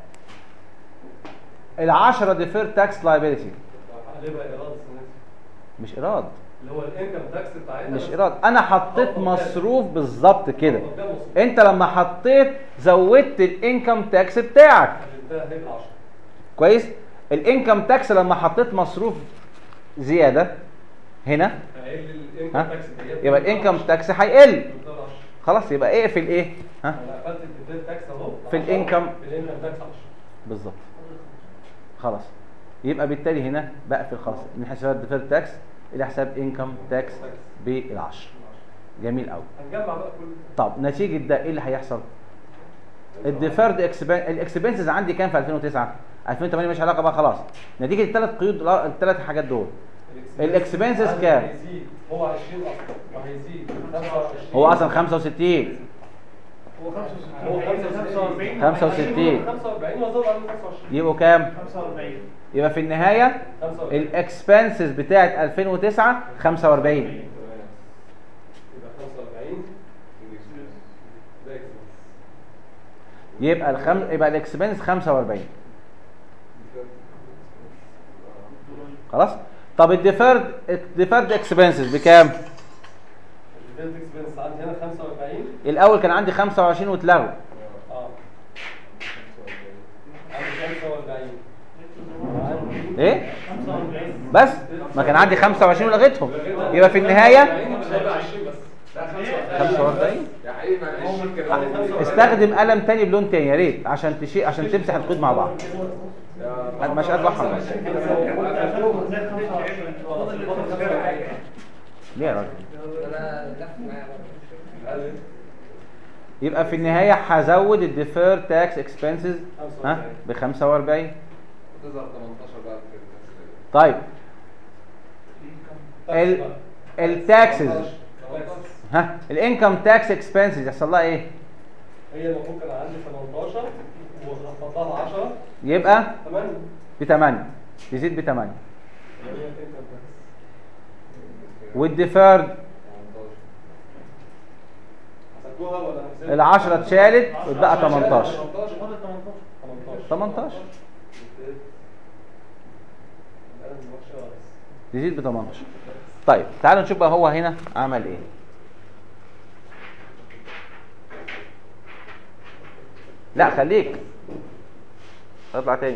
Speaker 1: ال10 ديفير تاكس لايبيلتي
Speaker 2: هقلبها ايراد السنه دي
Speaker 1: مش ايراد
Speaker 2: اللي هو الانكم تاكس بتاعتها
Speaker 1: مش
Speaker 2: بس
Speaker 1: ايراد انا حطيت مصروف بالظبط كده
Speaker 2: قدام مصروف.
Speaker 1: انت لما حطيت زودت الانكم تاكس بتاعك
Speaker 2: قلبتها هيبقى 10
Speaker 1: كويس الانكم تاكس لما حطيت مصروف زياده هنا
Speaker 2: هيقل الانكم
Speaker 1: ها
Speaker 2: تاكس ديت
Speaker 1: يبقى الانكم تاكس هيقل
Speaker 2: قدام 10
Speaker 1: خلاص يبقى اقفل ايه ها
Speaker 2: انا قفلت الديفيد تاكس اهو
Speaker 1: في
Speaker 2: 10.
Speaker 1: الإنكم.
Speaker 2: في الانكم تاكس 10
Speaker 1: بالظبط خلاص يبقى بالتالي هنا بقفل خلاص من حساب الديفيرد تاكس الى حساب انكم تاكس بالعشر جميل قوي
Speaker 2: هنجمع بقى كل
Speaker 1: طب نتيجه ده ايه اللي هيحصل الديفيرد الاكسبنسز عندي كام في 2009 2008 مش علاقه بقى خلاص نتيجه الثلاث قيود الثلاث حاجات دول الإكسبنسز
Speaker 2: عندي
Speaker 1: كام؟
Speaker 2: هيزيد هو 20 اصلا وهيزيد 25
Speaker 1: هو اصلا 65
Speaker 3: هو
Speaker 2: هو
Speaker 3: 65
Speaker 1: 65.
Speaker 2: 45 وازود عليه 25
Speaker 1: يبقوا كام
Speaker 3: 45
Speaker 1: يبقى في النهايه
Speaker 2: 45
Speaker 1: الاكسبنسز بتاعت 2009 45
Speaker 2: يبقى 45 ده اكسبنس
Speaker 1: يبقى الخم... يبقى الاكسبنس 45 خلاص طب الديفيرد الديفيرد اكسبنسز بكام
Speaker 2: الفيلد اكسبنس عندي هنا 45
Speaker 1: الاول كان عندي 25 واتلغوا
Speaker 2: اه عندي 45 عندي
Speaker 1: ايه
Speaker 3: 45
Speaker 1: بس ما كان عندي 25 ولغيتهم يبقى في النهايه
Speaker 2: مش هيبقى 20 بس
Speaker 6: لا
Speaker 1: 45
Speaker 6: يا حبيبي ما 20 كده
Speaker 2: عندي 45.
Speaker 1: استخدم قلم تاني بلون تاني يا ريت عشان تشيل عشان تمسح الخطوط مع بعض
Speaker 6: يا
Speaker 1: مش قادر احمر بس ليه يا راجل
Speaker 5: انا لف معايا برضه.
Speaker 1: يبقى في النهايه هزود الديفير تاكس اكسبنسز ها ب 45
Speaker 6: تظهر 18 بقى في
Speaker 1: طيب ال التاكسز ها الانكم تاكس اكسبنسز يحصل لها ايه
Speaker 2: هي المفروض كان عندي 18 وخفضتها 10
Speaker 1: يبقى
Speaker 2: 8
Speaker 1: ب 8 يزيد ب 8 والديفيرد
Speaker 2: حسبتوها ولا هنسيبها؟
Speaker 1: ال 10 اتشالت واتبقى 18
Speaker 2: 18
Speaker 1: 18 يزيد ب 18 طيب تعالوا نشوف بقى هو هنا عمل ايه لا خليك اطلع تاني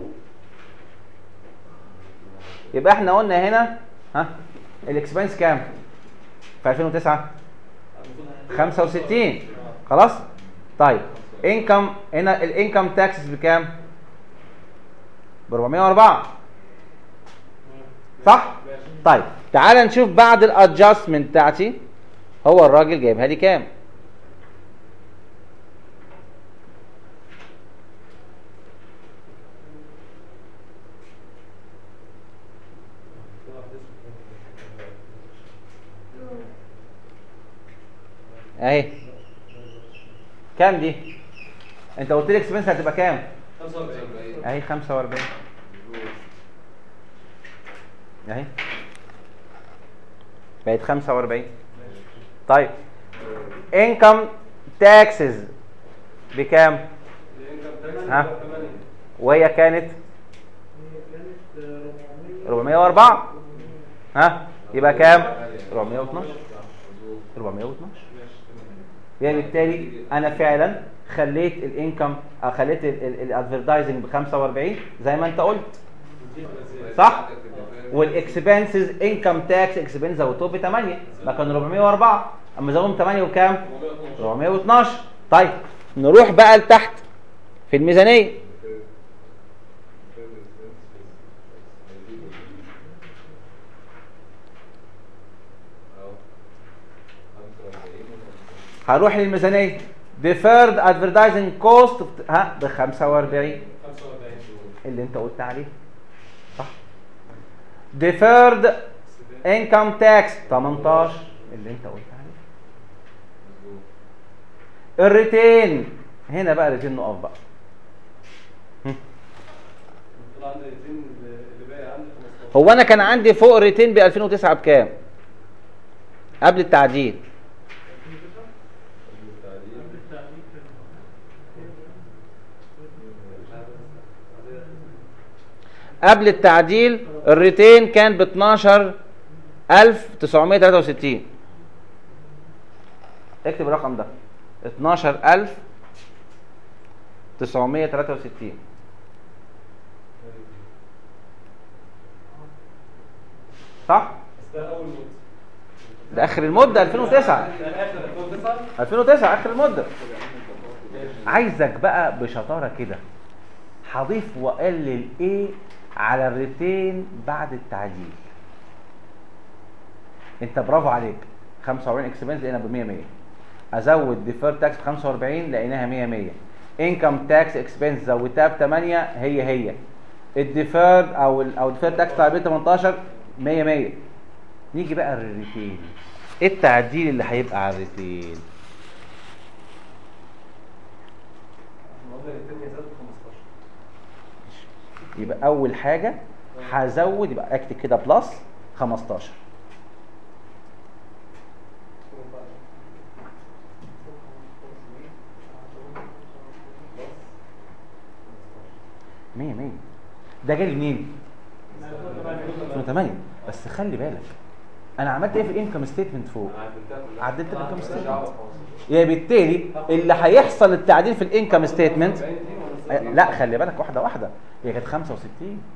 Speaker 1: يبقى احنا قلنا هنا ها الاكسبنس كام في 2009 65 خلاص طيب انكم هنا الانكم تاكسز بكام ب 404 صح طيب تعال نشوف بعد الادجستمنت بتاعتي هو الراجل جايبها لي كام اهي كام دي انت قلت لي اكسبنس هتبقى كام
Speaker 2: 45
Speaker 1: اهي 45 اهي بقت 45 طيب انكم تاكسز بكام ها؟ وهي كانت 404 ها يبقى كام 412 412 يعني بالتالي انا فعلا خليت الانكم خليت الادفرتايزنج ب 45 زي ما انت قلت صح والاكسبنسز انكم تاكس اكسبنس زودتهم ب 8 ما كانوا 404 اما زودهم 8 وكام 412 طيب نروح بقى لتحت في الميزانيه هروح للميزانيه deferred advertising cost ها ب 45
Speaker 2: 45
Speaker 1: اللي انت قلت عليه صح deferred income tax 18 اللي انت قلت عليه الريتين هنا بقى الريتين نقف بقى
Speaker 2: طلع عندي الاثنين اللي باقي عندي 15
Speaker 1: هو انا كان عندي فوق الريتين ب 2009 بكام قبل التعديل قبل التعديل الريتين كان ب 12963 اكتب الرقم ده 12963 صح؟
Speaker 2: بس ده اول موت
Speaker 1: ده اخر المده 2009
Speaker 2: ده اخر 2009
Speaker 1: 2009 اخر المده عايزك بقى بشطاره كده هضيف واقلل ايه على الريتين بعد التعديل انت برافو عليك 45 اكسبنس لقينا ب 100 100 ازود ديفير تاكس ب 45 لقيناها 100 100 انكم تاكس اكسبنس زودتها ب 8 هي هي الديفيرد او ال او الديفير تاكس بتاع 18 100 100 نيجي بقى للريتين ايه التعديل اللي هيبقى على الريتين
Speaker 2: قلنا الاثنين يزادوا 15
Speaker 1: يبقى اول حاجه هزود يبقى اكتب كده بلس 15 100 100 ده جالي منين 2008 بس خلي بالك انا عملت ايه في الانكم ستيتمنت فوق عدلت الانكم ستيتمنت يعني بالتالي اللي هيحصل التعديل في الانكم ستيتمنت لا خلي بالك واحده واحده هي كانت 65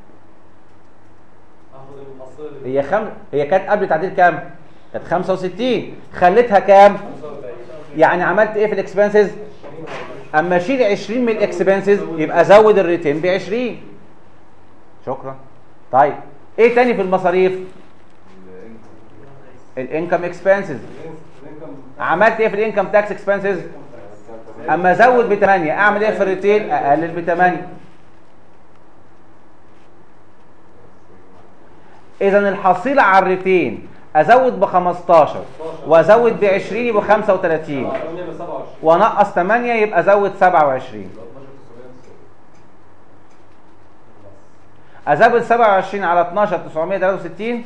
Speaker 2: اخد المحصله اللي
Speaker 1: هي خم... هي كانت قبل تعديل كام كانت 65 خليتها كام
Speaker 2: 45
Speaker 1: يعني عملت ايه في الاكسبنسز اما اشيل 20 من الاكسبنسز يبقى زود الريتين ب 20 شكرا طيب ايه تاني في المصاريف الانكم اكسبنسز عملت ايه في الانكم تاكس اكسبنسز اما ازود ب 8 اعمل ايه في الريتيل اقلل ب 8 اذا الحصيله على الريتين ازود ب 15 وازود ب 20 يبقى 35
Speaker 2: اه 8 ب 27
Speaker 1: ونقص 8 يبقى ازود 27 ازود 27 على 12 963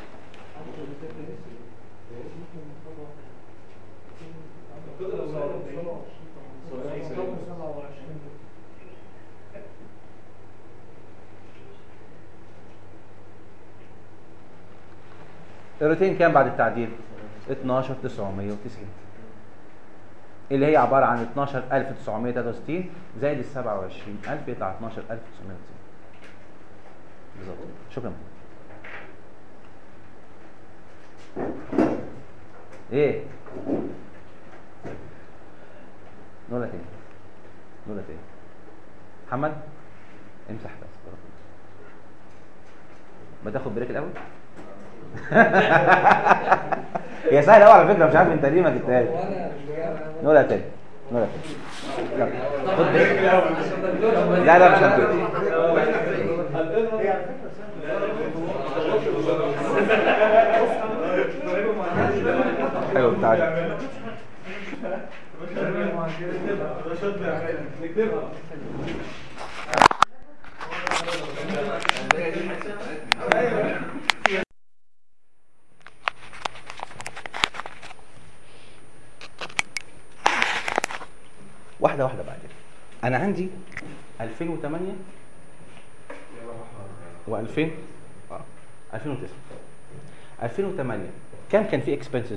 Speaker 1: الروتين كام بعد التعديل 12990 اللي هي عباره عن 12963 زائد ال 27000 يطلع 12990 بالظبط شكرا ايه نقولها تاني نقولها تاني محمد امسح بس ما تاخد بريك الاول هي سهله قوي على فكره مش عارف انت ليه ما جبتهاش نقولها تاني نقولها تاني يلا. خد بريك لا لا مش هبتدي حلو تعالى واحده واحده بعدين انا عندي 2008 و2000 اه 2009 2008 كام كان في اكسبنسز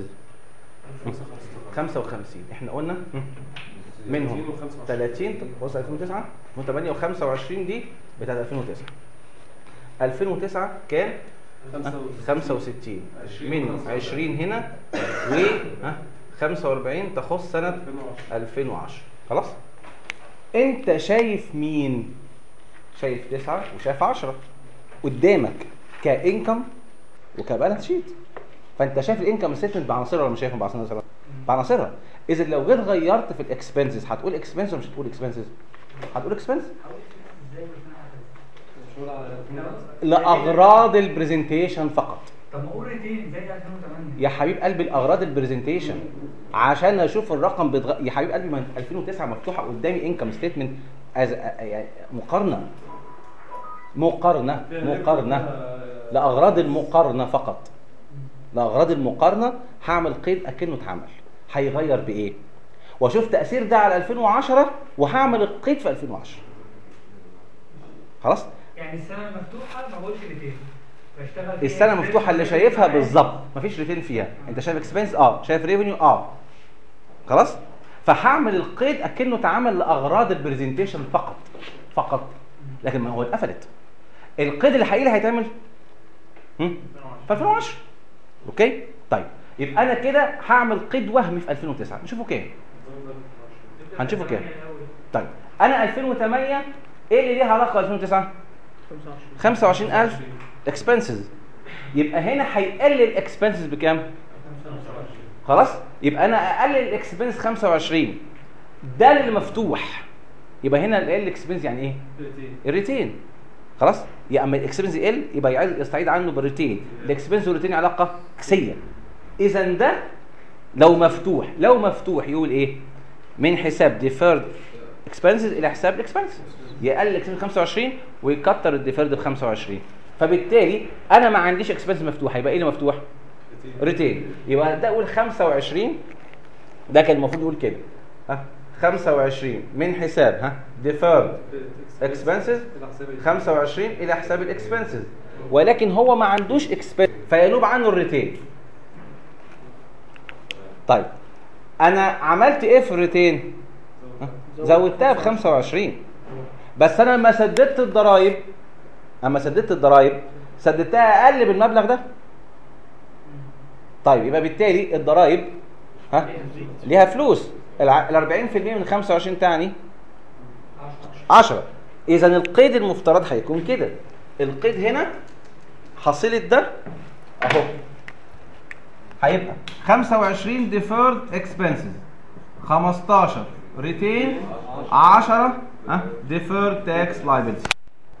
Speaker 1: 55 احنا قلنا م. منهم 30 بص 2009 2008 و25 دي بتاعت 2009 2009 كام 65 من 20 هنا و ها 45 تخص سنه 2010 خلاص انت شايف مين شايف 9 وشايف 10 قدامك كانكم وكبالانس شيت فانت شايف الانكم ستمنت بعناصرها ولا مش شايفها بعناصرها بعناصرها اذا لو جيت غيرت في الاكسبنسز هتقول اكسبنس ولا مش هتقول اكسبنسز هتقول اكسبنس لاغراض البرزنتيشن فقط
Speaker 4: طب ما اقول ريتين زي 2008
Speaker 1: يا حبيب قلبي الاغراض البرزنتيشن عشان اشوف الرقم بيتغ... يا حبيب قلبي ما 2009 مفتوحه قدامي انكم ستيتمنت از يعني مقارنه مقارنه مقارنه لاغراض المقارنه فقط لاغراض المقارنه هعمل قيد اكنه اتعمل هيغير بايه واشوف تاثير ده على 2010 وهعمل القيد في 2010 خلاص
Speaker 4: يعني السنه المفتوحه ما بقولش ريتين بشتغل فيها
Speaker 1: السنه
Speaker 4: ريتين
Speaker 1: المفتوحه اللي
Speaker 4: ريتين
Speaker 1: شايفها
Speaker 4: عادي.
Speaker 1: بالظبط مفيش ريتين فيها انت شايف اكسبنس اه شايف ريفينيو اه خلاص فهعمل القيد اكنه اتعمل لاغراض البرزنتيشن فقط فقط لكن ما هو اتقفلت القيد اللي حقيقي هيتعمل هم؟ في 2010 اوكي طيب يبقى انا كده هعمل قيد وهمي في 2009 نشوفه كام هنشوفه كام طيب انا 2008 ايه اللي ليها علاقه ب 2009 25000 اكسبنسز يبقى هنا هيقلل الاكسبنسز بكام خلاص يبقى انا اقلل الاكسبنس 25 ده اللي مفتوح يبقى هنا الاقل الاكسبنس يعني ايه الريتين خلاص يا اما الاكسبنس يقل يبقى يعيد يستعيد عنه بالريتين الاكسبنس والريتين علاقه عكسيه اذا ده لو مفتوح لو مفتوح يقول ايه من حساب ديفيرد اكسبنسز الى حساب الاكسبنس يقلل الاكسبنس 25 ويكتر الديفيرد ب 25 فبالتالي انا ما عنديش اكسبنس مفتوح يبقى ايه اللي مفتوح ريتين يبقى ده اقول 25 ده كان المفروض يقول كده ها 25 من حساب ها ديفيرد اكسبنسز
Speaker 2: الى حساب ال-
Speaker 1: 25 الى حساب الاكسبنسز ولكن هو ما عندوش اكسبنس فينوب عنه الريتين طيب انا عملت ايه في الريتين ها؟ زودتها ب 25 بس انا لما سددت الضرايب اما سددت الضرايب سددتها اقل بالمبلغ ده طيب يبقى بالتالي الضرايب ها ليها فلوس الع- ال 40% من 25 تعني 10 اذا القيد المفترض هيكون كده القيد هنا حصيله ده اهو هيبقى 25 deferred expenses 15 retain 10 ها deferred tax liability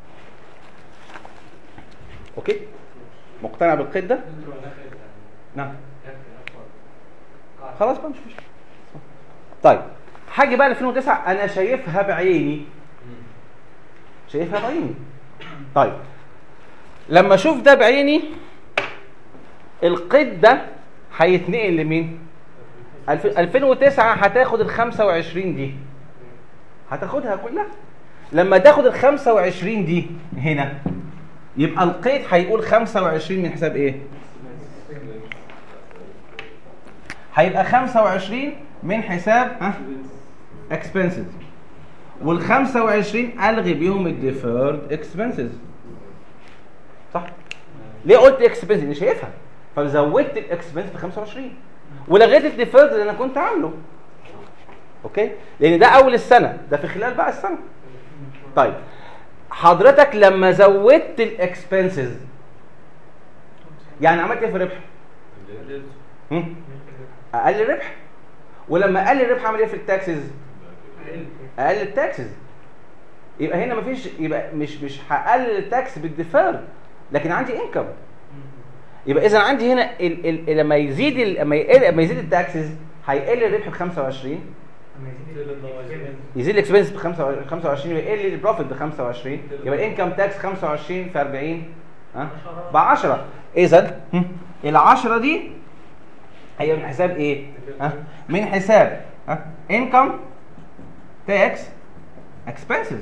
Speaker 1: اوكي مقتنع بالقيد ده نعم خلاص بقى مش مشكله طيب حاجه بقى 2009 انا شايفها بعيني شايفها بعيني طيب لما اشوف ده بعيني القيد ده هيتنقل لمين الف- 2009 هتاخد ال 25 دي هتاخدها كلها لما تاخد ال 25 دي هنا يبقى القيد هيقول 25 من حساب ايه هيبقى 25 من حساب ها اكسبنسز وال 25 الغي بيهم الديفيرد اكسبنسز صح ليه قلت اكسبنس اللي شايفها فزودت الاكسبنس ب 25 ولغيت الديفيرد اللي انا كنت عامله اوكي لان ده اول السنه ده في خلال بقى السنه طيب حضرتك لما زودت الاكسبنسز يعني عملت ايه في الربح هم؟ اقل ربح ولما اقل الربح عمل ايه في التاكسز اقل التاكسز يبقى هنا مفيش يبقى مش مش هقلل التاكس بالديفير لكن عندي انكم يبقى اذا عندي هنا ال ال لما يزيد ال لما يقل لما يزيد التاكسز هيقل الربح ب 25
Speaker 4: لما يزيد الإكسبنس.
Speaker 1: يزيد الاكسبنس ب 25 ويقل البروفيت ب 25 يبقى الانكم تاكس 25 في 40 ها ب 10 اذا ال 10 دي هي من حساب ايه؟ ها من حساب ها انكم تاكس اكسبنسز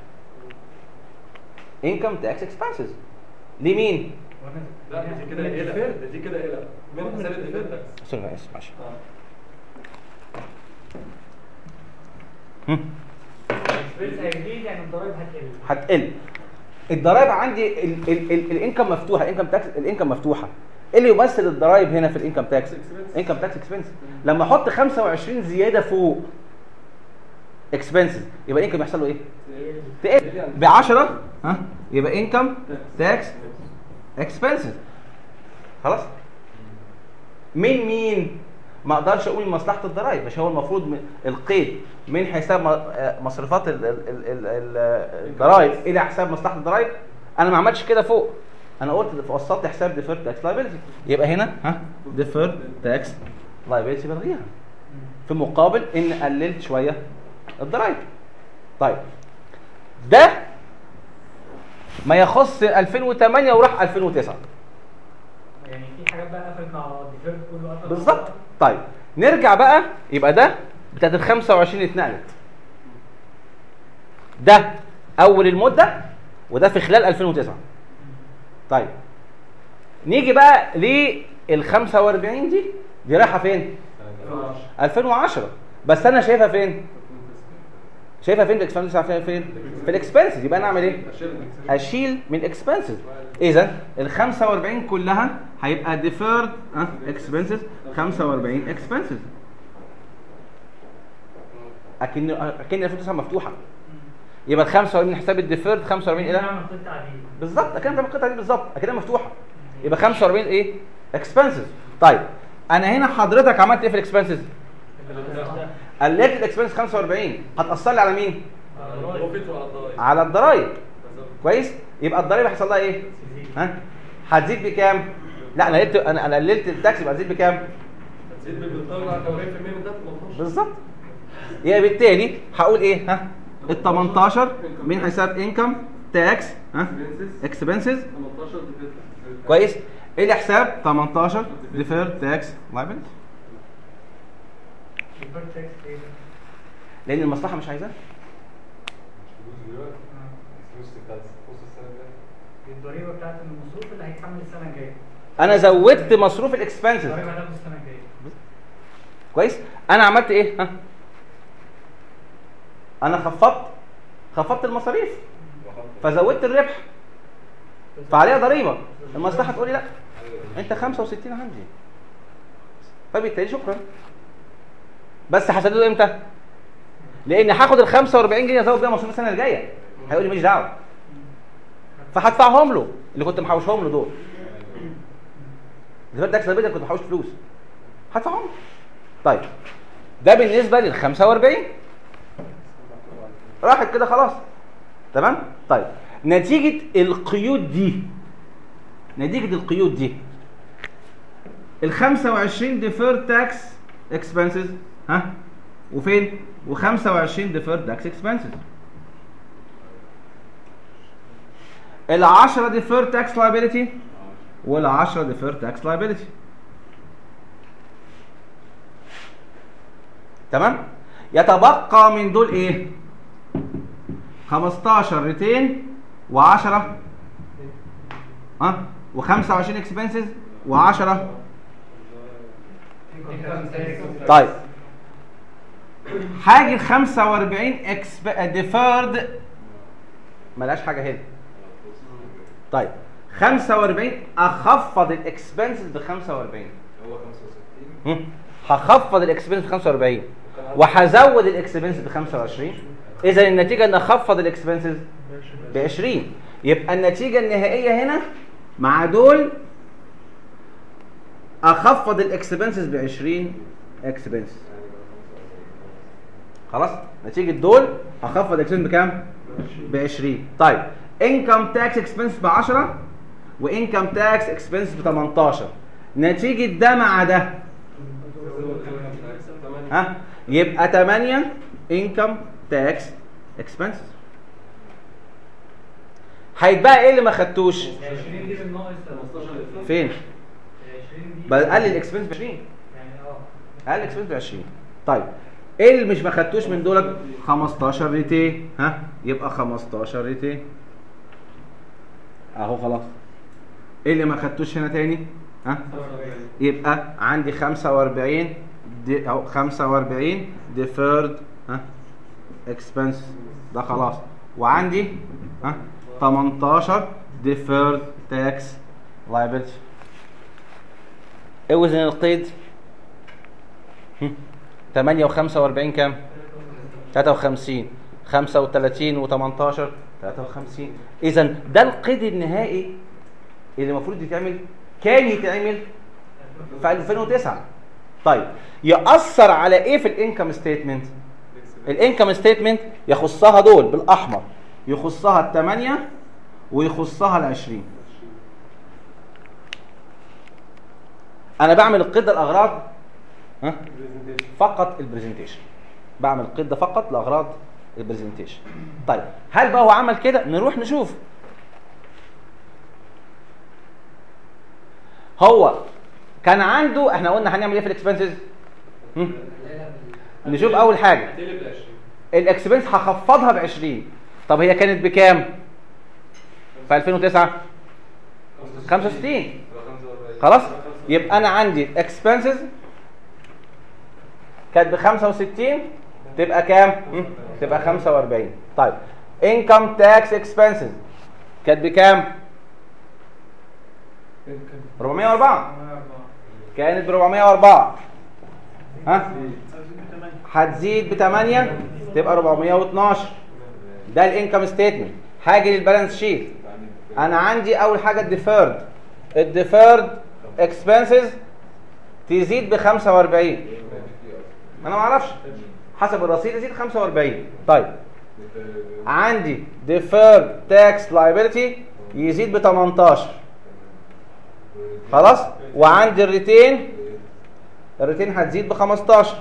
Speaker 1: انكم تاكس اكسبنسز لمين؟
Speaker 2: لا دي كده قلق دي كده قلق من حساب الديفيرد
Speaker 1: سوري انا اسف معلش
Speaker 2: اه
Speaker 1: هم.
Speaker 4: الإكسبنس هيزيد يعني الضرايب هتقل
Speaker 1: هتقل الضرايب عندي ال- ال- ال- الانكم مفتوحه الانكم تاكس الانكم مفتوحه ايه اللي يمثل الضرايب هنا في الانكم تاكس انكم تاكس اكسبنس لما احط 25 زياده فوق اكسبنسز يبقى الانكم يحصل له ايه تقل ب 10 ها يبقى انكم تاكس اكسبنسز خلاص من مين ما اقدرش اقول مصلحه الضرائب مش هو المفروض من القيد من حساب م- آه، مصروفات ال- ال- ال- ال- ال- الضرائب الى حساب مصلحه الضرائب انا ما عملتش كده فوق انا قلت وصلت حساب ديفيرد تاكس لايبيلتي يبقى هنا ها ديفيرد تاكس لايبيلتي بلغيها في مقابل ان قللت شويه الضرائب طيب ده ما يخص 2008 وراح 2009
Speaker 4: يعني في حاجات بقى قفلت مع الديفيرد كله قفل
Speaker 1: بالظبط طيب نرجع بقى يبقى ده بتاعت ال 25 اتنقلت ده اول المده وده في خلال 2009 طيب نيجي بقى لل 45 دي دي رايحه فين 2010 بس انا شايفها فين شايفها فين الاكسبنسز فين فين في الاكسبنسز يبقى انا اعمل ايه اشيل من الاكسبنسز اذا ال 45 كلها هيبقى ديفيرد اكسبنسز 45 اكسبنسز اكن اكن 2009 مفتوحه يبقى ال 45 من حساب الديفيرد 45 الى
Speaker 4: نعمل قطعه دي
Speaker 1: بالظبط اكن بتعمل القطعه دي بالظبط اكنها مفتوحه يبقى 45 ايه اكسبنسز طيب انا هنا حضرتك عملت ايه في الاكسبنسز قللت الاكسبنس 45 هتاثر لي على مين
Speaker 2: بروفيت وعلى الضرايب
Speaker 1: على الضرايب
Speaker 2: بالظبط.
Speaker 1: كويس يبقى الضرايب هيحصل لها ايه ها هتزيد بكام لا انا قلت انا انا قللت التاكس يبقى هتزيد بكام
Speaker 2: هتزيد بالمقدار على 40% من ده 18
Speaker 1: بالظبط يبقى بالتالي هقول ايه ها ال 18 من حساب انكم تاكس ها اكسبنسز
Speaker 2: 18 ديفيرد
Speaker 1: كويس الى حساب 18 ديفير تاكس لايبيلتي
Speaker 4: الديفيرد تاكس ايه
Speaker 1: لان المصلحه مش عايزاه
Speaker 6: فلوس دلوقتي الفلوس بتاعت نص السنه الجايه
Speaker 4: الضريبه بتاعت المصروف اللي هيتحمل السنه الجايه
Speaker 1: انا زودت مصروف الاكسبنسز
Speaker 4: الضريبه هتاخد السنه الجايه
Speaker 1: كويس انا عملت ايه ها انا خفضت خفضت المصاريف فزودت الربح فعليها ضريبه المصلحه تقول لي لا انت 65 عندي فبالتالي شكرا بس هسدده امتى لان هاخد ال 45 جنيه ازود بيها مصروف السنه الجايه هيقول لي ماليش دعوه فهدفعهم له اللي كنت محوشهم له دول اللي فات ده اكسب كنت محوش فلوس هدفعهم له. طيب ده بالنسبه لل 45 راحت كده خلاص تمام طيب نتيجه القيود دي نتيجه القيود دي ال 25 deferred tax expenses ها وفين و25 deferred tax expenses ال 10 deferred tax liability وال 10 deferred tax liability تمام يتبقى من دول ايه 15 ريتين و10 ها و25 اكسبنسز و10 طيب حاجه 45 اكسب ديفيرد ملهاش حاجه هنا طيب 45 اخفض الاكسبنسز ب 45
Speaker 6: هو 65
Speaker 1: هم؟ هخفض الاكسبنس ب 45 وهزود الاكسبنس ب 25 اذا النتيجه ان اخفض الاكسبنسز ب 20 يبقى النتيجه النهائيه هنا مع دول اخفض الاكسبنسز ب 20 اكسبنس خلاص نتيجه دول هخفض الاكسبنس بكام ب 20 طيب انكم تاكس اكسبنس ب 10 وانكم تاكس اكسبنس ب 18 نتيجه ده مع ده ها يبقى 8 انكم تاكس اكسبنسز هيتبقى ايه اللي ما خدتوش
Speaker 4: 20 دي بالناقص 15
Speaker 1: فين
Speaker 4: 20 دي
Speaker 1: بقلل الاكسبنس ب 20
Speaker 4: يعني اه
Speaker 1: اقل اكسبنس ب 20 طيب ايه اللي مش ما خدتوش من دولت 15 ريتي ها يبقى 15 ريتي اهو خلاص ايه اللي ما خدتوش هنا تاني ها يبقى عندي 45 دي او 45 ديفيرد ها اكسبنس ده خلاص وعندي ها 18 ديفيرد تاكس liability اوزن القيد هم. 8 و45 كام 53 35 و18 53 اذا ده القيد النهائي اللي المفروض يتعمل كان يتعمل في 2009 طيب يأثر على ايه في الانكم ستيتمنت الانكم ستيتمنت يخصها دول بالاحمر يخصها الثمانية ويخصها العشرين انا بعمل القيد الاغراض ها فقط البرزنتيشن بعمل القيد ده فقط لاغراض البرزنتيشن طيب هل بقى هو عمل كده نروح نشوف هو كان عنده احنا قلنا هنعمل ايه في الاكسبنسز نشوف اول حاجه
Speaker 2: تقلب ل 20
Speaker 1: الاكسبنس هخفضها ب 20 طب هي كانت بكام في 2009 65 خلاص يبقى انا عندي اكسبنسز كانت ب 65 تبقى كام مم، تبقى 45 طيب انكم تاكس اكسبنسز كانت بكام 404 كانت ب 404 ها هتزيد ب 8 تبقى 412 ده الانكم ستيتمنت هاجي للبالانس شيت انا عندي اول حاجه الديفيرد الديفيرد اكسبنسز تزيد ب 45 انا ما اعرفش حسب الرصيد يزيد 45 طيب عندي deferred tax liability يزيد ب 18 خلاص وعندي الريتين الريتين هتزيد ب 15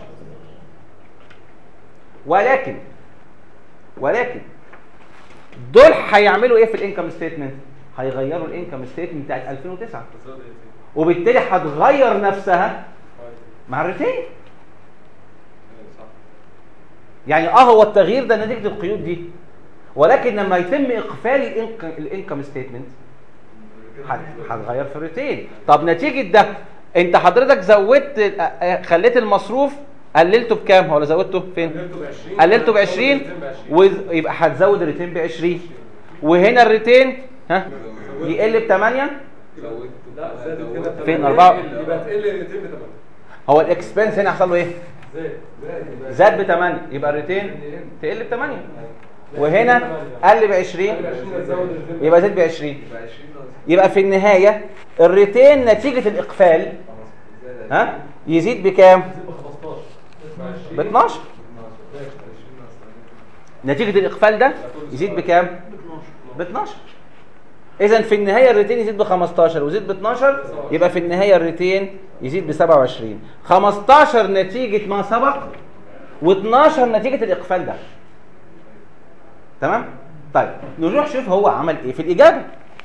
Speaker 1: ولكن ولكن دول هيعملوا ايه في الانكم ستيتمنت هيغيروا الانكم ستيتمنت بتاعت 2009 وبالتالي هتغير نفسها مع الريتين يعني اه هو التغيير ده نتيجه القيود دي ولكن لما يتم اقفال الانكم ستيتمنت هتغير في الريتين طب نتيجه ده انت حضرتك زودت آه، آه، خليت المصروف قللته بكام ولا زودته فين
Speaker 2: قللته ب 20
Speaker 1: قللته ب 20 ويبقى هتزود الريتين ب 20 وهنا الريتين ها يقل ب 8
Speaker 6: زودت
Speaker 2: لا زادت هنا
Speaker 1: فين؟
Speaker 2: تمانية.
Speaker 1: أربعة؟
Speaker 2: يبقى تقل ال 200 ب 8
Speaker 1: هو الاكسبنس هنا حصل له ايه
Speaker 2: زاد
Speaker 1: زاد ب 8 يبقى الريتين تقل ب 8 وهنا قل ب 20
Speaker 2: قل 20 هتزود ال 200
Speaker 1: يبقى زاد ب 20
Speaker 6: يبقى 20 ناقص
Speaker 1: يبقى في النهايه الريتين نتيجه الاقفال
Speaker 6: زاد
Speaker 1: ها يزيد بكام
Speaker 2: زاد ب 15
Speaker 1: ب 12
Speaker 6: ماشي 20 ناقص
Speaker 1: نتيجه الاقفال ده يزيد بكام ب 12 اذا في النهايه الريتين يزيد ب 15 ويزيد ب 12 يبقى في النهايه الريتين يزيد ب 27 15 نتيجه ما سبق و12 نتيجه الاقفال ده تمام طيب نروح شوف هو عمل ايه في الاجابه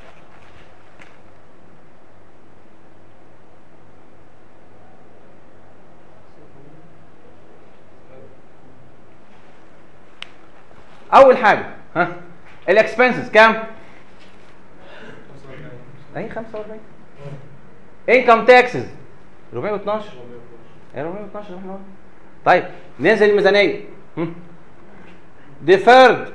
Speaker 1: اول حاجه ها الاكسبنسز كام اي 45 انكم تاكسز 412 ايه 412 احنا قلنا. طيب ننزل الميزانيه ديفيرد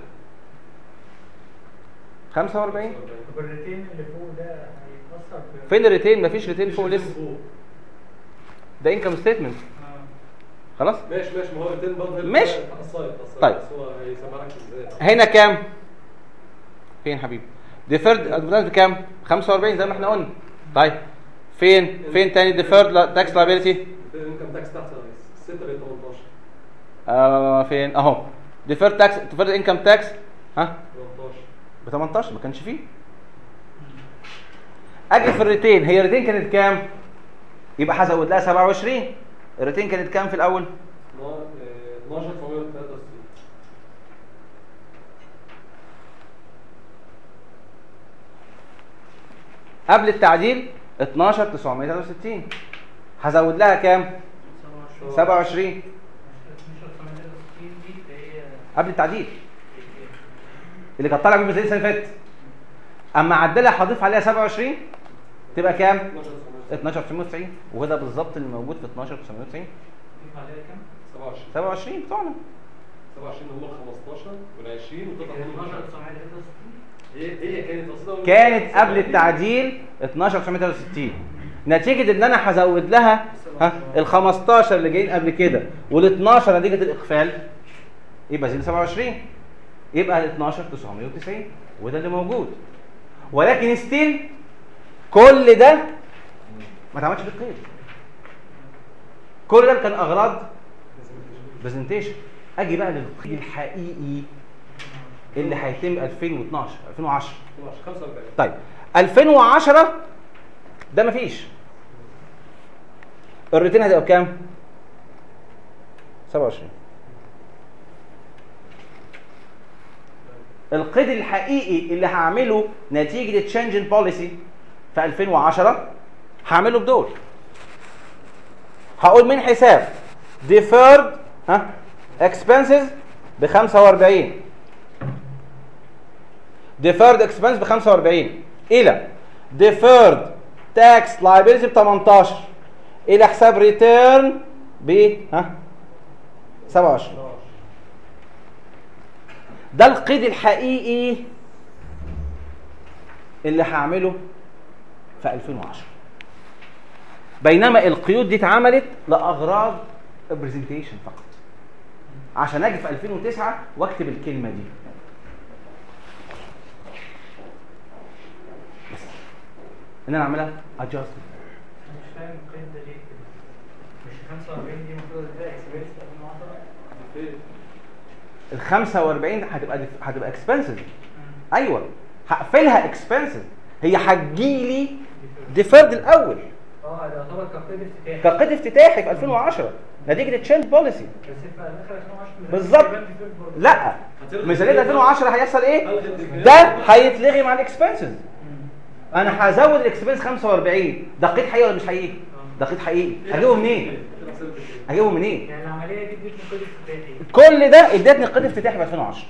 Speaker 1: 45
Speaker 4: طب الريتين اللي فوق ده هيتأثر ب-
Speaker 1: فين الريتين مفيش ريتين فوق لسه
Speaker 2: فوق.
Speaker 1: ده انكم ستيتمنت
Speaker 4: آه.
Speaker 1: خلاص
Speaker 2: ماشي ماشي ما هو التين برضه هي-
Speaker 1: ماشي.
Speaker 2: حصاية حصاية
Speaker 1: طيب.
Speaker 2: بس هو هيسمع لك ازاي
Speaker 1: هنا كام فين حبيبي ديفيرد ادفانتج بكام 45 زي ما احنا قلنا طيب فين فين تاني ديفيرد تاكس لايبيلتي
Speaker 2: الانكم تاكس تحت يا ريس 6 ب 18
Speaker 1: آه فين اهو ديفيرد تاكس ديفيرد انكم تاكس ها
Speaker 2: 18
Speaker 1: ب 18 ما كانش فيه اجي في الريتين هي الريتين كانت كام يبقى هزود لها 27 الريتين كانت كام في الاول
Speaker 2: 12 963
Speaker 1: قبل التعديل 12 963 هزود لها كام 27
Speaker 4: 12 دي اللي هي
Speaker 1: قبل التعديل اللي كانت طالعه بالميزانيه السنه اللي فاتت اما اعدلها هضيف عليها 27 تبقى كام 12 990 وده بالظبط اللي موجود في 12 990
Speaker 4: تضيف عليها كام؟
Speaker 2: 27
Speaker 1: 27 بتوعنا
Speaker 2: 27 هم ال 15 وال 20 وتطلع
Speaker 4: 12
Speaker 2: 12
Speaker 4: 963
Speaker 2: هي هي كانت اصلا
Speaker 1: كانت قبل التعديل 12 963 نتيجه ان انا هزود لها ها ال 15 اللي جايين قبل كده وال 12 نتيجه الاقفال يبقى زي 27 يبقى ال 12 990 وده اللي موجود ولكن ستيل كل ده ما اتعملش في القيد كل ده كان اغراض برزنتيشن اجي بقى للقيد الحقيقي اللي هيتم 2012 2010
Speaker 2: 45
Speaker 1: طيب 2010 ده مفيش الريتين هتبقى بكام 27 القيد الحقيقي اللي هعمله نتيجه تشينج البوليسي في 2010 هعمله بدول هقول من حساب deferred ها expenses ب 45 deferred expense ب 45 الى deferred tax liability ب 18 الى حساب return ب ها 27 ده القيد الحقيقي اللي هعمله في 2010 بينما القيود دي اتعملت لاغراض برزنتيشن فقط عشان اجي في 2009 واكتب الكلمه دي بس ان انا اعملها ادجستمنت
Speaker 4: انا مش فاهم القيد ده ليه كده مش 45 دي المفروض تبقى اكسبريس 2010
Speaker 1: ال 45 هتبقى هتبقى اكسبنسز ايوه هقفلها اكسبنسز هي هتجيلي ديفيرد الاول
Speaker 4: اه ده يعتبر كقيد افتتاحي
Speaker 1: كقيد افتتاحي في 2010 نتيجه تشينج بوليسي
Speaker 4: بس في اخر 2010
Speaker 1: بالظبط.
Speaker 4: يبان في فيلم برضه.
Speaker 1: لا ميزانيه 2010 هيحصل ايه
Speaker 2: ألغي الديفيرد.
Speaker 1: ده هيتلغي مع الاكسبنسز انا هزود الاكسبنس 45 ده قيد حقيقي ولا مش حقيقي ده قيد حقيقي هجيبه منين
Speaker 2: كده حسبت الديفيرد.
Speaker 1: اجيبهم منين
Speaker 4: يعني العمليه دي ادتني قيد افتتاحي
Speaker 1: كل ده ادتني قيد افتتاحي في 2010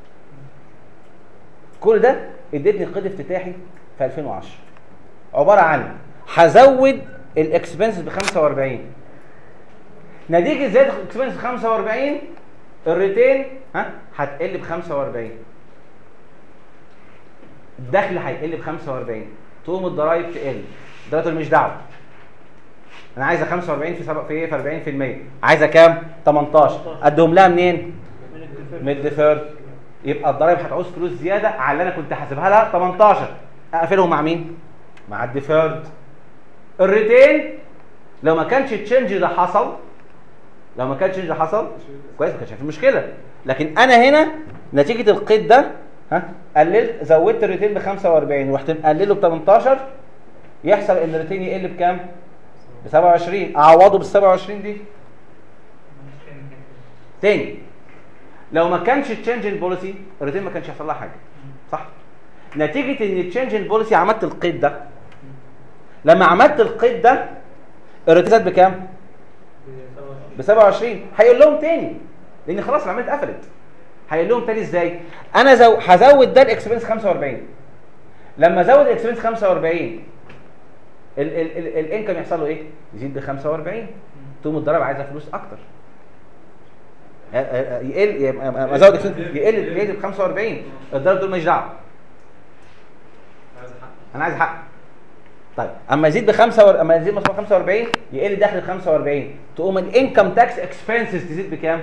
Speaker 1: كل ده ادتني قيد افتتاحي في 2010 عباره عن هزود الاكسبنس ب 45 نتيجه زياده الاكسبنس ب 45 الريتين ها هتقل ب 45 الدخل هيقل ب 45 تقوم الضرايب تقل الضرايب تقول مش دعوه انا عايزه 45 في سبق في ايه في 40% عايزه كام 18 ادهم لها منين من الديفيرد يبقى الضرايب هتعوز فلوس زياده على اللي انا كنت حاسبها لها 18 اقفلهم مع مين مع الديفيرد الريتين لو ما كانش التشنج ده حصل لو ما كانش التشنج ده حصل كويس ما كانش في مشكله لكن انا هنا نتيجه القيد ده ها قللت زودت الريتين ب 45 ورحت مقلله ب 18 يحصل ان الريتين يقل بكام؟ ب 27 اعوضه بال 27 دي
Speaker 4: مش فاهم كده.
Speaker 1: تاني لو ما كانش تشينج ان بوليسي الريتين ما كانش هيحصل لها حاجه صح نتيجه ان تشينج ان بوليسي عملت القيد ده لما عملت القيد ده الريتين زاد بكام ب 27 هيقول لهم تاني لان خلاص العمليه اتقفلت هيقول لهم تاني ازاي انا زو... هزود ده الاكسبنس 45 لما ازود الاكسبنس 45 الانكم يحصل له ايه يزيد ب 45 تقوم الضرايب عايزه فلوس اكتر يقل يبقى- ازود expense، يقل يقل ب 45 الضرايب دول ماليش دعوه
Speaker 2: عايز حق
Speaker 1: انا عايز حق طيب اما يزيد ب 5 اما يزيد مصروف 45 يقل دخل 45 تقوم الانكم تاكس اكسبنسز تزيد بكام؟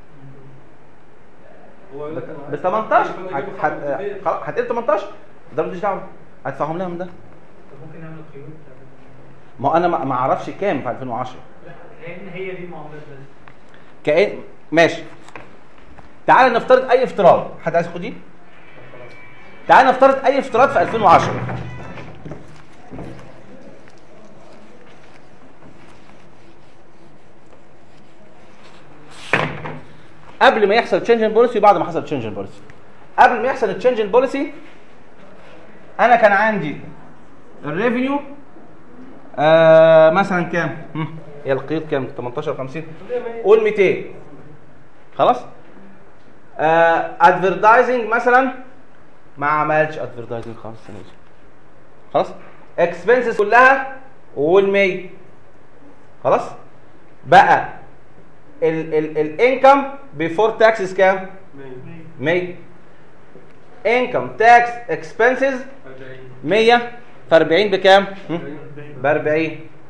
Speaker 2: هو يقول لك انا
Speaker 1: ب
Speaker 2: عايز
Speaker 1: 18
Speaker 2: يبقى أنا أجيب
Speaker 1: هت-
Speaker 2: حق
Speaker 1: هت-
Speaker 2: كتير.
Speaker 1: خلاص هتقل 18 ده ماليش دعوه هدفعهم لها من ده
Speaker 4: طب ممكن نعمل قيود
Speaker 1: ما هو انا ما ما اعرفش كام في 2010
Speaker 4: لا لان هي دي المعاملات بس
Speaker 1: كأن ماشي تعال نفترض اي افتراض حد عايز ياخد دي تعال نفترض اي افتراض في 2010 قبل ما يحصل تشينج ان بوليسي وبعد ما حصل تشينج ان بوليسي قبل ما يحصل التشينج ان بوليسي انا كان عندي الريفينيو آه مثلا كام؟ هم، هي القيود كام؟ 18 50 قول 200 خلاص ادفرتايزنج مثلا ما عملش ادفرتايزنج خالص السنه دي خلاص اكسبنسز كلها قول 100 خلاص بقى الانكم بيفور تاكسز كام 100 انكم تاكس اكسبنسز 100 في 40 بكام ب 40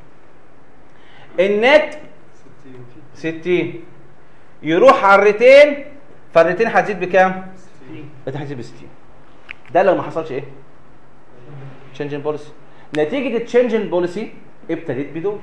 Speaker 1: النت 60 يروح على الريتين فالريتين هتزيد بكام؟ الريتين هتزيد ب 60 ده لو ما حصلش ايه؟ تشينج ان بوليسي نتيجه التشينج ان بوليسي ابتديت بدول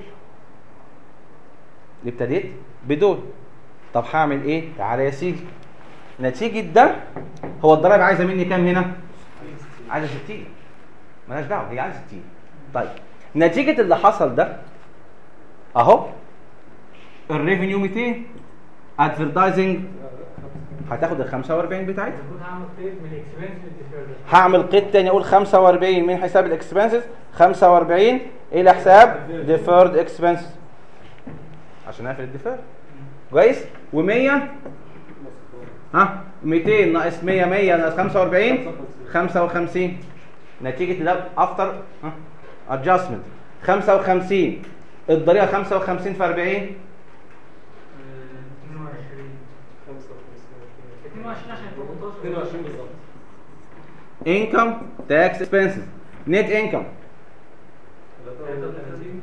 Speaker 1: ابتديت بدول طب هعمل ايه؟ تعالى يا سيدي نتيجه ده هو الضرايب عايزه مني كام هنا؟ عايزه 60 مالهاش دعوه هي عايزه 60 طيب نتيجه اللي حصل ده اهو الريفينيو 200 ادفرتايزنج هتاخد ال 45 بتاعتها
Speaker 4: المفروض هعمل قيد من الاكسبنس للديفيرد
Speaker 1: هعمل قيد تاني اقول 45 من حساب الاكسبنسز 45 الى حساب ديفيرد اكسبنس عشان اقفل الديفيرد كويس و100 ها 200 ناقص 100 100 ناقص 45 55 نتيجه ده افتر ادجستمنت 55 الضريبه 55 في 40
Speaker 4: 22 22 عشان 18
Speaker 2: 22 بالظبط
Speaker 1: income tax expenses net income
Speaker 4: 33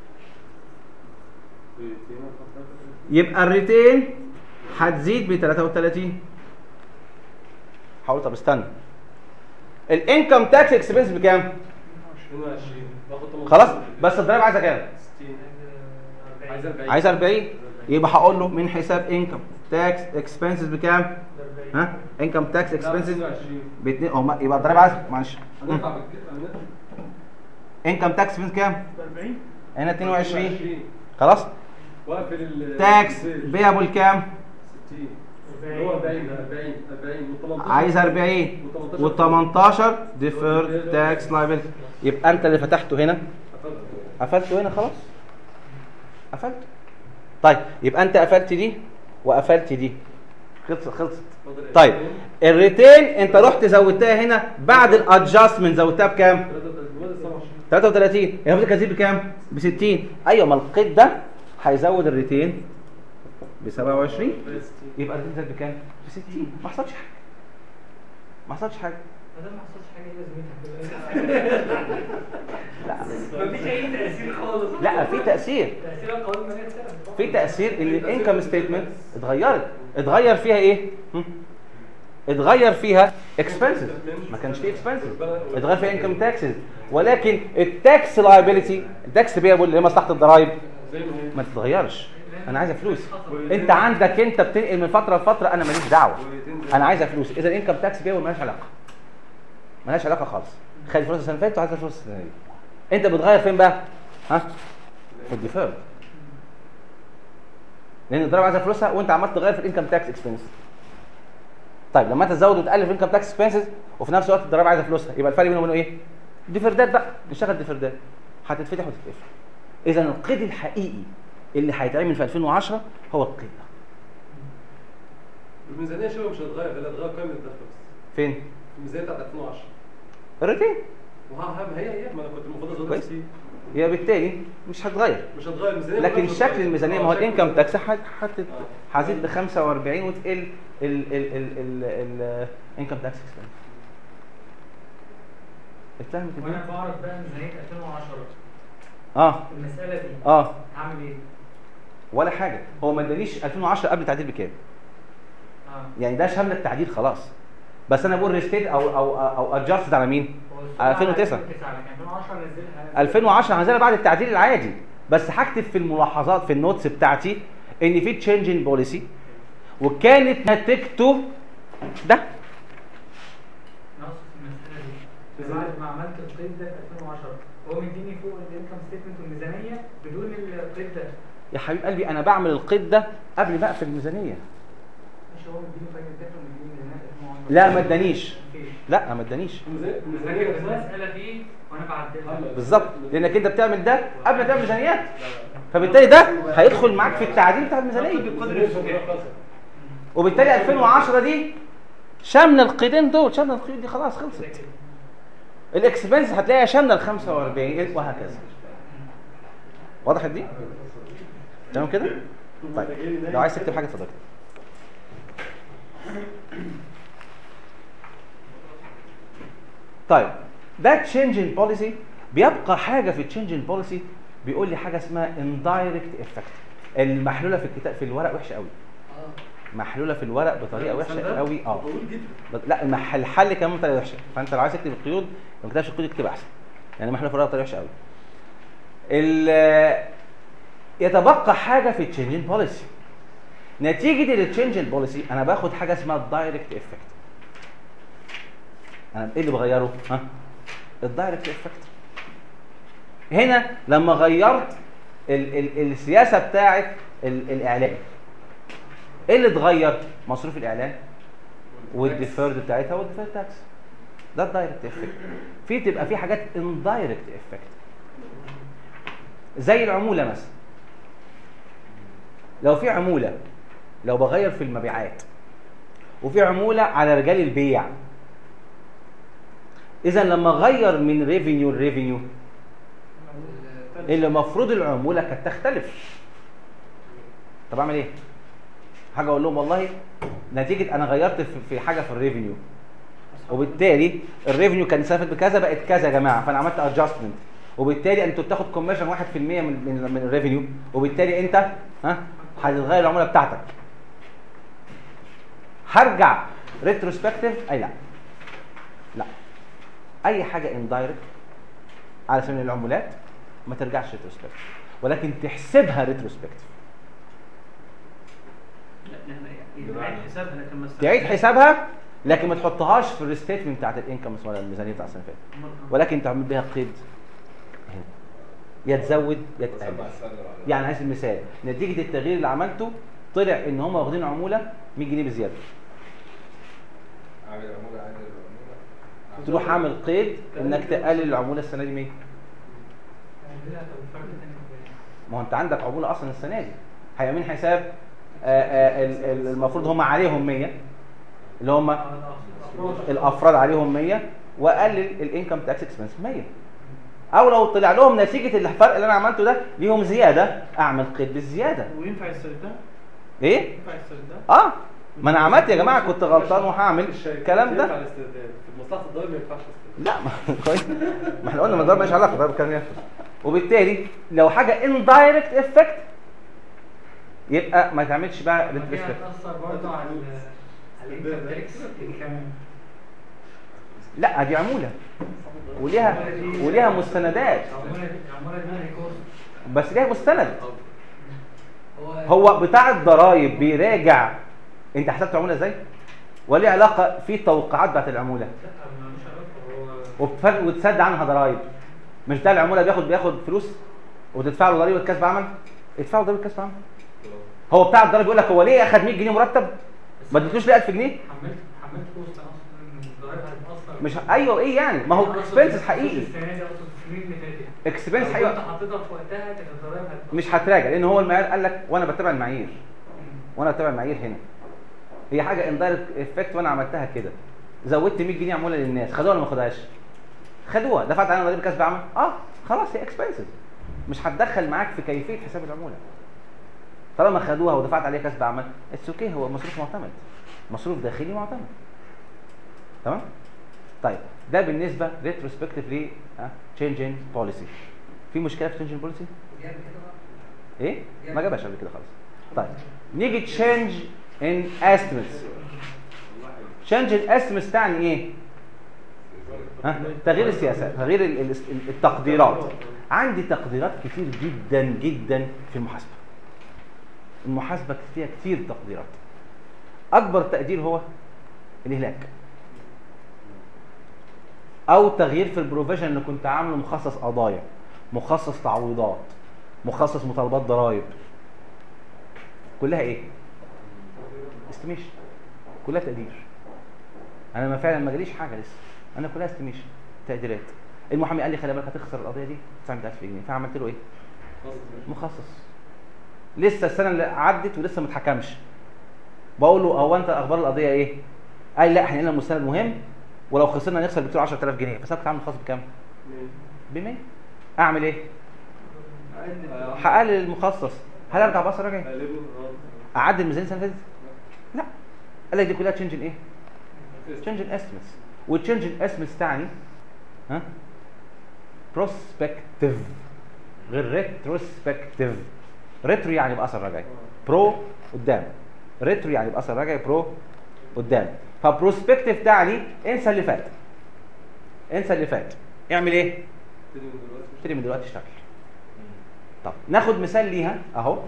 Speaker 1: يبقى الريتين هتزيد ب 33 حاول طب استنى الانكم تاكس اكسبنس بكام
Speaker 2: 22 باخد 18
Speaker 1: خلاص بس الضرايب عايزه كام
Speaker 2: 60
Speaker 4: عايز
Speaker 2: عايز 40
Speaker 1: عايز 40 يبقى هقول له من حساب انكم تاكس اكسبنسز بكام ها انكم تاكس اكسبنسز
Speaker 2: 22
Speaker 1: باتنين هما يبقى الضرايب عايز معلش
Speaker 2: هندفع بالكده
Speaker 1: انكم تاكس اكسبنس كام
Speaker 3: 40
Speaker 1: هنا 22 خلاص
Speaker 2: واقفل ال
Speaker 1: تاكس بيابل كام
Speaker 2: 60 اللي هو 40 40 40 و18
Speaker 1: عايز 40 و18 ديفيرد تاكس لايبيلتي يبقى انت اللي فتحته هنا قفلته هنا خلاص قفلته طيب يبقى انت قفلت دي وقفلت دي خلصت خلصت
Speaker 2: فاضل إيه؟
Speaker 1: طيب الريتين انت رحت زودتها هنا بعد الادجستمنت زودتها بكام 33 هي المفروض كانت تزيد بكام ب 60 ايوه ما القيد ده هيزود الريتين ب 27 يبقى الريتين زاد بكام ب 60 ما حصلش حاجه ما حصلش حاجه
Speaker 4: ما دام ما حصلش حاجه ايه لازمتها
Speaker 1: لا
Speaker 4: مفيش اي تاثير خالص
Speaker 1: لا في تاثير
Speaker 4: تاثير القوانين الماليه اتسرقت
Speaker 1: في تاثير ان الانكم ستيتمنت اتغيرت اتغير فيها ايه هم؟ اتغير فيها اكسبنسز ما كانش فيه اكسبنسز اتغير فيها انكم تاكسز ولكن التاكس لايبيليتي التاكس بيبل اللي هي مصلحه الضرايب
Speaker 2: زي ما هي
Speaker 1: ما تتغيرش انا عايزه فلوس انت عندك انت بتنقل من فتره لفتره انا ماليش دعوه انا عايزه فلوس اذا الانكم تاكس بيبل مالهاش علاقه مالهاش علاقه خالص خد فلوس السنه اللي فاتت وعايز فلوس السنه دي انت بتغير فين بقى ها في الديفيرد لان الضرايب عايزه فلوسها وانت عمال تغير في الانكم تاكس اكسبنس طيب لما انت تزود وتقلل في الانكم تاكس اكسبنسز وفي نفس الوقت الضرايب عايزه فلوسها يبقى الفرق بينهم وبينه ايه ديفردات بقى نشتغل ديفردات هتتفتح وتتقفل اذا القيد الحقيقي اللي هيتعمل في 2010 هو القيد ده
Speaker 2: الميزانيه شبه مش هتتغير اللي هتغير قائمه الدخل بس
Speaker 1: فين
Speaker 2: الميزانيه بتاعت 2010
Speaker 1: الريتين
Speaker 2: وها ما هي هي ما انا كنت المفروض ازودها
Speaker 1: كويس.
Speaker 2: 60
Speaker 1: هي بالتالي مش هتغير
Speaker 2: مش هتغير الميزانيه
Speaker 1: لكن
Speaker 2: مش
Speaker 1: شكل
Speaker 2: هتتغير.
Speaker 1: الميزانيه
Speaker 2: آه،
Speaker 1: ما هو
Speaker 2: شكل
Speaker 1: الانكم تاكس
Speaker 2: الميزانية.
Speaker 1: هزيد ب 45 وتقل الانكم تاكس اكسبنس اتفهمت
Speaker 4: وانا
Speaker 1: الدنيا؟
Speaker 4: بعرف بقى ميزانيه 2010
Speaker 1: اه
Speaker 4: المساله دي
Speaker 1: اه
Speaker 4: هعمل ايه؟
Speaker 1: ولا حاجه هو ما ادانيش 2010 قبل التعديل بكام
Speaker 4: اه
Speaker 1: يعني ده شامل التعديل خلاص بس انا بقول ريستيت او او او ادجست على مين
Speaker 4: هو السؤال
Speaker 1: على
Speaker 4: على
Speaker 1: 2009
Speaker 4: لكن 2010 نزلها
Speaker 1: 2010 هنزلها بعد التعديل العادي بس هكتب في الملاحظات في النوتس بتاعتي ان في تشينج ان بوليسي وكانت نتيجته ده
Speaker 4: نقص في المساله دي بعد ما عملت القيد ده في 2010 هو مديني فوق الانكم ستيتمنت والميزانيه بدون القيد ده
Speaker 1: يا حبيب قلبي انا بعمل القيد ده قبل ما اقفل الميزانيه
Speaker 4: مش هو مديني قيد الدخل ومديني ميزانيه 2010
Speaker 1: لا ما ادانيش
Speaker 4: مفيش.
Speaker 1: لا ما ادانيش
Speaker 2: الميزانيه
Speaker 4: المساله
Speaker 2: الميزانيه نفسها
Speaker 4: المساله فيه وانا بعدلها
Speaker 1: بالظبط لانك انت بتعمل ده قبل ما تعمل ميزانيات فبالتالي ده هيدخل معاك في التعديل بتاع الميزانيه وبالتالي 2010 دي شامله القيدين دول شامله القيود دي خلاص خلصت الاكسبنس هتلاقيها شامله ال 45 وهكذا وضحت دي تمام كده طيب لو عايز تكتب حاجه اتفضل طيب ده تشينج ان بوليسي بيبقى حاجه في التشينج ان بوليسي بيقول لي حاجه اسمها اندايركت افكت المحلوله في الكتاب في الورق وحشه قوي محلوله في الورق بطريقه وحشه قوي اه
Speaker 2: بقول جدا
Speaker 1: بس- لا المح- الحل كمان بطريقه وحشه فانت لو عايز تكتب القيود لو ما كتبتش القيود اكتب احسن يعني محلوله في الورق بطريقه وحشه قوي ال- يتبقى حاجه في التشينج بوليسي نتيجه التشينج بوليسي انا باخد حاجه اسمها الدايركت افكت انا ايه اللي بغيره ها الدايركت افكت هنا لما غيرت ال ال السياسه بتاعه ال الاعلان ايه اللي اتغير مصروف الاعلان والديفيرد بتاعتها والديفيرد تاكس ده الدايركت افكت في تبقى في حاجات اندايركت افكت زي العموله مثلا لو في عموله لو بغير في المبيعات وفي عموله على رجال البيع اذا لما اغير من ريفينيو لريفينيو اللي المفروض العموله كانت تختلف طب اعمل ايه حاجه اقول لهم والله نتيجه انا غيرت في- في حاجه في الريفينيو وبالتالي الريفينيو كان سافت بكذا بقت كذا يا جماعه فانا عملت ادجستمنت وبالتالي انتوا بتاخد كوميشن 1% من من من الريفينيو وبالتالي انت ها هتتغير العموله بتاعتك هرجع ريتروسبكتيف اي لا لا اي حاجه اندايركت على سبيل العمولات ما ترجعش ريتروسبكتيف ولكن تحسبها ريتروسبكتيف
Speaker 3: يعيد حسابها لكن ما
Speaker 1: تعيد حسابها لكن ما تحطهاش في الريستيتمنت بتاعت الانكم ولا الميزانيه بتاع السنه اللي فاتت ولكن تعمل بيها قيد هنا يا تزود يا تقلل يعني عايز المثال نتيجه التغيير اللي عملته طلع ان هم واخدين عموله 100 جنيه بزياده
Speaker 6: عامل عمولة عامل العمولة
Speaker 1: تروح عامل قيد انك تقلل العموله السنه دي 100
Speaker 4: لا طب الفرق تاني
Speaker 1: ما هو انت عندك عموله اصلا السنه دي هيبقى من حساب آه، آه، ال- ال- المفروض هم عليهم 100 اللي هم الافراد عليهم 100 واقلل الانكم تاكس اكسبنس 100 او لو طلع لهم نتيجه الفرق اللي انا عملته ده ليهم زياده اعمل قيد بالزياده
Speaker 3: وينفع يسترد ده؟
Speaker 1: ايه
Speaker 3: ينفع يسترد ده؟
Speaker 1: اه ما انا عملت يا جماعه كنت غلطان وهعمل الكلام
Speaker 2: ينفع
Speaker 1: ده
Speaker 2: الاسترداد في مصلحه الضرائب ما ينفعش الاسترداد
Speaker 1: لا ما كويس ما احنا قلنا ما ده مالهاش علاقه ده بكلام ينفع وبالتالي لو حاجه اندايركت افكت يبقى ما تعملش بقى
Speaker 4: دي
Speaker 1: ريتروسبكت
Speaker 4: هتأثر برضه على ال- على الانكم تاكس كمان
Speaker 1: لا دي عموله وليها وليها مستندات
Speaker 4: العمولة دي العمولة دي ريكورد
Speaker 1: بس ليها مستند هو بتاع الضرايب بيراجع انت حسبت العموله ازاي وليه علاقه في التوقعات بتاعت العموله
Speaker 4: لا ملوش علاقة هو
Speaker 1: وبتفرق وتسد عنها ضرايب مش ده العموله بياخد بياخد فلوس وتدفع له ضريبه كسب عمل ادفعوا ضريبه كسب عمل هو بتاع الضرايب يقول لك هو ليه اخد 100 جنيه مرتب ما اديتوش ليه 1000 جنيه
Speaker 4: حملت حملت كوست اصلا ان الضرايب هتتأثر
Speaker 1: مش ايوه ايه يعني ما هو اكسبنسز حقيقي
Speaker 4: السنة دي اقصد السنين اللي فاتت
Speaker 1: اكسبنس
Speaker 4: لو
Speaker 1: حقيقي
Speaker 4: كنت حاططها في وقتها كانت الضرايب هتتأثر
Speaker 1: مش هتراجع لان هو المعيار قال لك وانا بتبع المعايير وانا بتبع المعايير هنا هي حاجه اندايركت افكت وانا عملتها كده زودت 100 جنيه عموله للناس خدوها ولا ما خدوهاش خدوها دفعت عليها ضريبه كسب عمل اه خلاص هي اكسبنسز مش هتدخل معاك في كيفيه حساب العموله طالما خدوها ودفعت عليها كسب عمل اتس اوكي هو مصروف معتمد مصروف داخلي معتمد تمام طيب ده بالنسبه ريتروسبكتيف ل تشينج ان بوليسي في مشكله في تشينج ان بوليسي ايه ما جابهاش قبل كده خالص طيب نيجي تشينج ان استيميتس تشينج ان استيميتس تعني ايه ها تغيير السياسات تغيير ال- ال- التقديرات عندي تقديرات كتير جدا جدا في المحاسبه المحاسبه فيها كتير تقديرات اكبر تقدير هو الهلاك او تغيير في البروفيجن اللي كنت عامله مخصص قضايا مخصص تعويضات مخصص مطالبات ضرائب كلها ايه استيميشن كلها تقدير انا ما فعلا ما جاليش حاجه لسه انا كلها استيميشن تقديرات المحامي قال لي خلي بالك هتخسر القضيه دي 900000 جنيه فعملت له ايه مخصص لسه السنه اللي عدت ولسه ما اتحكمش بقول له هو انت اخبار القضيه ايه قال لي لا احنا لنا المستند مهم ولو خسرنا نخسر بتقول 10000 جنيه بس انا كنت عامل خاص بكام ب 100 اعمل ايه هقلل المخصص هل ارجع بصر راجع اعدل الميزانيه السنه اللي فاتت لا قال لك دي كلها تشنج ايه تشنج استيمتس وتشنج استيمتس تعني ها بروسبكتيف غير ريتروسبكتيف ريترو يعني باثر رجعي برو قدام ريترو يعني باثر رجعي برو قدام فبروسبكتيف تعني انسى اللي فات انسى اللي فات اعمل ايه ابتدي من دلوقتي اشتغل طب ناخد مثال ليها اهو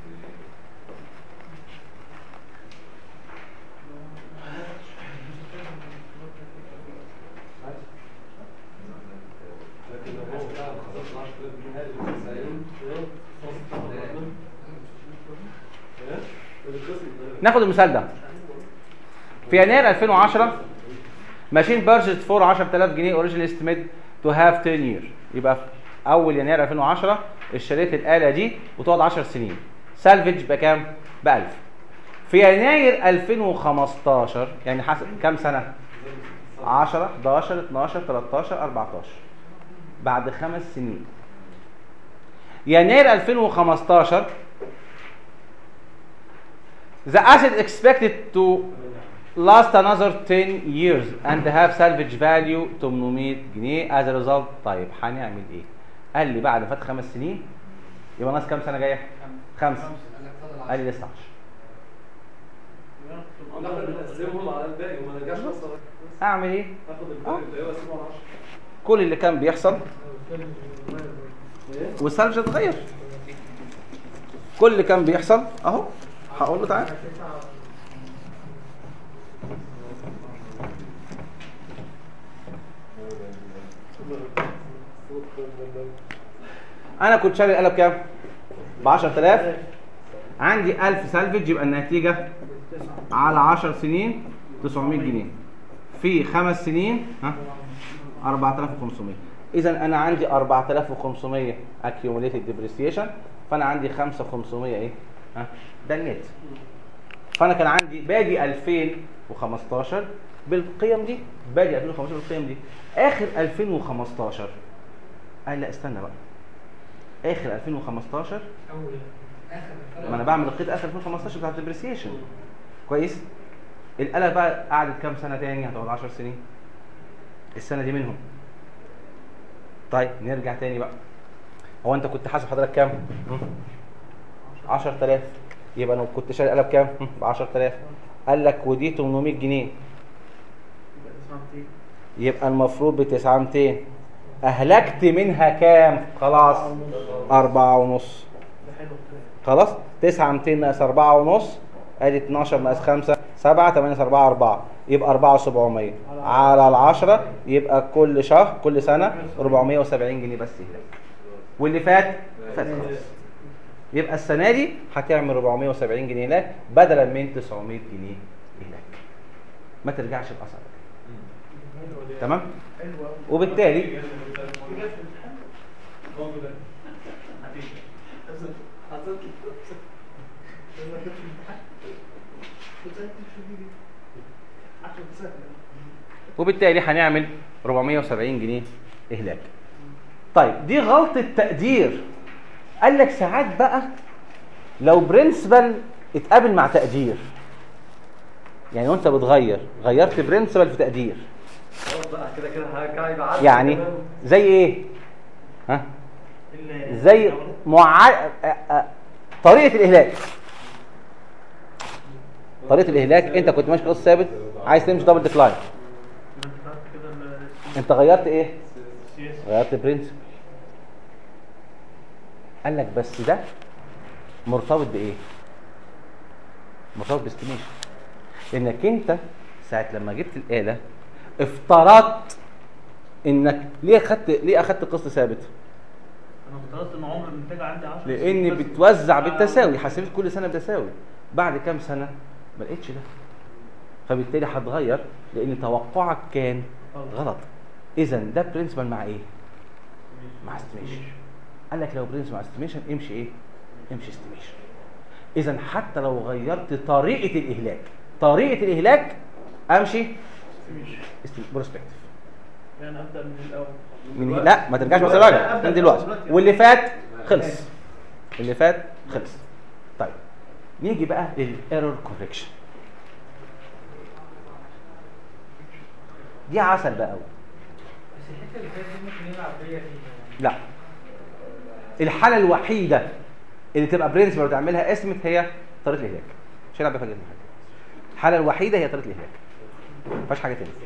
Speaker 1: ناخد المثال ده في يناير 2010 ماشين بيرشيز فور 10000 جنيه اوريجينال استيميت تو هاف 10 يير يبقى في اول يناير 2010 اشتريت الاله دي وتقعد 10 سنين سالفج بكام؟ ب 1000 في يناير 2015 يعني حسب كام سنه؟ 10 11 12 13 14 بعد خمس سنين يناير 2015 The asset expected to last another 10 years and have salvage value 800 جنيه as a result طيب هنعمل ايه؟ قال لي بعد فات خمس سنين يبقى ناقص كام سنه جايه؟ خمسه قال لي لسه 10
Speaker 2: نقسمهم على الباقي وما نرجعش نصر
Speaker 1: اعمل ايه؟
Speaker 2: اخد الباقي الباقي واقسمه على 10
Speaker 1: كل اللي كان بيحصل والسالفه اتغير كل اللي كان بيحصل اهو هقول له تعالى انا كنت شاري القلم بكام؟ ب 10000 عندي 1000 سالفج يبقى النتيجه على 10 سنين 900 جنيه في خمس سنين ها 4500 اذا انا عندي 4500 accumulated depreciation فانا عندي 5500 ايه ها ده النت فانا كان عندي بادي 2015 بالقيم دي بادي 2015 بالقيم دي اخر 2015 قال لا استنى بقى اخر 2015
Speaker 4: اول اخر
Speaker 1: ما انا بعمل القيد اخر 2015 بتاع الديبريسيشن كويس الاله بقى قعدت كام سنه تاني هتقعد 10 سنين السنه دي منهم طيب نرجع تاني بقى هو انت كنت حاسب حضرتك كام 10000 يبقى انا كنت شاري الاله بكام ب 10000 قال لك ودي 800 جنيه
Speaker 3: يبقى تسعة ميتين.
Speaker 1: يبقى المفروض ب 9 200 اهلكت منها كام خلاص أربعة ونص
Speaker 3: ده حلو كده.
Speaker 1: خلاص 9 200 ناقص 4 ونص ادي 12 ناقص 5 7 8 ناقص 4 4 يبقى 4 700 على ال 10 يبقى كل شهر كل سنه 470 جنيه بس هناك واللي فات فات خلاص يبقى السنه دي هتعمل 470 جنيه هناك بدلا من 900 جنيه هناك ما ترجعش باثر تمام
Speaker 3: حلو أوي.
Speaker 1: وبالتالي
Speaker 3: في جهاز في الامتحان؟
Speaker 2: موجودة.
Speaker 3: هتيجي. بس حطيت بس ما كانش امتحان. كنت ساكت شو دي؟ عشان ساكت.
Speaker 1: وبالتالي هنعمل 470 جنيه اهلاك طيب دي غلطه تقدير قال لك ساعات بقى لو برنسبل اتقابل مع تقدير يعني وانت بتغير غيرت برنسبل في تقدير
Speaker 2: خلاص بقى كده كده هرجع يبقى عارف
Speaker 1: يعني
Speaker 2: كمان.
Speaker 1: زي ايه ها
Speaker 3: ال-
Speaker 1: زي مع... أ- أ- طريقه الاهلاك طريقه الاهلاك انت كنت ماشي خلاص ثابت عايز تمشي دبل ديكلاين
Speaker 3: ما انت عارف كده ال-
Speaker 1: انت غيرت ايه
Speaker 3: السياسة.
Speaker 1: غيرت برنسبل قال لك بس ده مرتبط بايه مرتبط باستيميشن انك انت ساعه لما جبت الاله افترضت انك ليه اخدت ليه اخدت قسط ثابت
Speaker 3: انا افترضت ان عمر المنتج عندي 10
Speaker 1: لان بتوزع بالتساوي حسبت كل سنه بتساوي بعد كام سنه ما لقيتش ده فبالتالي هتغير لان توقعك كان غلط اذا ده برنسبل مع ايه مع استيميشن قال لك لو برنسبل مع استيميشن امشي ايه امشي استيميشن اذا حتى لو غيرت طريقه الاهلاك طريقه الاهلاك امشي بروسبكتيف
Speaker 3: يعني ابدا من الاول
Speaker 1: من لا ما ترجعش بس راجع من دلوقتي واللي فات خلص اللي فات خلص طيب نيجي بقى للايرور كوركشن دي عسل بقى قوي
Speaker 4: بس الحته اللي فاتت دي ممكن يلعب بيا فيها يعني
Speaker 1: لا الحاله الوحيده اللي تبقى برنسبل وتعملها اسمت هي طريقه الاهلاك مش هيلعب بيها في حاجه الحاله الوحيده هي طريقه الاهلاك ما فيهاش حاجه تانية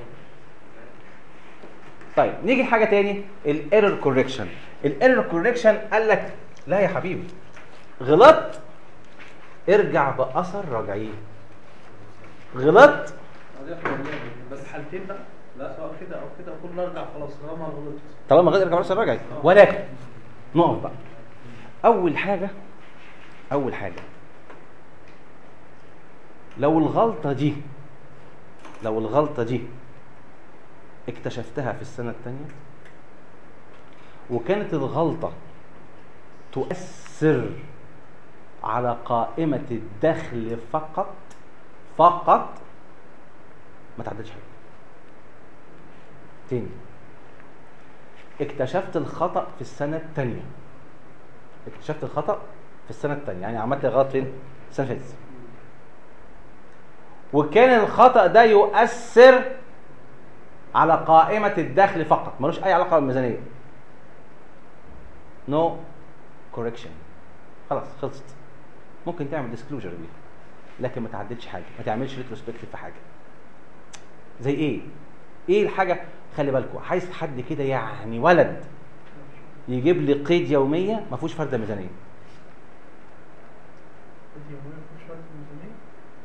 Speaker 1: طيب نيجي لحاجه تاني الايرور كوركشن الايرور كوركشن قال لك لا يا حبيبي غلطت ارجع باثر رجعي غلطت
Speaker 3: بس حالتين بقى لا سواء كده او كده كل ارجع خلاص طالما غلطت
Speaker 1: طالما غلط ارجع باثر رجعي ولكن نقف بقى اول حاجه اول حاجه لو الغلطه دي لو الغلطه دي اكتشفتها في السنه الثانيه وكانت الغلطه تؤثر على قائمه الدخل فقط فقط ما تعدلش حاجه تاني اكتشفت الخطأ في السنة الثانية اكتشفت الخطأ في السنة الثانية يعني عملت غلط فين؟ السنة اللي فاتت وكان الخطأ ده يؤثر على قائمة الدخل فقط ملوش أي علاقة بالميزانية نو no كوركشن خلاص خلصت ممكن تعمل ديسكلوجر بيه لكن ما تعدلش حاجة ما تعملش ريتروسبكتيف في حاجة زي ايه؟ ايه الحاجة خلي بالكم عايز حد كده يعني ولد يجيب لي قيد يومية ما فيهوش فرد ميزانية
Speaker 3: ودي يوميا مفيش وقت ميزانية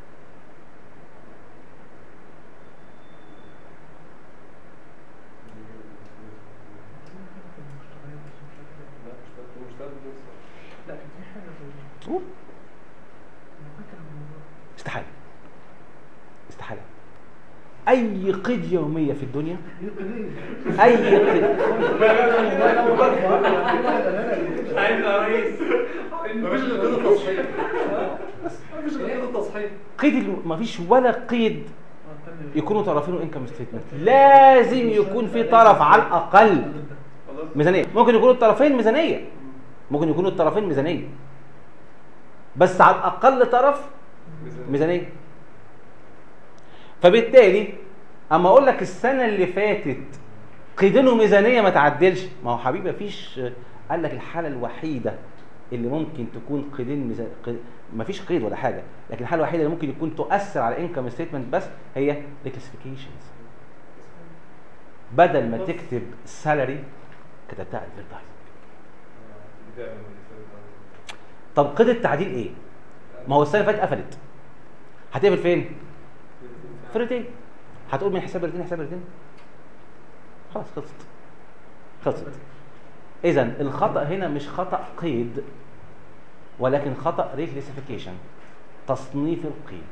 Speaker 3: لا كان في حاجة زي دي
Speaker 1: أوه،
Speaker 3: أنا فاكر الموضوع
Speaker 1: استحالة استحالة اي قيد يوميه في الدنيا اي قيد
Speaker 3: عايز يا ريس
Speaker 2: مفيش غير كده تصحيح مفيش غير كده تصحيح
Speaker 1: قيد ال- مفيش ولا قيد يكونوا طرفين انكم ستيتمنت لازم يكون في طرف على الاقل ميزانيه ممكن يكونوا الطرفين ميزانيه ممكن يكونوا الطرفين ميزانيه بس على الاقل طرف ميزانيه فبالتالي اما اقول لك السنه اللي فاتت قيدينه ميزانيه ما تعدلش ما هو حبيبي مفيش قال لك الحاله الوحيده اللي ممكن تكون قيدين ميزان قيد... مفيش قيد ولا حاجه لكن الحاله الوحيده اللي ممكن يكون تؤثر على انكم ستيتمنت بس هي الكلاسيفيكيشنز بدل ما تكتب سالري كتبتها ادفرتايزنج طب قيد التعديل ايه؟ ما هو السنه اللي فاتت قفلت هتقفل فين؟ في الريتين هتقول من حساب الريتين حساب الريتين خلاص خلصت خلصت اذا الخطا هنا مش خطا قيد ولكن خطا ريكلاسيفيكيشن تصنيف القيد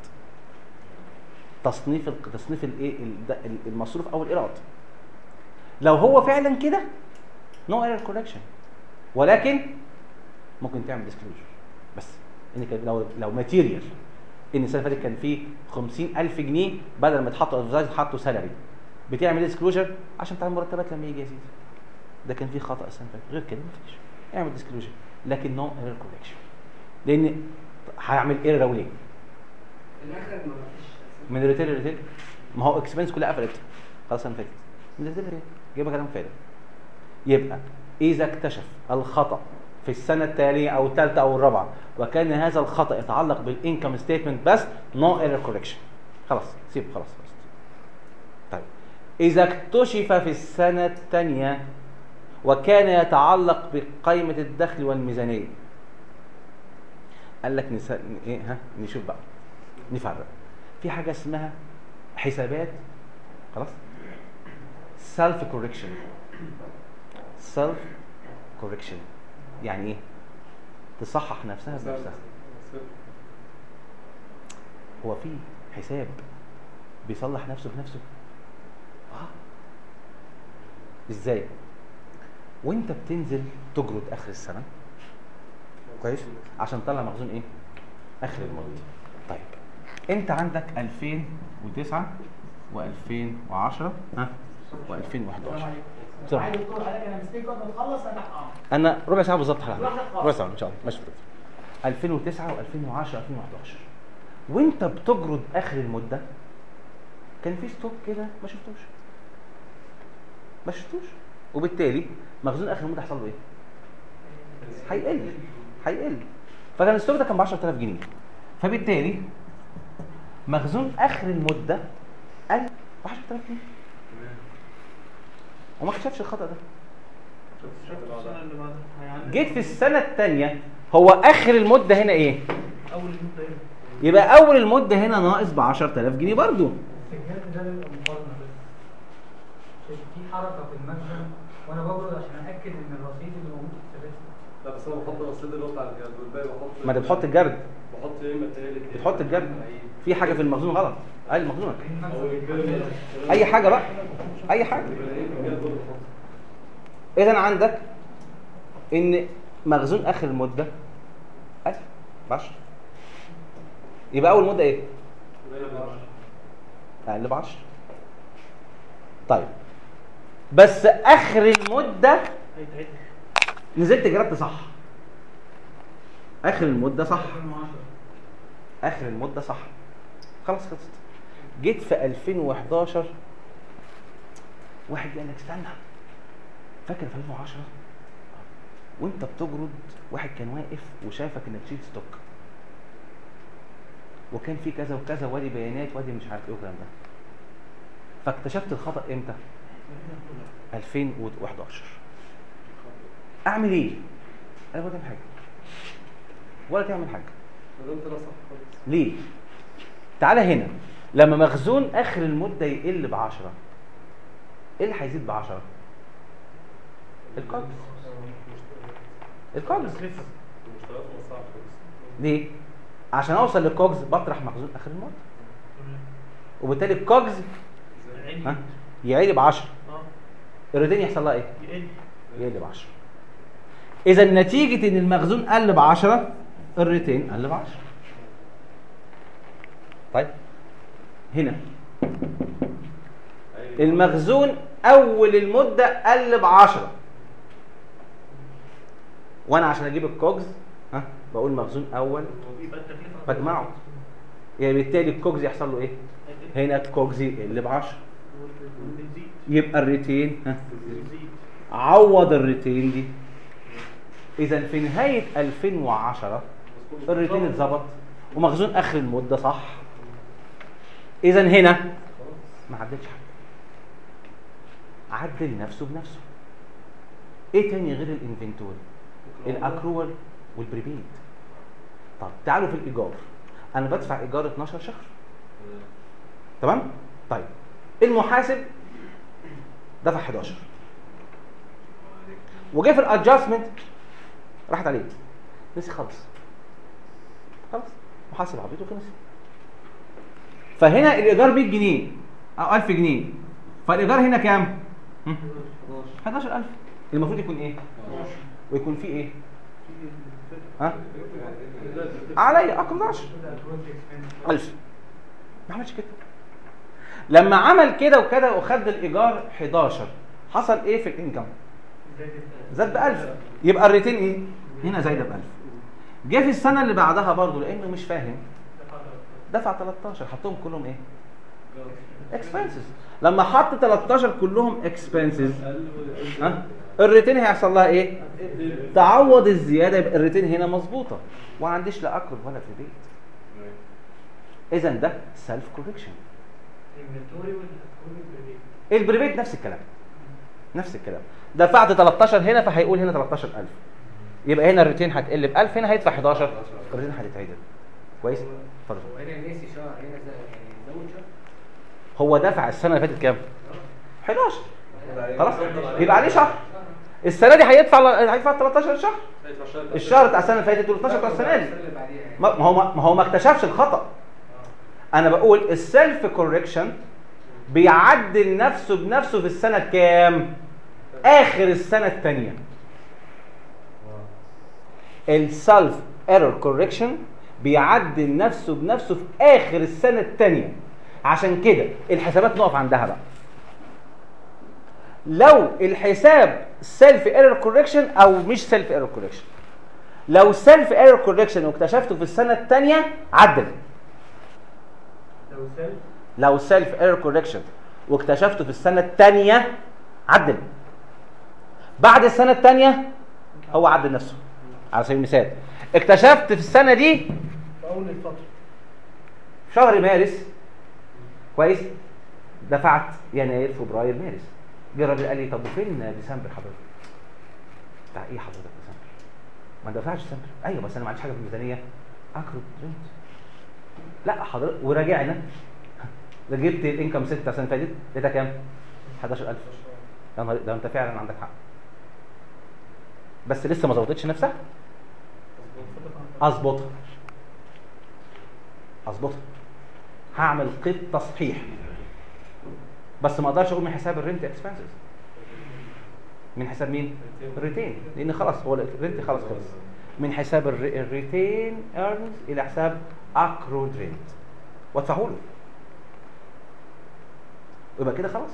Speaker 1: تصنيف الق- تصنيف الايه ال- ده- ال- المصروف او الايراد لو هو فعلا كده نو ايرور كوركشن ولكن ممكن تعمل ديسكلوجر بس ان كان لو لو ماتيريال ان السنه اللي فاتت كان فيه 50000 جنيه بدل ما يتحطوا ادفرتايز حطوا سالري بتعمل ديسكلوجر عشان تعمل مرتبات لما يجي يا سيدي ده كان فيه خطا السنه اللي فاتت غير كده مفيش اعمل ديسكلوجر لكن نو ايرور كوركشن لان هيعمل ايرور ليه؟
Speaker 5: المخرج ما فيش
Speaker 1: من الريتيل للريتيل ما هو اكسبنس كلها قفلت خلاص انا فاتت من الريتيل للريتيل يبقى كلام فارغ يبقى اذا اكتشف الخطا في السنه التاليه او الثالثه او الرابعه وكان هذا الخطا يتعلق بالانكم ستيتمنت بس نو ايرور كوركشن خلاص سيب خلاص خلاص طيب اذا اكتشف في السنه الثانيه وكان يتعلق بقائمه الدخل والميزانيه قال لك نسا... ايه ها نشوف بقى نفرق في حاجه اسمها حسابات خلاص سيلف كوركشن سيلف كوركشن يعني ايه تصحح نفسها بنفسها هو في حساب بيصلح نفسه بنفسه اه ازاي وانت بتنزل تجرد اخر السنه كويس عشان تطلع مخزون ايه اخر المده طيب انت عندك 2009 و2010 ها و2011 بسرعه
Speaker 4: عايز الدكتور قال لك انا مستني بعد ما تخلص انا اه
Speaker 1: انا ربع ساعه بالظبط هلعب
Speaker 4: ربع ساعة.
Speaker 1: ربع ساعه ان شاء الله ماشي دكتور 2009 و2010 2011 وانت بتجرد اخر المده كان في ستوك كده ما شفتوش ما شفتوش وبالتالي مخزون اخر المده حصل له ايه؟ هيقل هيقل فكان الستوك ده كان ب 10000 جنيه فبالتالي مخزون اخر المده قل ب 10000 جنيه وما اكتشفش الخطا ده
Speaker 3: السنه اللي بعدها هيعدي.
Speaker 1: جيت في السنه الثانيه هو اخر المده هنا ايه
Speaker 3: اول المده هنا
Speaker 1: يبقى اول المده هنا ناقص ب 10000 جنيه برضو
Speaker 4: الجهاز ده بيبقى مقارنه بس في حركه في المخزن وانا بجرد عشان اتاكد ان الرصيد اللي موجود في الحسابات
Speaker 2: لا بس انا بحط الرصيد اللي هو بتاع الجهاز والباقي بحط
Speaker 1: ما انت بتحط الجرد
Speaker 2: بحط يا اما تالت يا
Speaker 1: بتحط
Speaker 2: إما
Speaker 1: الجرد
Speaker 2: عيد.
Speaker 1: في حاجه في المخزون غلط اي مخزونك
Speaker 2: او الجرد
Speaker 1: اي حاجه بقى اي حاجه
Speaker 2: يبقى ايه في الجهاز برضه بحط.
Speaker 1: اذا عندك ان مخزون اخر المده 1000 ب 10 يبقى اول مده ايه
Speaker 2: يبقى هنا بعشرة.
Speaker 1: اقل ب 10 طيب بس اخر المده
Speaker 3: هيتعدل
Speaker 1: نزلت جربت صح اخر المده صح
Speaker 4: 2010
Speaker 1: اخر المده صح خلاص خلصت جيت في 2011 واحد قال لك استنى فاكر في 2010 وانت بتجرد واحد كان واقف وشافك انك تشيل ستوك وكان في كذا وكذا وادي بيانات وادي مش عارف ايه والكلام ده فاكتشفت الخطا امتى 2011 اعمل ايه انا ولا تعمل حاجه ولا تعمل حاجه
Speaker 2: ما دام طلع صح خالص
Speaker 1: ليه؟ تعالى هنا لما مخزون اخر المده يقل ب 10 ايه اللي هيزيد ب 10 الكوجز الكوجز
Speaker 2: المشتريات ما صعب خالص
Speaker 1: ليه عشان اوصل للكوجز بطرح مخزون اخر المده وبالتالي الكوجز
Speaker 3: يعيد
Speaker 1: ها يعيد ب 10
Speaker 3: اه
Speaker 1: الريتين يحصل لها ايه؟
Speaker 3: يقل
Speaker 1: يقل ب 10 اذا نتيجه ان المخزون قل ب 10 الريتين قل ب 10 طيب هنا المخزون اول المده قل ب 10 وانا عشان اجيب الكوجز ها بقول مخزون اول
Speaker 3: يبقى التكلفه
Speaker 1: بجمعه يعني بالتالي الكوجز يحصل له ايه؟ هنا الكوجز يقل ب 10
Speaker 3: بنزيد
Speaker 1: يبقى الريتين ها
Speaker 3: بنزيد
Speaker 1: عوض الريتين دي اذا في نهايه 2010 الريتين اتظبط ومخزون اخر المده صح اذا هنا ما عدلش حاجه عدل نفسه بنفسه ايه تاني غير الانفنتوري الاكرول والبريبيد طب تعالوا في الايجار انا بدفع ايجار 12 شهر تمام طيب المحاسب دفع 11 وجه في الادجستمنت راحت عليه نسي خالص خلاص محاسب عبيط وخلص فهنا الايجار 100 جنيه او 1000 جنيه فالايجار هنا كام؟ هم؟ 11000 المفروض يكون ايه؟ ويكون فيه ايه؟ ها؟ عليا اكل 10 1000 ما عملش كده لما عمل كده وكده وخد الايجار 11 حصل ايه في الانكم؟ زاد ب 1000 يبقى الريتين ايه؟ هنا زايده ب 1000 جه في السنه اللي بعدها برضه لانه مش فاهم دفع 13 حطهم كلهم ايه؟ اكسبنسز لما حط 13 كلهم اكسبنسز ها الريتين هيحصل لها ايه؟ تعوض الزياده يبقى الريتين هنا مظبوطه وما عنديش لا اكل ولا في البيت اذا ده سيلف كوركشن
Speaker 4: الانفنتوري والاكرول والبريد
Speaker 1: البريبيد نفس الكلام نفس الكلام دفعت 13 هنا فهيقول هنا 13000 يبقى هنا الريتين هتقل ب 1000 هنا هيدفع 11 الريتين هتتعدل كويس اتفضل
Speaker 5: وهنا نسي شهر هنا زي- يعني زود شهر
Speaker 1: هو دفع السنه اللي فاتت كام 11 خلاص يبقى عليه شهر السنه دي هيدفع هيدفع 13 شهر الشهر بتاع السنه اللي فاتت وال 12 بتاع السنه دي
Speaker 5: السنة اللي بعديها يعني.
Speaker 1: ما ما هو ما هو ما اكتشفش الخطا انا بقول السيلف كوركشن بيعدل نفسه بنفسه في السنه الكام اخر السنه الثانيه السيلف ايرور كوركشن بيعدل نفسه بنفسه في اخر السنه الثانيه عشان كده الحسابات نقف عندها بقى لو الحساب سيلف ايرور كوركشن او مش سيلف ايرور كوركشن لو سيلف ايرور كوركشن واكتشفته في السنه الثانيه عدل
Speaker 4: لو سيلف
Speaker 1: لو سيلف ايرور كوركشن واكتشفته في السنه الثانيه عدل بعد السنه الثانيه هو عدل نفسه على سبيل المثال اكتشفت في السنه دي
Speaker 3: في اول الفتره
Speaker 1: في شهر مارس كويس دفعت يناير فبراير مارس جه الراجل قال لي طب وفين ديسمبر حضرتك؟ بتاع ايه حضرتك ديسمبر؟ ما دفعش ديسمبر ايوه بس انا ما عنديش حاجه في الميزانيه اكرد رنت لا حضرتك وراجعنا ده جبت الانكم ست بتاع السنه اللي فاتت لقيتها كام؟ 11000 يا نهار ده انت فعلا عندك حق بس لسه ما ظبطتش نفسها اظبطها اظبطها هعمل قيد تصحيح بس ما اقدرش اقول من حساب الرنت اكسبنسز من حساب مين الريتين لان خلاص هو الرنت خلاص خلص من حساب الر- الريتين ايرنز الى حساب اكرود رنت وادفعه له يبقى كده خلاص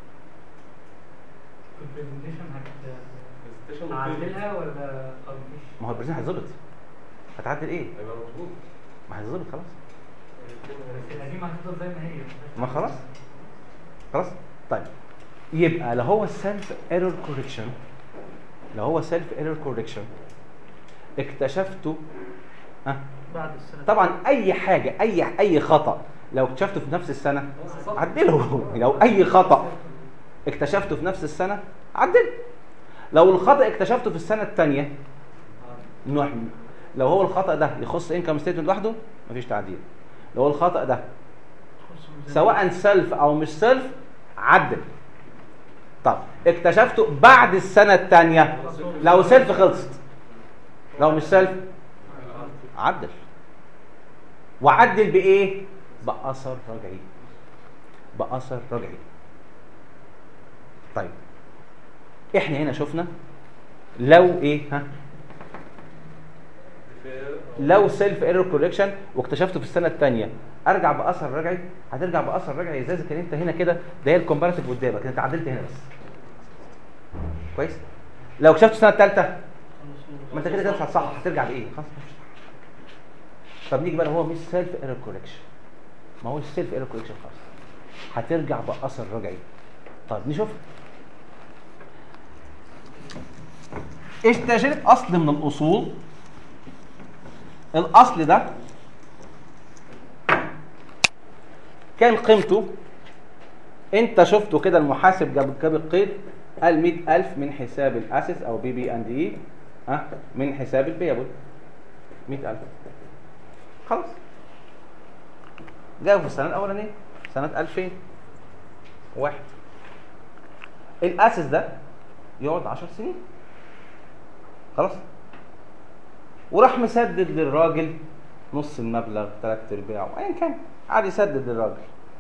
Speaker 4: في البرزنتيشن هت هعدلها ولا طب مفيش
Speaker 1: ما هو البرزنت هيتظبط هتعدل ايه
Speaker 6: هيبقى مظبوط
Speaker 1: ما هيتظبط خلاص
Speaker 4: بس القديمه هتفضل زي ما هي
Speaker 1: ما خلاص خلاص طيب يبقى لو هو سيلف ايرور كوركشن لو هو سيلف ايرور كوركشن اكتشفته ها
Speaker 3: بعد السنه
Speaker 1: طبعا اي حاجه اي اي خطا لو اكتشفته في نفس السنه عدله لو اي خطا اكتشفته في نفس السنه عدله لو الخطا اكتشفته في السنه الثانيه نوع لو هو الخطا ده يخص انكم ستيتمنت لوحده مفيش تعديل لو هو الخطا ده سواء سيلف او مش سيلف عدل طب اكتشفته بعد السنه الثانيه لو سيلف خلصت لو مش سيلف عدل وعدل بايه باثر رجعي باثر رجعي طيب احنا هنا شفنا لو ايه ها لو سيلف ايرور كوريكشن واكتشفته في السنه الثانيه ارجع باثر رجعي هترجع باثر رجعي ازاي اذا كان انت هنا كده ده هي الكومباراتيف قدامك انت عدلت هنا بس كويس لو اكتشفت السنه الثالثه ما انت كده كده مش هتصح هترجع بايه خلاص مش طب نيجي بقى هو مش سيلف ايرور كوريكشن ما هو السيلف ايرور كوريكشن خالص هترجع باثر رجعي طيب نشوف استشرت اصل من الاصول الاصل ده كان قيمته انت شفته كده المحاسب جاب جاب القيد قال 100000 من حساب الاسس او بي بي اند اي ها من حساب البيبل 100000 خلاص جابوا في السنه الاولانيه سنه 2001 الاسس ده يقعد 10 سنين خلاص وراح مسدد للراجل نص المبلغ ثلاث ارباعه ايا كان قعد يسدد للراجل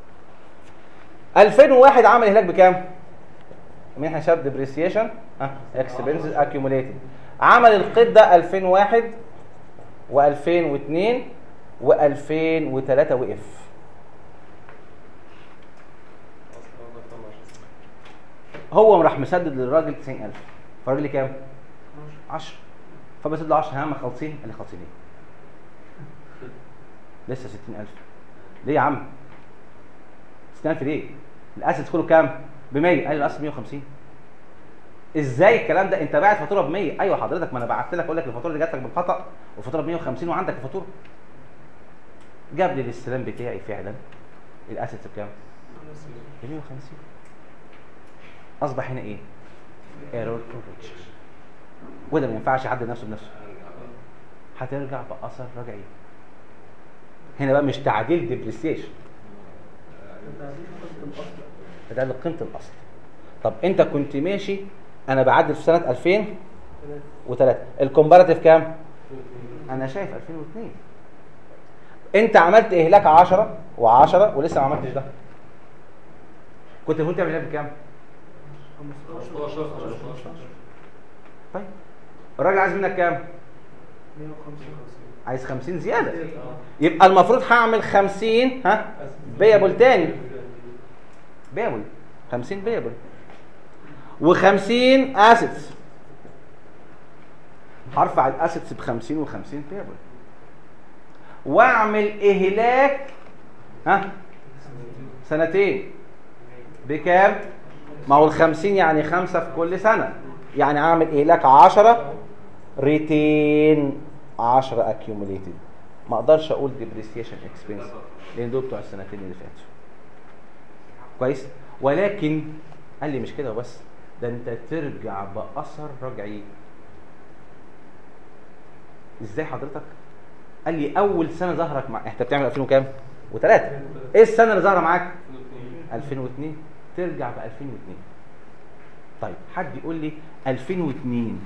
Speaker 1: 2001 عمل هناك بكام؟ من حساب ديبريسيشن ها اكسبنسز اكيوميليتد عمل القيد ده 2001 و2002 و2003 وقف هو راح مسدد للراجل 90000 فالراجل لي كام؟ 10 فبسد له 10 ها ما خالصين قال لي خالصين ايه؟ لسه 60000 ليه يا عم؟ 60000 ليه؟ الاسد كله كام؟ ب 100 قال لي الاسد 150 ازاي الكلام ده انت باعت فاتوره ب 100 ايوه حضرتك ما انا بعت لك اقول لك الفاتوره دي جات لك بالخطا والفاتوره ب 150 وعندك الفاتوره جاب لي الاستلام بتاعي فعلا الاسد بكام؟ ب 150 اصبح هنا ايه؟ ايرور كوركشن وده ما ينفعش يعدل نفسه بنفسه هترجع باثر رجعي هنا بقى مش تعديل ديبريسيشن ده اللي قيمه الاصل طب انت كنت ماشي انا بعدل في سنه 2003 الكومباراتيف كام انا شايف 2002 انت عملت اهلاك 10 و10 ولسه ما عملتش ده كنت المفروض تعمل اهلاك بكام
Speaker 2: 15
Speaker 1: طيب الراجل عايز منك كام
Speaker 3: 150
Speaker 1: عايز 50 زياده يبقى المفروض هعمل 50 ها بيبل تاني بيبل 50 بيبل و50 اسيتس هرفع الاسيتس ب 50 و50 بيبل واعمل اهلاك ها سنتين بكام؟ ما هو ال 50 يعني خمسة في كل سنة يعني اعمل اهلاك 10 ريتين 10 اكيوميليتد ما اقدرش اقول ديبريسيشن اكسبنس لان دول بتوع السنتين اللي فاتوا كويس ولكن قال لي مش كده وبس ده انت ترجع باثر رجعي ازاي حضرتك قال لي اول سنه ظهرك مع انت بتعمل 2000 وكام و3 ايه السنه اللي ظاهره معاك 2002 ترجع ب 2002 طيب حد يقول لي 2002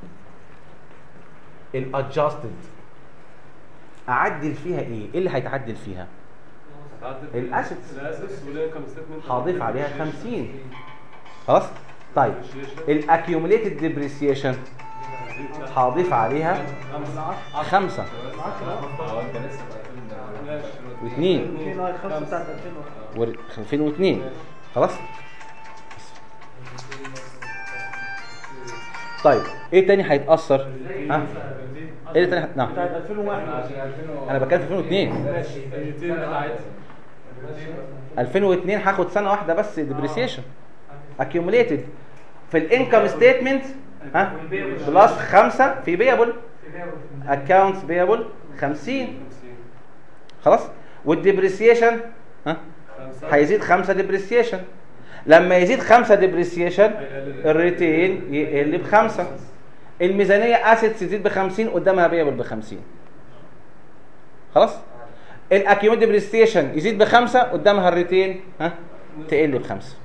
Speaker 1: الادجستد اعدل فيها ايه ايه اللي هيتعدل فيها الاسيتس
Speaker 2: الاسيتس والانكم ستيتمنت
Speaker 1: هضيف عليها 50 خلاص طيب الاكيوميليتد ديبريسيشن هضيف عليها خمسة
Speaker 6: هو انت لسه في 2000
Speaker 1: واثنين
Speaker 3: 2 اي 5 بتاعت 2001
Speaker 1: و 2002 خلاص طيب ايه تاني هيتاثر ها ايه تاني هت- نعم
Speaker 3: بتاعت 2001
Speaker 6: عشان 2000
Speaker 1: انا بتكلم في 2002 2002 هاخد سنه واحده بس ديبريسيشن اكيوميليتد في الانكم ستيتمنت ها بلس 5 في بيبل اكونتس بيبل 50 خلاص والديبريسيشن ها هيزيد 5 ديبريسيشن لما يزيد 5 ديبريسيشن الريتين يقل بخمسة الميزانيه اسيتس يزيد ب 50 قدامها بيبل ب 50 خلاص الاكيوميت ديبريسيشن يزيد بخمسة قدامها الريتين ها تقل بخمسة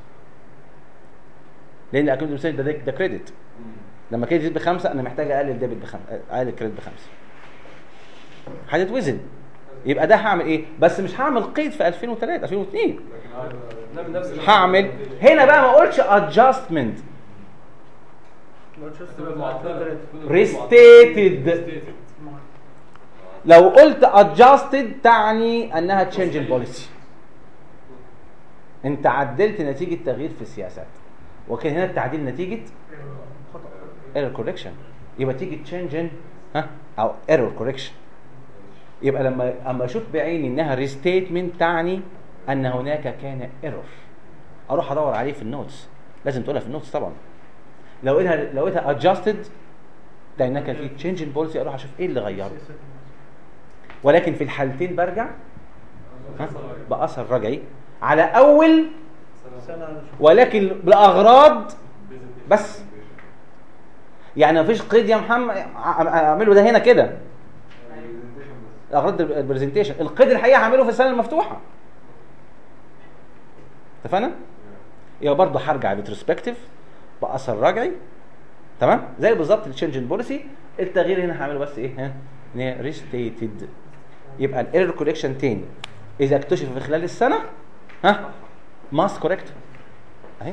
Speaker 1: لان الاكيوميت ديبريسيشن ده ده كريدت لما كده يزيد بخمسة انا محتاج اقلل ديبت بخمسة اقلل كريدت بخمسة هتتوزن يبقى ده هعمل ايه بس مش هعمل قيد في 2003 2002
Speaker 6: لكن هذا-
Speaker 2: نعمل نفس اللي
Speaker 1: هعمل هنا بقى ما اقولش adjustment
Speaker 2: هتبقى معدلة.
Speaker 1: restated لو قلت adjusted تعني انها change in policy انت عدلت نتيجة تغيير في السياسات وكان هنا التعديل نتيجة error correction يبقى تيجي change in ها او error correction يبقى لما اما اشوف بعيني انها restatement تعني ان هناك كان error اروح ادور عليه في النوتس لازم تقولها في النوتس طبعا لو لقيتها لو لقيتها adjusted لانها كان في change in policy اروح اشوف ايه اللي غيره ولكن في الحالتين برجع ها باثر رجعي على اول
Speaker 3: سنة
Speaker 1: ولكن بالاغراض بس يعني مفيش قيد يا محمد ع- اعمله ده هنا كده اغراض البرزنتيشن القيد الحقيقه هعمله في السنه المفتوحه اتفقنا يبقى برضه هرجع ريتروسبكتيف باثر رجعي تمام زي بالظبط التشينج ان بوليسي التغيير هنا هعمله بس ايه ها ان هي ريستيتد يبقى الايرور كوريكشن تاني اذا اكتشف في خلال السنه ها ماست كوريكت اهي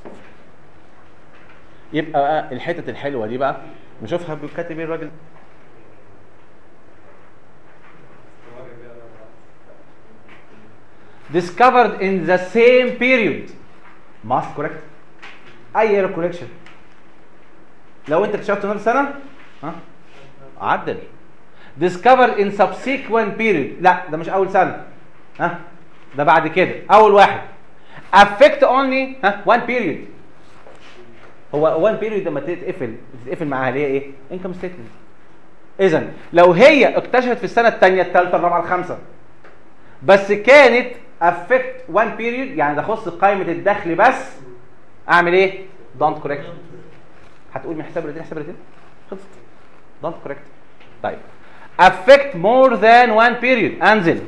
Speaker 1: يبقى بقى الحتت الحلوه دي بقى نشوفها كاتب ايه الراجل discovered in the same period must correct اي error correction لو انت اكتشفته نفس السنه ها عدل discovered in subsequent period لا ده مش اول سنه ها ده بعد كده اول واحد affect only ها one period هو one period لما تتقفل تتقفل معاها اللي هي ايه income statement اذا لو هي اكتشفت في السنه الثانيه الثالثه الرابعه الخامسه بس كانت affect one period يعني ده خص قائمه الدخل بس اعمل ايه don't correct هتقول من حساب الاثنين حساب الاثنين خلصت don't correct طيب affect more than one period انزل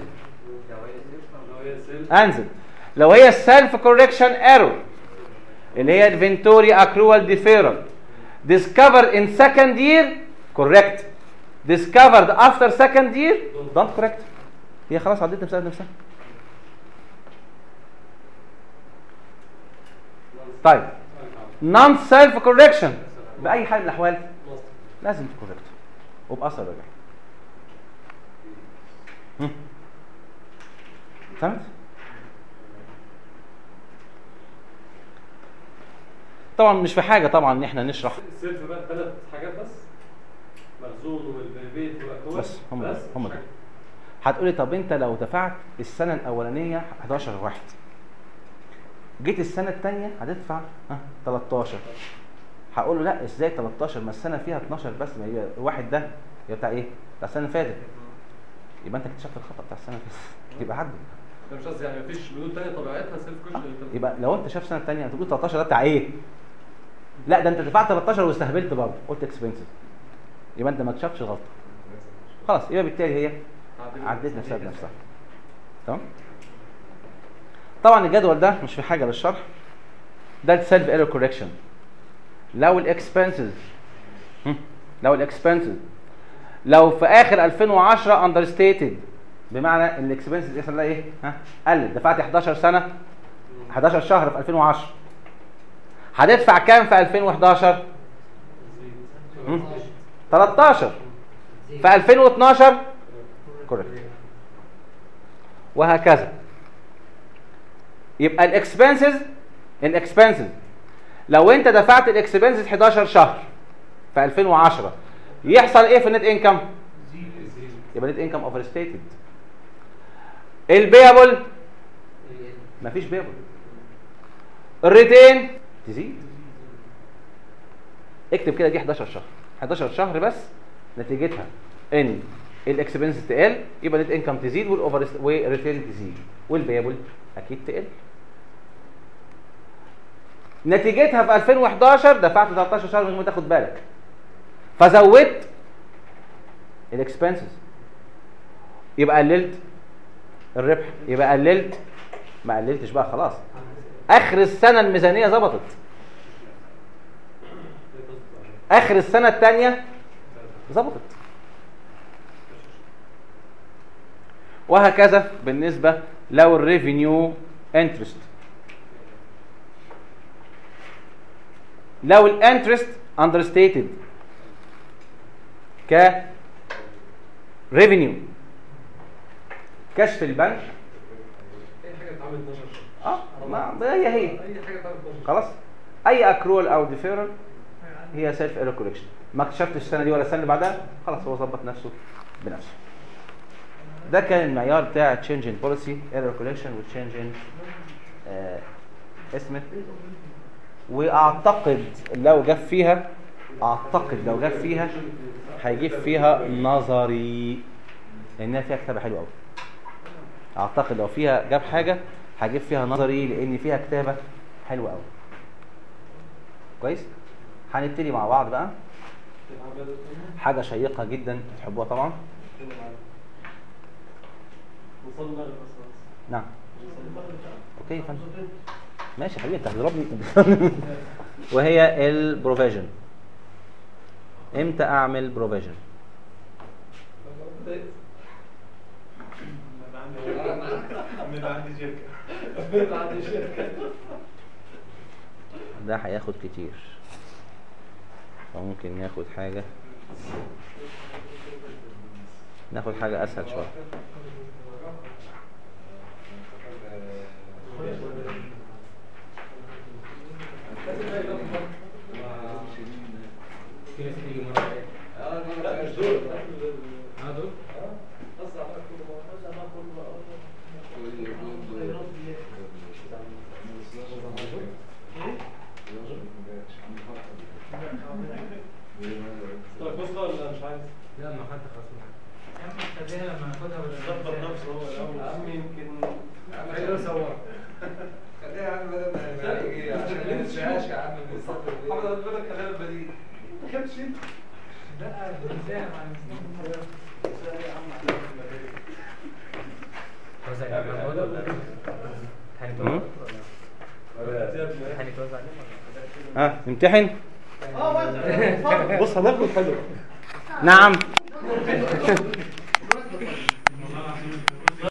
Speaker 1: انزل لو هي self correction error اللي هي inventory accrual deferral discovered in second year correct discovered after second year don't correct هي خلاص عدت نفسها نفسها طيب non self correction باي حال من الاحوال لازم تكوركت وباثر رجعي هم. فهمت طبعا مش في حاجه طبعا ان احنا نشرح
Speaker 2: السيلف بقى ثلاث حاجات بس مخزون والبيت واكواد
Speaker 1: بس هم دول،
Speaker 2: بس
Speaker 1: هم
Speaker 2: مش
Speaker 1: دول.
Speaker 2: حاجة.
Speaker 1: هتقولي طب انت لو دفعت السنه الاولانيه 11 واحد جيت السنه الثانيه هتدفع ها 13 هقول له لا ازاي 13 ما السنه فيها 12 بس ما هي الواحد ده يبقى بتاع ايه بتاع السنه اللي فاتت يبقى انت اكتشفت الخطا بتاع السنه اللي فاتت يبقى عدل
Speaker 2: ده مش قصدي يعني مفيش بنود تانية طبيعتها سيلف كوشن
Speaker 1: يبقى لو انت شايف السنه الثانيه هتقول 13 ده بتاع ايه لا ده انت دفعت 13 واستهبلت برضه قلت اكسبنسز يبقى انت ما اكتشفتش غلطه خلاص يبقى بالتالي هي عديت نفسها بنفسها تمام طبعا الجدول ده مش في حاجه للشرح ده السيلف ايرور كوركشن لو الاكسبنسز لو الاكسبنسز لو في اخر 2010 اندر ستيتد بمعنى ان الاكسبنسز يحصل لها ايه ها قلت دفعت 11 سنه 11 شهر في 2010 هتدفع كام في 2011 مم. 13 في 2012 كوريكت وهكذا يبقى الاكسبنسز الاكسبنسز لو انت دفعت الاكسبنسز 11 شهر في 2010 يحصل ايه في النت انكم يبقى النت انكم اوفر ستيتد البيبل مفيش بيبل الريتين تزيد اكتب كده دي 11 شهر 11 شهر بس نتيجتها ان الاكسبنس تقل يبقى النت انكم تزيد والاوفر والريتين تزيد والبيبل اكيد تقل نتيجتها في 2011 دفعت 13 شهر من غير ما تاخد بالك فزودت الاكسبنسز يبقى قللت الربح يبقى قللت ما قللتش بقى خلاص اخر السنه الميزانيه ظبطت اخر السنه الثانيه ظبطت وهكذا بالنسبه لو الريفينيو انترست لو الانترست اندرستيتد ك ريفينيو كشف البنك
Speaker 2: اي حاجه اتعملت 12 شهر
Speaker 1: اه ما هي هي
Speaker 2: اي حاجه اتعملت 12 شهر
Speaker 1: خلاص اي اكرول او ديفيرال هي سيلف ايرور كوليكشن ما اكتشفتش السنه دي ولا السنه اللي بعدها خلاص هو ظبط نفسه بنفسه ده كان المعيار بتاع تشينج ان بوليسي ايرور كوليكشن وتشينج ان اسمت واعتقد لو جاب فيها اعتقد لو جاب فيها هيجيب فيها نظري لانها فيها كتابه حلوه قوي اعتقد لو فيها جاب حاجه هجيب فيها نظري لان فيها كتابه حلوه قوي كويس هنبتدي مع بعض بقى حاجه شيقه جدا تحبوها طبعا
Speaker 2: وصلنا المغرب بس بس.
Speaker 1: نعم اوكي يا فندم ماشي يا حبيبي انت هتضربني وهي البروفيجن امتى اعمل بروفيجن
Speaker 3: بيبقى عندي شركه
Speaker 2: عندي شركه
Speaker 1: ده هياخد كتير فممكن ناخد حاجة ناخد حاجة أسهل شوية
Speaker 4: في ناس تيجي مرة إيه؟
Speaker 2: لا مش دول
Speaker 4: اه دول
Speaker 2: قصدي على كله طيب بص بقى ولا مش عايز
Speaker 4: لا ما خدت خلاص يا عم خليها لما ناخدها بدل
Speaker 3: ظبط نفسه هو الاول
Speaker 2: يا عم يمكن
Speaker 4: خلينا سوا
Speaker 6: خليها يا عم بدل ما يجي عشان ما ننساهاش يا عم من السطر دي.
Speaker 2: محمد قال لك كلام بديل ما كانش
Speaker 4: لا بنساهم عن المسلمين توزع عليهم ولا ولا
Speaker 1: مم.
Speaker 4: هنتوزع عليهم ولا
Speaker 1: ها نمتحن
Speaker 2: اه بص
Speaker 1: بص هناخد حلو نعم